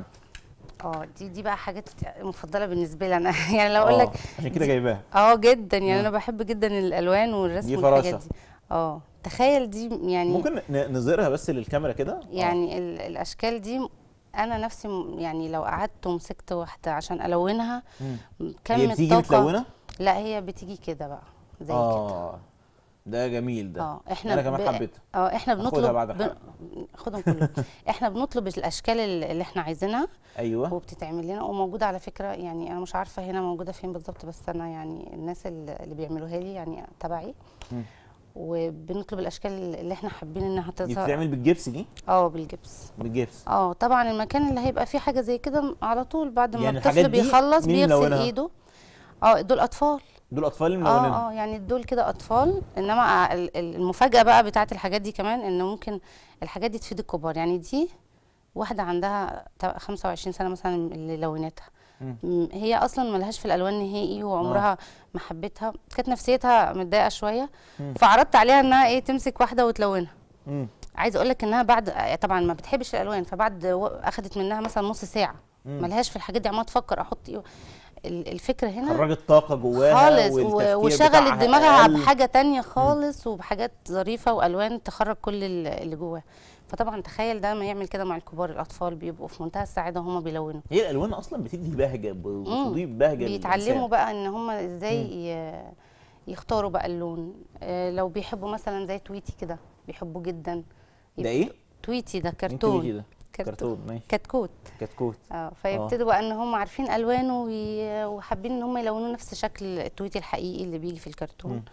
Speaker 11: اه دي دي بقى حاجات مفضله بالنسبه لي انا يعني لو اقول لك
Speaker 1: آه، عشان كده جايباها
Speaker 11: اه جدا يعني
Speaker 1: مم.
Speaker 11: انا بحب جدا الالوان والرسم
Speaker 1: دي
Speaker 11: والحاجات
Speaker 1: فراشة.
Speaker 11: دي اه تخيل دي يعني
Speaker 1: ممكن ن- نظهرها بس للكاميرا كده آه.
Speaker 11: يعني ال- الاشكال دي انا نفسي م- يعني لو قعدت ومسكت واحده عشان الونها
Speaker 1: مم.
Speaker 11: كم
Speaker 1: هي بتيجي
Speaker 11: الطاقه
Speaker 1: متلونه
Speaker 11: لا هي بتيجي كده بقى زي كده
Speaker 1: اه ده جميل ده
Speaker 11: اه احنا
Speaker 1: انا كمان
Speaker 11: ب-
Speaker 1: حبيتها
Speaker 11: اه احنا
Speaker 1: هاخدها
Speaker 11: بنطلب
Speaker 1: بعد
Speaker 11: بن...
Speaker 1: الحلقة.
Speaker 11: خدهم كلهم احنا بنطلب الاشكال اللي اللي احنا عايزينها
Speaker 1: ايوه
Speaker 11: وبتتعمل لنا وموجوده على فكره يعني انا مش عارفه هنا موجوده فين بالظبط بس انا يعني الناس اللي اللي بيعملوها لي يعني تبعي
Speaker 1: مم.
Speaker 11: وبنطلب الاشكال اللي احنا حابين انها
Speaker 1: دي
Speaker 11: تظهر
Speaker 1: بتتعمل بالجبس دي
Speaker 11: اه بالجبس
Speaker 1: بالجبس
Speaker 11: اه طبعا المكان اللي هيبقى فيه حاجه زي كده على طول بعد ما
Speaker 1: يعني الحاجات
Speaker 11: الطفل
Speaker 1: دي
Speaker 11: بيخلص
Speaker 1: مين
Speaker 11: بيغسل
Speaker 1: ملونها؟
Speaker 11: ايده اه دول اطفال
Speaker 1: دول اطفال اللي ملونينها
Speaker 11: اه اه يعني دول كده اطفال انما ال- ال- المفاجاه بقى بتاعت الحاجات دي كمان ان ممكن الحاجات دي تفيد الكبار يعني دي واحده عندها تا- 25 سنه مثلا اللي لونتها
Speaker 1: مم.
Speaker 11: م- هي اصلا ملهاش في الالوان نهائي وعمرها ما حبتها كانت نفسيتها متضايقه شويه
Speaker 1: مم.
Speaker 11: فعرضت عليها انها ايه تمسك واحده وتلونها
Speaker 1: مم.
Speaker 11: عايزه اقول لك انها بعد طبعا ما بتحبش الالوان فبعد و- اخدت منها مثلا نص ساعه
Speaker 1: مم.
Speaker 11: ملهاش في الحاجات دي عماله تفكر احط ايه ال- الفكره هنا
Speaker 1: خرجت طاقه جواها
Speaker 11: خالص
Speaker 1: والتفكير
Speaker 11: و- وشغلت
Speaker 1: بتاعها
Speaker 11: دماغها
Speaker 1: أقل.
Speaker 11: بحاجه تانية خالص وبحاجات ظريفه والوان تخرج كل ال- اللي جواها فطبعا تخيل ده ما يعمل كده مع الكبار الاطفال بيبقوا في منتهى السعاده وهم بيلونوا
Speaker 1: هي الالوان اصلا بتدي بهجه ب- بتضيف بهجه
Speaker 11: بيتعلموا
Speaker 1: للإنسان.
Speaker 11: بقى ان هم ازاي ي- يختاروا بقى اللون آه، لو بيحبوا مثلا زي تويتي كده بيحبوا جدا
Speaker 1: ده ايه؟
Speaker 11: تويتي ده
Speaker 1: مين
Speaker 11: كرتون
Speaker 1: تويتي ده؟ كرتون ماشي
Speaker 11: كتكوت
Speaker 1: كتكوت
Speaker 11: اه فيبتدوا بقى ان هم عارفين الوانه وي- وحابين ان هم يلونوا نفس شكل التويت الحقيقي اللي بيجي في الكرتون
Speaker 1: مم.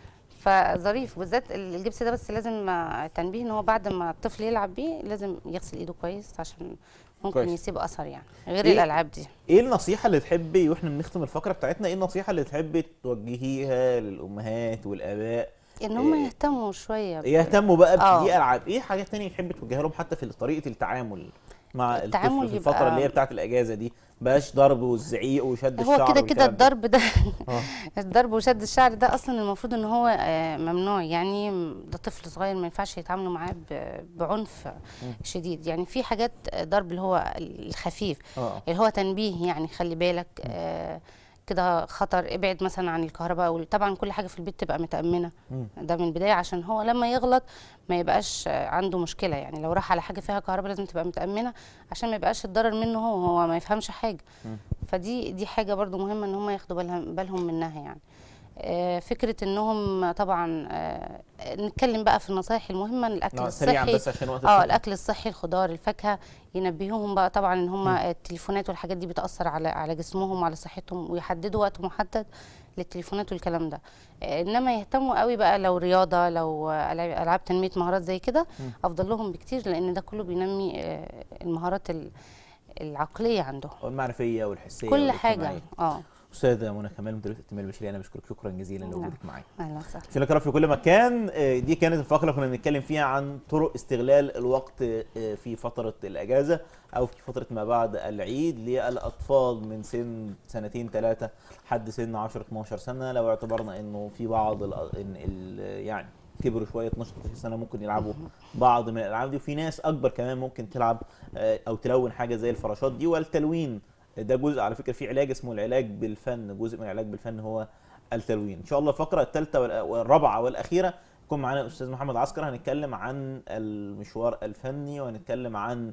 Speaker 11: فظريف بالذات ال- الجبس ده بس لازم آه، تنبيه ان هو بعد ما الطفل يلعب بيه لازم يغسل ايده كويس عشان ممكن
Speaker 1: كويس.
Speaker 11: يسيب اثر يعني غير
Speaker 1: إيه؟
Speaker 11: الالعاب دي
Speaker 1: ايه النصيحه اللي تحبي واحنا بنختم الفقره بتاعتنا ايه النصيحه اللي تحبي توجهيها للامهات والاباء
Speaker 11: ان هم
Speaker 1: إيه؟
Speaker 11: يهتموا شويه ب-
Speaker 1: يهتموا بقى
Speaker 11: آه.
Speaker 1: بدي العاب ايه حاجات تانية تحبي توجهها لهم حتى في طريقه التعامل مع
Speaker 11: التعامل
Speaker 1: الطفل في الفتره
Speaker 11: يبقى-
Speaker 1: اللي هي بتاعه الاجازه دي بلاش ضرب والزعيق وشد الشعر
Speaker 11: هو كده كده
Speaker 1: والكلام ده.
Speaker 11: الضرب ده
Speaker 1: آه.
Speaker 11: الضرب وشد الشعر ده اصلا المفروض ان هو آه، ممنوع يعني م- ده طفل صغير ما ينفعش يتعاملوا معاه ب- بعنف شديد يعني في حاجات آه، ضرب اللي هو الخفيف
Speaker 1: اه
Speaker 11: اللي هو تنبيه يعني خلي بالك آه كده خطر ابعد مثلا عن الكهرباء وطبعا كل حاجه في البيت تبقى متامنه
Speaker 1: مم.
Speaker 11: ده من البدايه عشان هو لما يغلط ما يبقاش آه، عنده مشكله يعني لو راح على حاجه فيها كهرباء لازم تبقى متامنه عشان ما يبقاش الضرر منه هو هو ما يفهمش حاجه
Speaker 1: مم.
Speaker 11: فدي دي حاجه برضو مهمه ان هم ياخدوا بالهم بالهم منها يعني آه، فكره انهم طبعا آه، نتكلم بقى في النصائح المهمه الاكل
Speaker 1: آه، سريعا
Speaker 11: الصحي
Speaker 1: بس عشان وقت
Speaker 11: اه
Speaker 1: الفقرة.
Speaker 11: الاكل الصحي الخضار الفاكهه ينبهوهم بقى طبعا ان هم التليفونات والحاجات دي بتاثر على على جسمهم وعلى صحتهم ويحددوا وقت محدد للتليفونات والكلام ده آه، انما يهتموا قوي بقى لو رياضه لو آه، ألعاب- العاب تنميه مهارات زي كده افضل لهم بكتير لان ده كله بينمي آه، المهارات ال- العقليه عندهم
Speaker 1: والمعرفيه والحسيه
Speaker 11: كل حاجه
Speaker 1: والاجتماعية.
Speaker 11: اه
Speaker 1: استاذه منى كمال مديريه التنميه البشريه انا بشكرك شكرا جزيلا
Speaker 11: نعم.
Speaker 1: لوجودك معايا
Speaker 11: اهلا وسهلا
Speaker 1: عشان لك في كل مكان آه، دي كانت الفقره اللي كنا بنتكلم فيها عن طرق استغلال الوقت آه، في فتره الاجازه او في فتره ما بعد العيد للاطفال من سن سنتين ثلاثه لحد سن 10 12 سنه لو اعتبرنا انه في بعض ال إن ال يعني كبروا شويه 12 13 سنه ممكن يلعبوا بعض من الالعاب دي وفي ناس اكبر كمان ممكن تلعب آه، او تلون حاجه زي الفراشات دي والتلوين ده جزء على فكره في علاج اسمه العلاج بالفن جزء من العلاج بالفن هو التلوين ان شاء الله الفقره الثالثه والرابعه والاخيره يكون معانا الاستاذ محمد عسكر هنتكلم عن المشوار الفني وهنتكلم عن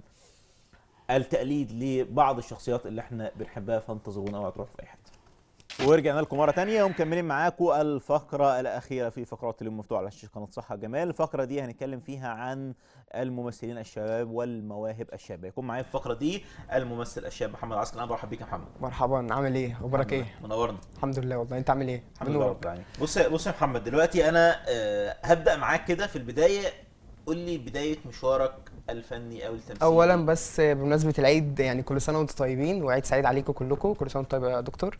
Speaker 1: التقليد لبعض الشخصيات اللي احنا بنحبها فانتظرونا اوعى تروحوا في اي حته ورجعنا لكم مره تانية ومكملين معاكم الفقره الاخيره في فقرات اليوم مفتوح على شاشه قناه صحه جمال الفقره دي هنتكلم فيها عن الممثلين الشباب والمواهب الشابه يكون معايا في الفقره دي الممثل الشاب محمد عسكر انا برحب بيك يا محمد
Speaker 12: مرحبا عامل ايه اخبارك ايه
Speaker 1: منورنا
Speaker 12: الحمد لله والله انت عامل ايه
Speaker 1: الحمد لله رب العالمين بص بص يا محمد دلوقتي انا آه، هبدا معاك كده في البدايه قول لي بدايه مشوارك الفني او التمثيلي
Speaker 12: اولا بس بمناسبه العيد يعني كل سنه وانتم طيبين وعيد سعيد عليكم كلكم كل سنه وانتم طيب يا دكتور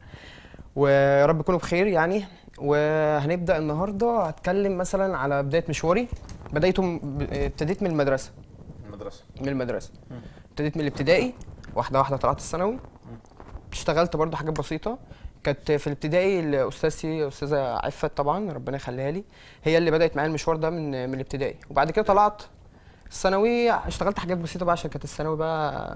Speaker 12: ويا رب تكونوا بخير يعني وهنبدا النهارده هتكلم مثلا على بدايه مشواري بدايته م- ب- ابتديت من المدرسه
Speaker 1: المدرسه
Speaker 12: من المدرسه ابتديت من الابتدائي واحده واحده طلعت الثانوي اشتغلت برضو حاجات بسيطه كانت في الابتدائي الاستاذتي استاذه عفت طبعا ربنا يخليها لي هي اللي بدات معايا المشوار ده من من الابتدائي وبعد كده طلعت الثانوي اشتغلت حاجات بسيطه بقى عشان كانت الثانوي بقى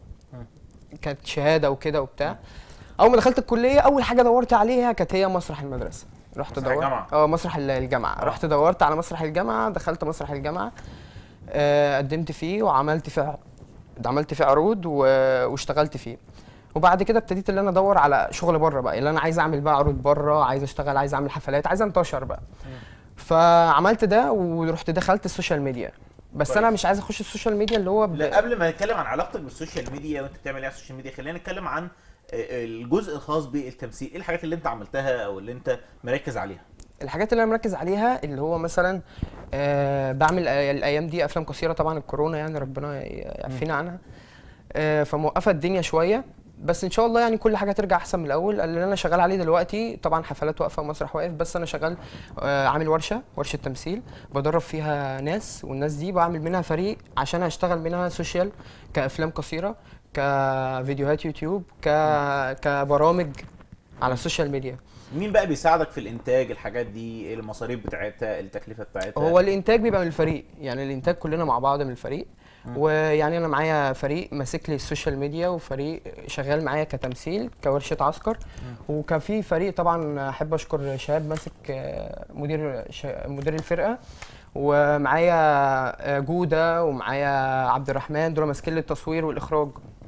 Speaker 12: كانت شهاده وكده وبتاع اول ما دخلت الكليه اول حاجه دورت عليها كانت هي مسرح المدرسه رحت
Speaker 1: مسرح
Speaker 12: دورت
Speaker 1: الجامعة.
Speaker 12: اه مسرح ال- الجامعه
Speaker 1: آه.
Speaker 12: رحت دورت على مسرح الجامعه دخلت مسرح الجامعه آه قدمت فيه وعملت فيه عملت فيه عروض و... واشتغلت فيه وبعد كده ابتديت اللي انا ادور على شغل بره بقى اللي انا عايز اعمل بقى عروض بره عايز اشتغل عايز اعمل حفلات عايز انتشر بقى فعملت ده ورحت دخلت السوشيال ميديا بس
Speaker 1: كويس.
Speaker 12: انا مش عايز اخش السوشيال ميديا اللي هو ب...
Speaker 1: لا قبل ما نتكلم عن علاقتك بالسوشيال ميديا وانت بتعمل ايه على السوشيال ميديا خلينا نتكلم عن آه، الجزء الخاص بالتمثيل ايه الحاجات اللي انت عملتها او اللي انت مركز عليها
Speaker 12: الحاجات اللي انا مركز عليها اللي هو مثلا آه بعمل آه الايام دي افلام قصيره طبعا الكورونا يعني ربنا يعافينا عنها آه فموقفه الدنيا شويه بس ان شاء الله يعني كل حاجه ترجع احسن من الاول اللي انا شغال عليه دلوقتي طبعا حفلات واقفه ومسرح واقف بس انا شغال آه عامل ورشه ورشه تمثيل بدرب فيها ناس والناس دي بعمل منها فريق عشان اشتغل منها سوشيال كافلام قصيره كفيديوهات يوتيوب ك كبرامج على السوشيال ميديا
Speaker 1: مين بقى بيساعدك في الانتاج الحاجات دي إيه المصاريف بتاعتها التكلفه بتاعتها
Speaker 12: هو الانتاج بيبقى من الفريق يعني الانتاج كلنا مع بعض من الفريق ويعني انا معايا فريق ماسك لي السوشيال ميديا وفريق شغال معايا كتمثيل كورشه عسكر وكان في فريق طبعا احب اشكر شهاب ماسك آه، مدير ش- مدير الفرقه ومعايا آه، جوده ومعايا عبد الرحمن دول ماسكين لي التصوير والاخراج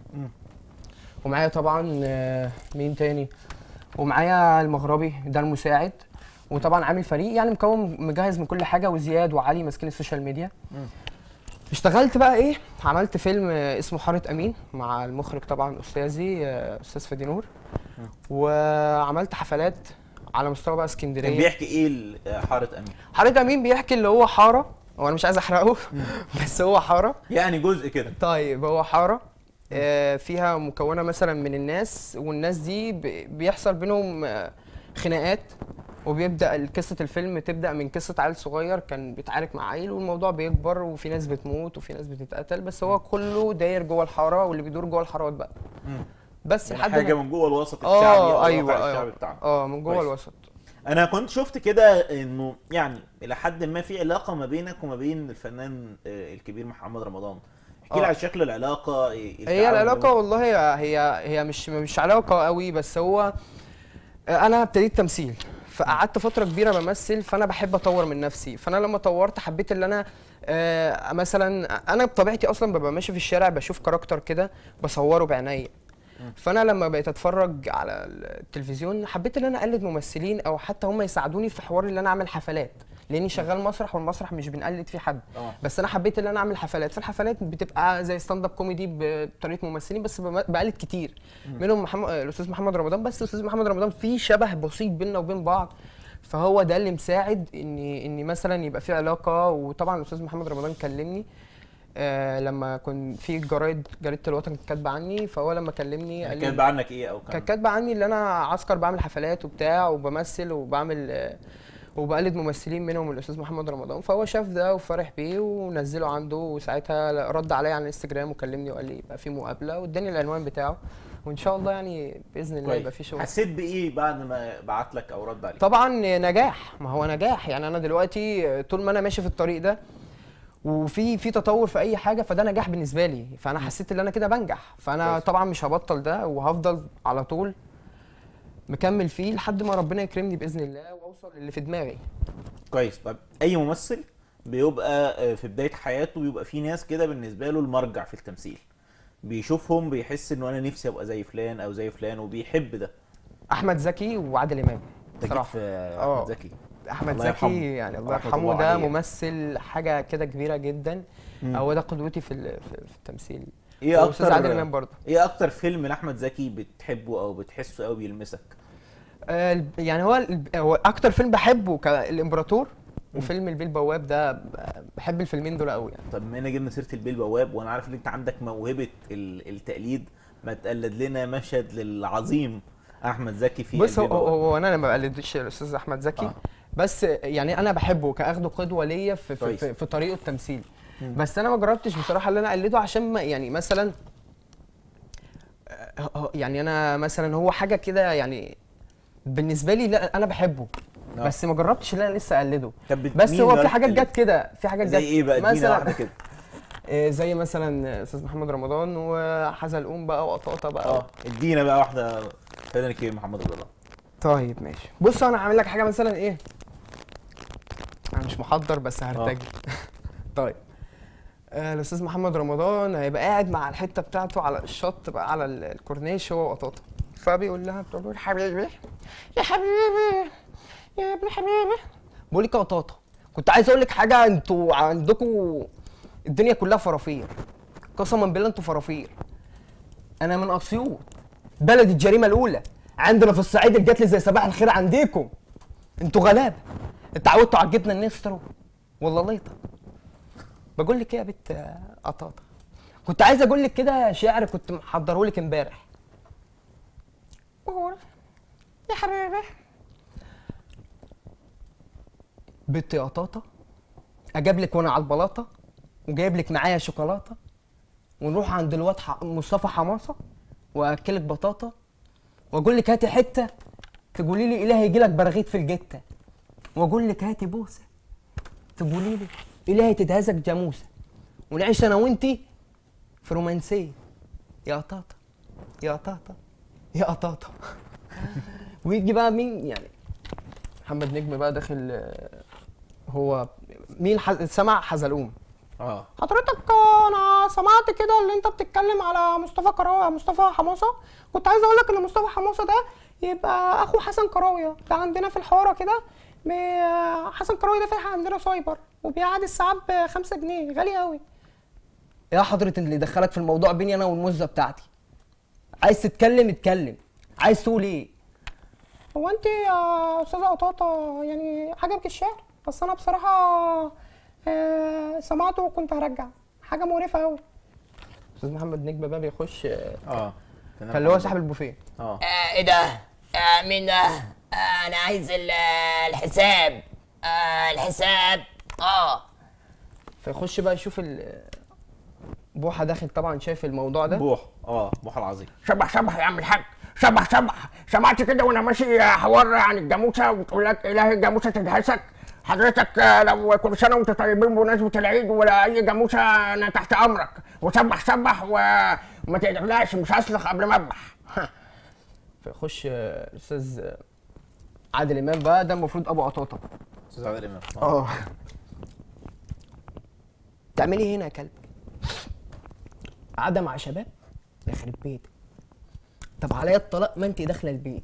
Speaker 12: ومعايا طبعا آه، مين تاني ومعايا المغربي ده المساعد وطبعا عامل فريق يعني مكون مجهز من كل حاجه وزياد وعلي ماسكين السوشيال ميديا اشتغلت بقى ايه عملت فيلم آه، اسمه حارة امين مع المخرج طبعا استاذي آه، استاذ فادي نور وعملت حفلات على مستوى بقى
Speaker 1: كان
Speaker 12: اسكندريه
Speaker 1: بيحكي ايه ال- آه، حاره امين
Speaker 12: حارة امين بيحكي اللي هو حاره هو انا مش عايز احرقه بس هو حاره
Speaker 1: يعني جزء كده
Speaker 12: طيب هو حاره آه، فيها مكونه مثلا من الناس والناس دي ب- بيحصل بينهم آه، خناقات وبيبدا قصه الفيلم تبدا من قصه عيل صغير كان بيتعارك مع عيل والموضوع بيكبر وفي ناس بتموت وفي ناس بتتقتل بس هو كله داير جوه الحاره واللي بيدور جوه الحارات بقى بس
Speaker 1: يعني
Speaker 12: لحد
Speaker 1: حاجه
Speaker 12: ما-
Speaker 1: من جوه الوسط الشعبي أو
Speaker 12: اه
Speaker 1: الواقع
Speaker 12: ايوه
Speaker 1: الشعبي
Speaker 12: ايوه
Speaker 1: بتاعنا
Speaker 12: اه من جوه
Speaker 1: كويس.
Speaker 12: الوسط
Speaker 1: انا كنت شفت كده انه يعني الى حد ما في علاقه ما بينك وما بين الفنان آه، الكبير محمد رمضان احكي لي
Speaker 12: آه.
Speaker 1: على شكل العلاقه إيه-
Speaker 12: هي
Speaker 1: التعاون
Speaker 12: العلاقه
Speaker 1: بينهم.
Speaker 12: والله هي هي هي مش مش علاقه قوي بس هو انا ابتديت تمثيل فقعدت فتره كبيره بمثل فانا بحب اطور من نفسي فانا لما طورت حبيت ان انا آه، مثلا انا بطبيعتي اصلا ببقى ماشي في الشارع بشوف كاركتر كده بصوره بعينيا فانا لما بقيت اتفرج على التلفزيون حبيت ان انا اقلد ممثلين او حتى هم يساعدوني في حوار ان انا اعمل حفلات لاني شغال مسرح والمسرح مش بنقلد فيه حد
Speaker 1: آه.
Speaker 12: بس انا حبيت ان انا اعمل حفلات فالحفلات بتبقى زي ستاند اب كوميدي بطريقه ممثلين بس بم- بقلد كتير منهم محمد الاستاذ محمد رمضان بس الاستاذ محمد رمضان في شبه بسيط بيننا وبين بعض فهو ده اللي مساعد اني اني مثلا يبقى في علاقه وطبعا الاستاذ محمد رمضان كلمني آه لما كنت في جرايد جريده الوطن كانت كاتبه عني فهو لما كلمني
Speaker 1: يعني
Speaker 12: قال لي
Speaker 1: كاتبه عنك ايه او كان
Speaker 12: كانت كاتبه عني ان انا عسكر بعمل حفلات وبتاع وبمثل وبعمل آه، وبقلد ممثلين منهم الاستاذ محمد رمضان فهو شاف ده وفرح بيه ونزله عنده وساعتها رد عليا على الانستجرام وكلمني وقال لي يبقى في مقابله واداني العنوان بتاعه وان شاء الله يعني باذن الله يبقى في
Speaker 1: كويس
Speaker 12: شغل
Speaker 1: حسيت بايه بعد ما بعت لك او رد عليك
Speaker 12: طبعا نجاح ما هو نجاح يعني انا دلوقتي طول ما انا ماشي في الطريق ده وفي في تطور في اي حاجه فده نجاح بالنسبه لي فانا حسيت ان انا كده بنجح فانا
Speaker 1: كويس.
Speaker 12: طبعا مش هبطل ده وهفضل على طول مكمل فيه لحد ما ربنا يكرمني باذن الله واوصل للي في دماغي
Speaker 1: كويس طب اي ممثل بيبقى آه، في بدايه حياته بيبقى في ناس كده بالنسبه له المرجع في التمثيل بيشوفهم بيحس انه انا نفسي ابقى زي فلان او زي فلان وبيحب ده
Speaker 12: احمد زكي وعادل امام
Speaker 1: انت جيت
Speaker 12: صراحه
Speaker 1: في
Speaker 12: آه.
Speaker 1: احمد زكي
Speaker 12: احمد
Speaker 1: الله يرحمه.
Speaker 12: زكي يعني الله
Speaker 1: رحمة
Speaker 12: يرحمه
Speaker 1: الله
Speaker 12: ده
Speaker 1: عليه.
Speaker 12: ممثل حاجه كده كبيره جدا
Speaker 1: مم.
Speaker 12: هو ده قدوتي في ال- في في التمثيل
Speaker 1: ايه
Speaker 12: وأستاذ
Speaker 1: اكتر
Speaker 12: عادل امام برضه
Speaker 1: ايه اكتر فيلم لاحمد زكي بتحبه او بتحسه قوي بيلمسك
Speaker 12: آه، الب- يعني هو الب- هو اكتر فيلم بحبه كالامبراطور وفيلم البيه البواب ده ب- بحب الفيلمين دول قوي يعني
Speaker 1: طب بما ان جبنا سيره البيه البواب وانا عارف ان انت عندك موهبه ال- التقليد ما تقلد لنا مشهد للعظيم احمد زكي في
Speaker 12: بص هو,
Speaker 1: البيه
Speaker 12: هو,
Speaker 1: البواب.
Speaker 12: هو انا ما بقلدش الاستاذ احمد زكي
Speaker 1: آه.
Speaker 12: بس يعني انا بحبه كاخده قدوه ليا في, في,
Speaker 1: كويس.
Speaker 12: في, في طريقه التمثيل بس انا ما جربتش بصراحه ان انا اقلده عشان ما يعني مثلا آه، هو- يعني انا مثلا هو حاجه كده يعني بالنسبه لي لا انا بحبه
Speaker 1: آه.
Speaker 12: بس ما جربتش ان انا لسه اقلده
Speaker 1: طب بت-
Speaker 12: بس
Speaker 1: مين
Speaker 12: هو
Speaker 1: بقى
Speaker 12: في حاجات
Speaker 1: بتقلد؟
Speaker 12: جت كده في حاجات جت
Speaker 1: زي ايه بقى ادينا
Speaker 12: مثلا
Speaker 1: واحده كده
Speaker 12: آه، زي مثلا استاذ محمد رمضان وحزلقوم بقى وقطاطه بقى
Speaker 1: اه ادينا بقى واحده فنان الكبير محمد رمضان
Speaker 12: طيب ماشي بص انا هعمل لك حاجه مثلا ايه انا مش محضر بس هرتجل طيب آه، الاستاذ محمد رمضان هيبقى قاعد مع الحته بتاعته على الشط بقى على ال- الكورنيش هو وقطاطه فبيقول لها بتقول له يا حبيبي يا حبيبي يا ابن حبيبي بقول لك يا قطاطه كنت عايز اقول لك حاجه انتوا عندكم الدنيا كلها فرافير قسما بالله انتوا فرافير انا من اسيوط بلد الجريمه الاولى عندنا في الصعيد الجات لي زي صباح الخير عندكم انتوا غلابه اتعودتوا على الجبنه النسترو والله ليطه بقول لك ايه يا بت آه، قطاطه كنت عايز اقول لك كده شعر كنت محضره لك امبارح بقول يا حبيبي بنت يا قطاطه اجاب لك وانا على البلاطه وجايب لك معايا شوكولاته ونروح عند الواد ح- مصطفى حماصه واكلك بطاطا واقول لك هاتي حته تقولي لي الهي يجي لك براغيث في الجته واقول لك هاتي بوسه تقولي لي الهي تدهزك جاموسه ونعيش انا وانتي في رومانسيه يا قطاطه يا قطاطه يا قطاطه ويجي بقى مين يعني محمد نجم بقى داخل آه، هو مين ح... سمع حزلقوم
Speaker 1: اه
Speaker 12: حضرتك انا سمعت كده اللي انت بتتكلم على مصطفى كراوي مصطفى حماصه كنت عايز اقول لك ان مصطفى حماصه ده يبقى اخو حسن كراويه ده عندنا في الحواره كده م- حسن كراوي ده فاتح عندنا سايبر وبيعاد الساعات ب 5 جنيه غالي قوي يا حضرة اللي دخلك في الموضوع بيني انا والمزه بتاعتي عايز تتكلم اتكلم عايز تقول ايه هو انت يا استاذه قطاطه يعني عجبك الشعر بس انا بصراحه آه، سمعته وكنت هرجع حاجه مقرفه قوي استاذ محمد نجم بقى بيخش
Speaker 1: اه
Speaker 12: كان اللي هو صاحب البوفيه
Speaker 1: اه
Speaker 13: ايه ده؟ آه مين ده؟ آه انا عايز ال- الحساب آه الحساب اه
Speaker 12: فيخش بقى يشوف ال بوحه داخل طبعا شايف الموضوع ده
Speaker 1: بوح اه بوح العظيم
Speaker 14: شبح شبح يا عم الحاج شبح شبح سمعت كده وانا ماشي حوار عن الجاموسه وتقول لك الهي الجاموسه تدهسك حضرتك آه، لو كل سنه وانتم طيبين بمناسبه العيد ولا اي جاموسه انا تحت امرك وسبح سبح و- وما تقلقش مش هسلخ قبل ما اذبح
Speaker 12: فيخش آه، الاستاذ آه، عادل امام بقى ده المفروض ابو قطاطه
Speaker 1: استاذ عادل امام
Speaker 12: اه تعملي ايه هنا يا كلب قاعده مع شباب يخرب بيتك طب عليا الطلاق ما انت داخله البيت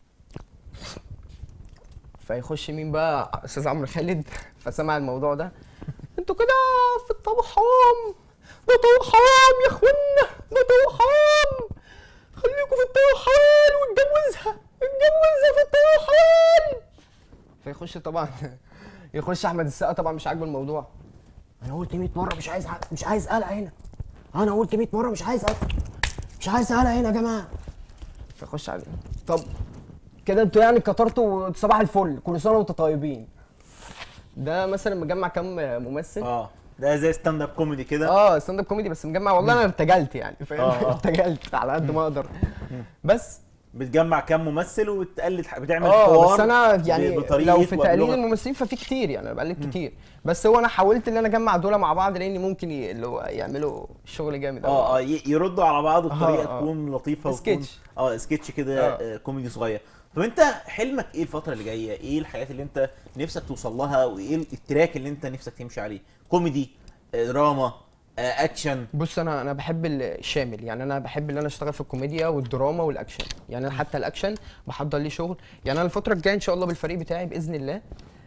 Speaker 12: فيخش مين بقى استاذ عمرو خالد فسمع الموضوع ده انتوا كده في الطوحام ده طوحام يا اخوانا ده طوحام خليكوا في الطوحان واتجوزها اتجوزها في الطوحان فيخش طبعا يخش احمد السقا طبعا مش عاجبه الموضوع انا قلت 100 مره مش عايز ع- مش عايز قلق هنا انا قلت 100 مره مش عايز قلق مش عايز قلق هنا يا جماعه فيخش عليه طب كده انتوا يعني كترتوا صباح الفل كل سنه وانتوا طيبين ده مثلا مجمع كام ممثل
Speaker 1: اه ده زي ستاند اب كوميدي كده
Speaker 12: اه ستاند اب كوميدي بس مجمع والله انا ارتجلت يعني فاهم
Speaker 1: آه، آه.
Speaker 12: ارتجلت على قد ما اقدر بس
Speaker 1: بتجمع كام ممثل وتقلد بتعمل
Speaker 12: اه
Speaker 1: حوار
Speaker 12: بس انا
Speaker 1: ب-
Speaker 12: يعني
Speaker 1: بطريقة
Speaker 12: لو في تقليد
Speaker 1: وبلغة-
Speaker 12: الممثلين ففي كتير يعني انا بقلد كتير بس هو انا حاولت ان انا اجمع دول مع بعض لان ممكن ي... اللي هو يعملوا شغل جامد أوي.
Speaker 1: اه اه ي- يردوا على بعض بطريقه
Speaker 12: آه، آه.
Speaker 1: تكون لطيفه وتكون-
Speaker 12: سكتش.
Speaker 1: اه سكتش كده
Speaker 12: آه.
Speaker 1: آه. كوميدي صغير طب انت حلمك ايه الفتره اللي جايه ايه الحاجات اللي انت نفسك توصل لها وايه التراك اللي انت نفسك تمشي عليه كوميدي آه، دراما آه، اكشن
Speaker 12: بص انا انا بحب الشامل يعني انا بحب ان انا اشتغل في الكوميديا والدراما والاكشن يعني انا حتى الاكشن بحضر ليه شغل يعني انا الفتره الجايه ان شاء الله بالفريق بتاعي باذن الله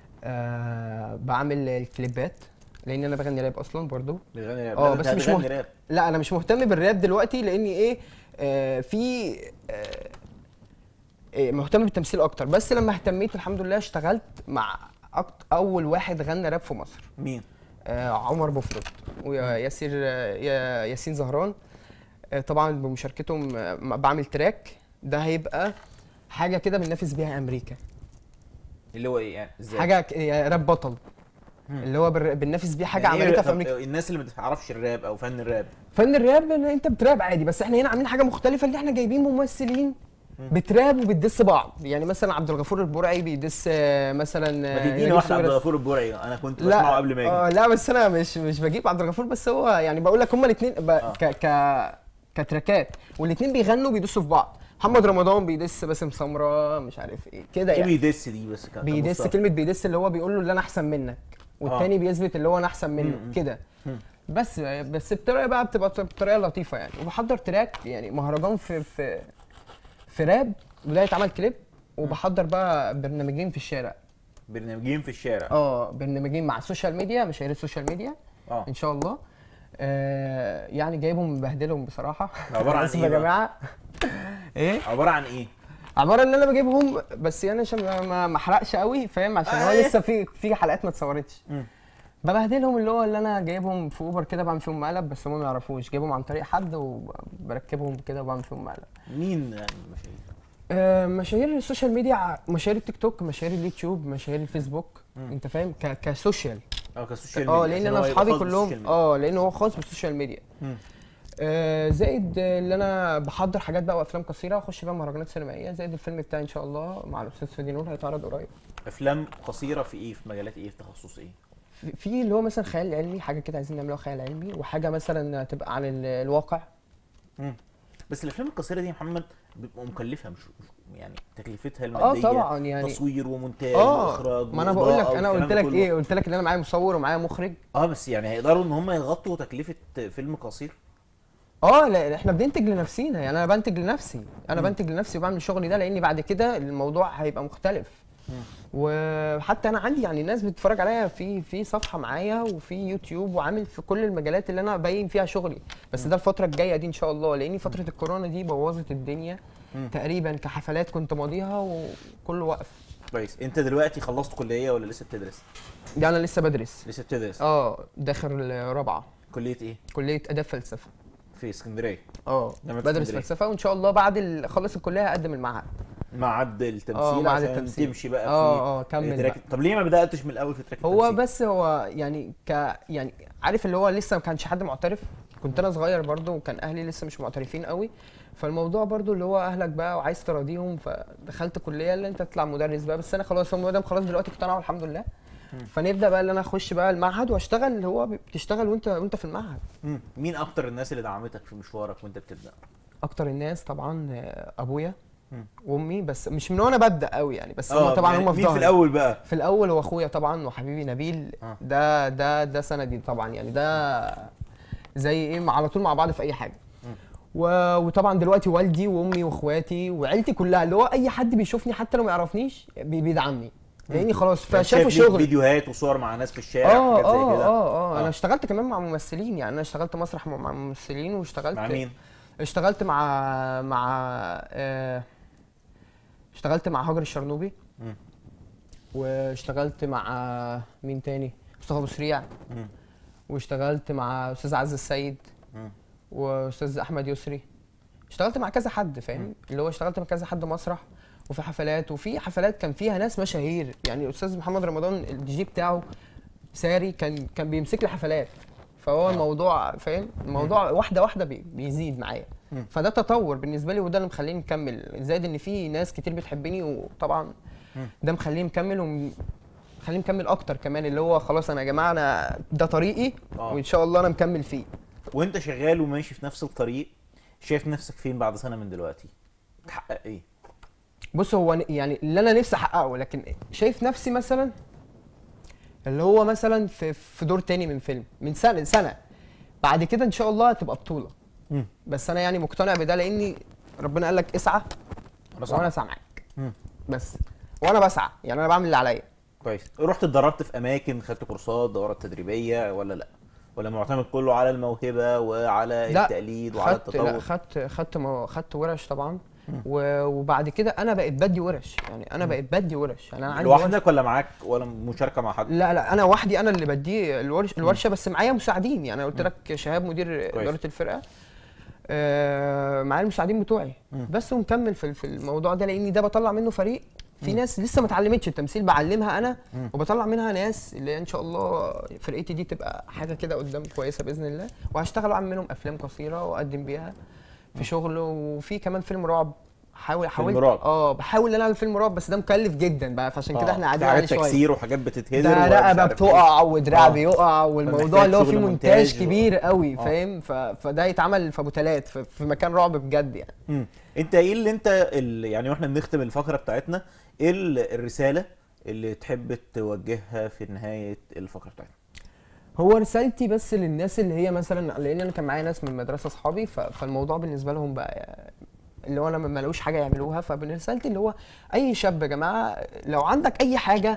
Speaker 12: آه بعمل الكليبات لان انا بغني راب اصلا برضو
Speaker 1: بتغني راب
Speaker 12: اه
Speaker 1: لا،
Speaker 12: بس
Speaker 1: انت
Speaker 12: مش
Speaker 1: هتغني
Speaker 12: مهت...
Speaker 1: راب.
Speaker 12: لا انا مش مهتم بالراب دلوقتي لاني ايه آه في آه إيه، مهتم بالتمثيل اكتر بس لما اهتميت الحمد لله اشتغلت مع أكت... اول واحد غنى راب في مصر
Speaker 1: مين
Speaker 12: آه عمر بوفرد وياسير آه، يا- ياسين زهران آه طبعا بمشاركتهم آه، بعمل تراك ده هيبقى حاجه كده بننافس بيها امريكا
Speaker 1: اللي هو ايه يعني ازاي
Speaker 12: حاجه ك- يا راب بطل اللي هو بر- بننافس بيه حاجه
Speaker 1: يعني إيه
Speaker 12: عملتها في
Speaker 1: طب
Speaker 12: امريكا
Speaker 1: الناس اللي ما بتعرفش الراب او فن الراب
Speaker 12: فن الراب ان انت بتراب عادي بس احنا هنا عاملين حاجه مختلفه اللي احنا جايبين ممثلين بتراب وبتدس بعض يعني مثلا عبد الغفور البرعي بيدس آه، مثلا آه،
Speaker 1: ما تديني
Speaker 12: نجيب
Speaker 1: واحده عبد
Speaker 12: ساويرس.
Speaker 1: الغفور البرعي انا كنت بسمعه قبل ما
Speaker 12: اه
Speaker 1: يجي
Speaker 12: لا بس انا مش مش بجيب عبد الغفور بس هو يعني بقول لك هما الاثنين ك ك كتراكات والاثنين بيغنوا بيدسوا في بعض محمد رمضان بيدس باسم سمره مش عارف ايه كده
Speaker 1: ايه
Speaker 12: يعني
Speaker 1: بيدس دي بس كان
Speaker 12: بيدس
Speaker 1: كمصطلح.
Speaker 12: كلمه بيدس اللي هو بيقول له اللي انا احسن منك والتاني بيثبت اللي هو انا احسن منه
Speaker 1: مم.
Speaker 12: كده
Speaker 1: مم.
Speaker 12: بس بس بطريقه بقى بتبقى بطريقه لطيفه يعني وبحضر تراك يعني مهرجان في في في راب بدايه عمل كليب وبحضر بقى برنامجين في الشارع
Speaker 1: برنامجين في الشارع
Speaker 12: اه برنامجين مع السوشيال ميديا مشاهير السوشيال ميديا
Speaker 1: اه
Speaker 12: ان شاء الله آه يعني جايبهم مبهدلهم بصراحه
Speaker 1: عبارة عن
Speaker 12: آسف
Speaker 1: إيه
Speaker 12: يا
Speaker 1: بقى؟
Speaker 12: جماعه ايه
Speaker 1: عباره عن ايه
Speaker 12: عباره ان انا بجيبهم بس يعني عشان ما- ما ما احرقش قوي فاهم عشان هو
Speaker 1: آه.
Speaker 12: لسه في في حلقات ما اتصورتش
Speaker 1: مم.
Speaker 12: ببهدلهم اللي هو اللي انا جايبهم في اوبر كده بعمل فيهم مقلب بس هم ما يعرفوش جايبهم عن طريق حد وبركبهم كده وبعمل فيهم مقلب
Speaker 1: مين يعني مشاهير
Speaker 12: آه، مشاهير السوشيال ميديا مشاهير التيك توك مشاهير اليوتيوب مشاهير الفيسبوك
Speaker 1: مم.
Speaker 12: انت فاهم ك- كسوشيال
Speaker 1: اه كسوشيال
Speaker 12: اه
Speaker 1: ميديا
Speaker 12: لان
Speaker 1: عشان
Speaker 12: انا
Speaker 1: هو يبقى
Speaker 12: اصحابي
Speaker 1: خاص
Speaker 12: كلهم
Speaker 1: بالسوشيال ميديا.
Speaker 12: اه لان هو خاص بالسوشيال ميديا
Speaker 1: مم.
Speaker 12: آه زائد آه، اللي انا بحضر حاجات بقى وافلام قصيره اخش بقى مهرجانات سينمائيه زائد الفيلم بتاعي ان شاء الله مع الاستاذ فادي نور هيتعرض قريب
Speaker 1: افلام قصيره في ايه في مجالات ايه في تخصص ايه
Speaker 12: في- في اللي هو مثلا خيال علمي حاجه كده عايزين نعملها خيال علمي وحاجه مثلا تبقى عن ال- الواقع
Speaker 1: مم. بس الافلام القصيره دي يا محمد بتبقى مكلفه مش مش- يعني تكلفتها
Speaker 12: اه
Speaker 1: الماديه
Speaker 12: طبعا يعني
Speaker 1: تصوير ومونتاج
Speaker 12: اه
Speaker 1: واخراج
Speaker 12: ما انا بقول لك
Speaker 1: وإضاءة
Speaker 12: انا
Speaker 1: والكلام
Speaker 12: قلت
Speaker 1: ده
Speaker 12: لك
Speaker 1: كله.
Speaker 12: ايه قلت لك ان انا معايا مصور ومعايا مخرج
Speaker 1: اه بس يعني هيقدروا ان هم يغطوا تكلفه فيلم قصير
Speaker 12: اه لا احنا بننتج لنفسينا يعني انا بنتج لنفسي انا بنتج لنفسي وبعمل شغلي ده لاني بعد كده الموضوع هيبقى مختلف وحتى انا عندي يعني ناس بتتفرج عليا في في صفحه معايا وفي يوتيوب وعامل في كل المجالات اللي انا باين فيها شغلي بس ده الفتره الجايه دي ان شاء الله لاني فتره الكورونا دي بوظت الدنيا
Speaker 1: مم.
Speaker 12: تقريبا كحفلات كنت ماضيها وكله وقف
Speaker 1: كويس انت دلوقتي خلصت كليه ولا لسه بتدرس
Speaker 12: ده انا لسه بدرس
Speaker 1: لسه بتدرس
Speaker 12: اه داخل رابعه
Speaker 1: كليه ايه
Speaker 12: كليه اداب فلسفه
Speaker 1: في اسكندريه
Speaker 12: اه
Speaker 1: جامعة
Speaker 12: بدرس
Speaker 1: اسكندرية.
Speaker 12: فلسفه وان شاء الله بعد ال- اخلص الكليه هقدم المعهد
Speaker 1: معهد التمثيل
Speaker 12: اه معهد
Speaker 1: عشان
Speaker 12: التمثيل.
Speaker 1: تمشي بقى في
Speaker 12: اه اه كمل
Speaker 1: تراك
Speaker 12: بقى.
Speaker 1: طب ليه ما بداتش من الاول في تراك
Speaker 12: هو
Speaker 1: التمثيل؟
Speaker 12: بس هو يعني ك يعني عارف اللي هو لسه ما كانش حد معترف كنت انا صغير برضو وكان اهلي لسه مش معترفين قوي فالموضوع برضو اللي هو اهلك بقى وعايز تراضيهم فدخلت كليه اللي انت تطلع مدرس بقى بس انا خلاص هم مادام خلاص دلوقتي اقتنعوا الحمد لله فنبدا بقى اللي انا اخش بقى المعهد واشتغل اللي هو بتشتغل وانت وانت في المعهد
Speaker 1: مم. مين اكتر الناس اللي دعمتك في مشوارك وانت بتبدا
Speaker 12: اكتر الناس طبعا آه، ابويا
Speaker 1: مم.
Speaker 12: وامي بس مش من وانا ببدا قوي يعني بس
Speaker 1: آه،
Speaker 12: هم طبعا
Speaker 1: يعني
Speaker 12: هم في
Speaker 1: مين في
Speaker 12: ظهري.
Speaker 1: الأول بقى؟
Speaker 12: في الاول هو اخويا طبعا وحبيبي نبيل
Speaker 1: آه.
Speaker 12: ده ده ده سندي طبعا يعني ده زي ايه على طول مع بعض في اي حاجه و... وطبعا دلوقتي والدي وامي واخواتي وعيلتي كلها اللي هو اي حد بيشوفني حتى لو ما يعرفنيش بي... بيدعمني لاني خلاص
Speaker 1: يعني
Speaker 12: فشافوا
Speaker 1: شايف ليك
Speaker 12: شغلي
Speaker 1: فيديوهات وصور مع ناس في الشارع
Speaker 12: اه
Speaker 1: حاجات زي
Speaker 12: اه
Speaker 1: كده
Speaker 12: اه اه انا اشتغلت كمان مع ممثلين يعني انا اشتغلت مسرح مع مع ممثلين واشتغلت
Speaker 1: مع مين؟
Speaker 12: اشتغلت مع مع آه اشتغلت مع هاجر الشرنوبي
Speaker 1: مم.
Speaker 12: واشتغلت مع مين تاني مصطفى ابو سريع
Speaker 1: مم.
Speaker 12: واشتغلت مع استاذ عز السيد
Speaker 1: مم.
Speaker 12: واستاذ احمد يسري اشتغلت مع كذا حد فاهم اللي هو اشتغلت مع كذا حد مسرح وفي حفلات وفي حفلات كان فيها ناس مشاهير يعني الاستاذ محمد رمضان الدي جي بتاعه ساري كان كان بيمسك لي حفلات فهو الموضوع فاهم الموضوع واحده واحده بي- بيزيد معايا
Speaker 1: مم.
Speaker 12: فده تطور بالنسبه لي وده اللي مخليني مكمل زائد ان في ناس كتير بتحبني وطبعا
Speaker 1: مم.
Speaker 12: ده مخليني مكمل ومخليني مكمل اكتر كمان اللي هو خلاص انا يا جماعه انا ده طريقي
Speaker 1: آه.
Speaker 12: وان شاء الله انا مكمل فيه
Speaker 1: وانت شغال وماشي في نفس الطريق شايف نفسك فين بعد سنه من دلوقتي تحقق ايه
Speaker 12: بص هو ن- يعني اللي انا نفسي احققه لكن شايف نفسي مثلا اللي هو مثلا في في دور تاني من فيلم من سنه سنه بعد كده ان شاء الله هتبقى بطوله
Speaker 1: مم.
Speaker 12: بس انا يعني مقتنع بده لاني ربنا قال لك اسعى
Speaker 1: أنا سامعك.
Speaker 12: وانا سامعك
Speaker 1: مم.
Speaker 12: بس وانا بسعى يعني انا بعمل اللي عليا
Speaker 1: كويس رحت اتدربت في اماكن خدت كورسات دورات تدريبيه ولا لا ولا معتمد كله على الموهبه وعلى
Speaker 12: لا
Speaker 1: التقليد وعلى
Speaker 12: خدت لا
Speaker 1: التطور
Speaker 12: خدت خدت مو- خدت ورش طبعا و- وبعد كده انا بقيت بدي ورش يعني انا بقيت بدي ورش يعني انا عندي ورش
Speaker 1: لوحدك ولا معاك ولا مشاركه مع حد
Speaker 12: لا لا انا وحدي انا اللي بدي الورش الورشه بس معايا مساعدين يعني أنا قلت لك شهاب مدير
Speaker 1: كويس.
Speaker 12: اداره الفرقه آه معايا المساعدين بتوعي بس ومكمل في في الموضوع ده لاني ده بطلع منه فريق في ناس لسه ما اتعلمتش التمثيل بعلمها انا
Speaker 1: مم.
Speaker 12: وبطلع منها ناس اللي ان شاء الله فرقتي دي تبقى حاجه كده قدام كويسه باذن الله وهشتغل واعمل منهم افلام قصيره واقدم بيها في شغل وفي كمان فيلم رعب حاول حاولت
Speaker 1: رعب.
Speaker 12: اه بحاول ان انا اعمل فيلم رعب بس ده مكلف جدا بقى فعشان كده
Speaker 1: آه،
Speaker 12: احنا
Speaker 1: في
Speaker 12: قاعدين عليه
Speaker 1: حاجات
Speaker 12: شويه
Speaker 1: تكسير وحاجات بتتهدر
Speaker 12: ده
Speaker 1: ومش
Speaker 12: رقبه
Speaker 1: عارف إيه.
Speaker 12: بتقع ودراع
Speaker 1: آه.
Speaker 12: بيقع والموضوع
Speaker 1: فمحتاج
Speaker 12: اللي هو
Speaker 1: شغل
Speaker 12: فيه
Speaker 1: مونتاج
Speaker 12: مونتاج
Speaker 1: و-
Speaker 12: كبير قوي
Speaker 1: آه.
Speaker 12: فاهم ف... فده يتعمل في ابو تلات في... في مكان رعب بجد يعني
Speaker 1: مم. انت ايه اللي انت اللي يعني واحنا بنختم الفقره بتاعتنا ايه ال- الرساله اللي تحب توجهها في نهايه الفقره بتاعتنا
Speaker 12: هو رسالتي بس للناس اللي هي مثلا لان انا كان معايا ناس من مدرسه اصحابي ف... فالموضوع بالنسبه لهم بقى اللي هو انا ما لقوش حاجه يعملوها فرسالتي اللي هو اي شاب يا جماعه لو عندك اي حاجه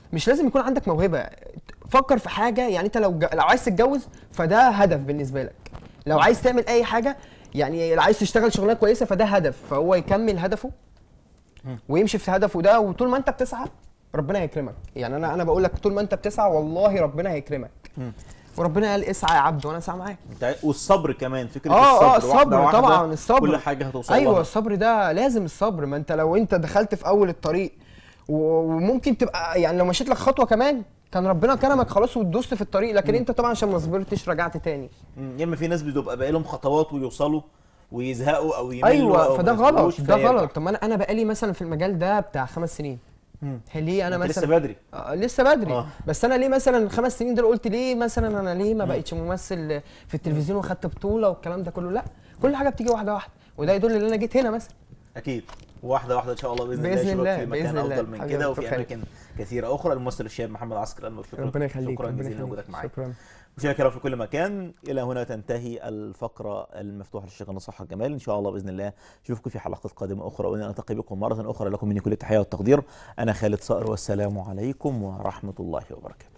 Speaker 12: مش لازم يكون عندك موهبه فكر في حاجه يعني انت لو ج... لو عايز تتجوز فده هدف بالنسبه لك لو عايز تعمل اي حاجه يعني لو عايز تشتغل شغلانه كويسه فده هدف فهو يكمل هدفه ويمشي في هدفه ده وطول ما انت بتسعى ربنا هيكرمك يعني انا انا بقول لك طول ما انت بتسعى والله ربنا هيكرمك وربنا قال اسعى يا عبد وانا اسعى معاك
Speaker 1: انت والصبر كمان فكره
Speaker 12: اه اه
Speaker 1: الصبر واحدة
Speaker 12: الصبر
Speaker 1: واحدة
Speaker 12: طبعا الصبر
Speaker 1: كل حاجه هتوصل
Speaker 12: ايوه
Speaker 1: لها.
Speaker 12: الصبر ده لازم الصبر ما انت لو انت دخلت في اول الطريق و- وممكن تبقى يعني لو مشيت لك خطوه كمان كان ربنا كرمك خلاص وتدوست في الطريق لكن انت طبعا عشان ما صبرتش رجعت تاني
Speaker 1: مم، يا اما في ناس بتبقى باقي لهم خطوات ويوصلوا ويزهقوا او يملوا
Speaker 12: ايوه
Speaker 1: أو
Speaker 12: فده
Speaker 1: ما يصبروش
Speaker 12: غلط ده
Speaker 1: فيرجع.
Speaker 12: غلط طب ما انا انا بقالي مثلا في المجال ده بتاع خمس سنين
Speaker 1: مم.
Speaker 12: ليه انا
Speaker 1: انت
Speaker 12: مثلا
Speaker 1: لسه بدري.
Speaker 12: آه لسه بدري
Speaker 1: آه.
Speaker 12: آه. بس انا ليه مثلا الخمس سنين دول قلت ليه مثلا انا ليه ما بقتش ممثل في التلفزيون واخدت بطوله والكلام ده كله لا كل حاجه بتيجي واحده واحده وده يدل ان انا جيت هنا مثلا
Speaker 1: اكيد واحده واحده ان شاء الله باذن,
Speaker 12: بإذن
Speaker 1: الله
Speaker 12: الله،
Speaker 1: يشوفك في مكان
Speaker 12: بإذن الله.
Speaker 1: افضل من
Speaker 12: حبيبي
Speaker 1: كده
Speaker 12: يا
Speaker 1: وفي
Speaker 12: دكتور
Speaker 1: اماكن كثيره اخرى الممثل الشاب محمد عسكر الف شكرا
Speaker 12: ربنا يخليك
Speaker 1: شكرا
Speaker 12: ربنا
Speaker 1: جزيلا
Speaker 12: يخليك.
Speaker 1: لوجودك معانا
Speaker 12: شكرا
Speaker 1: مشاهدينا الكرام في كل مكان الى هنا تنتهي الفقره المفتوحه للشيخ نصح الجمال ان شاء الله باذن الله اشوفكم في حلقات قادمه اخرى وان التقي بكم مره اخرى لكم مني كل التحيه والتقدير انا خالد صقر والسلام عليكم ورحمه الله وبركاته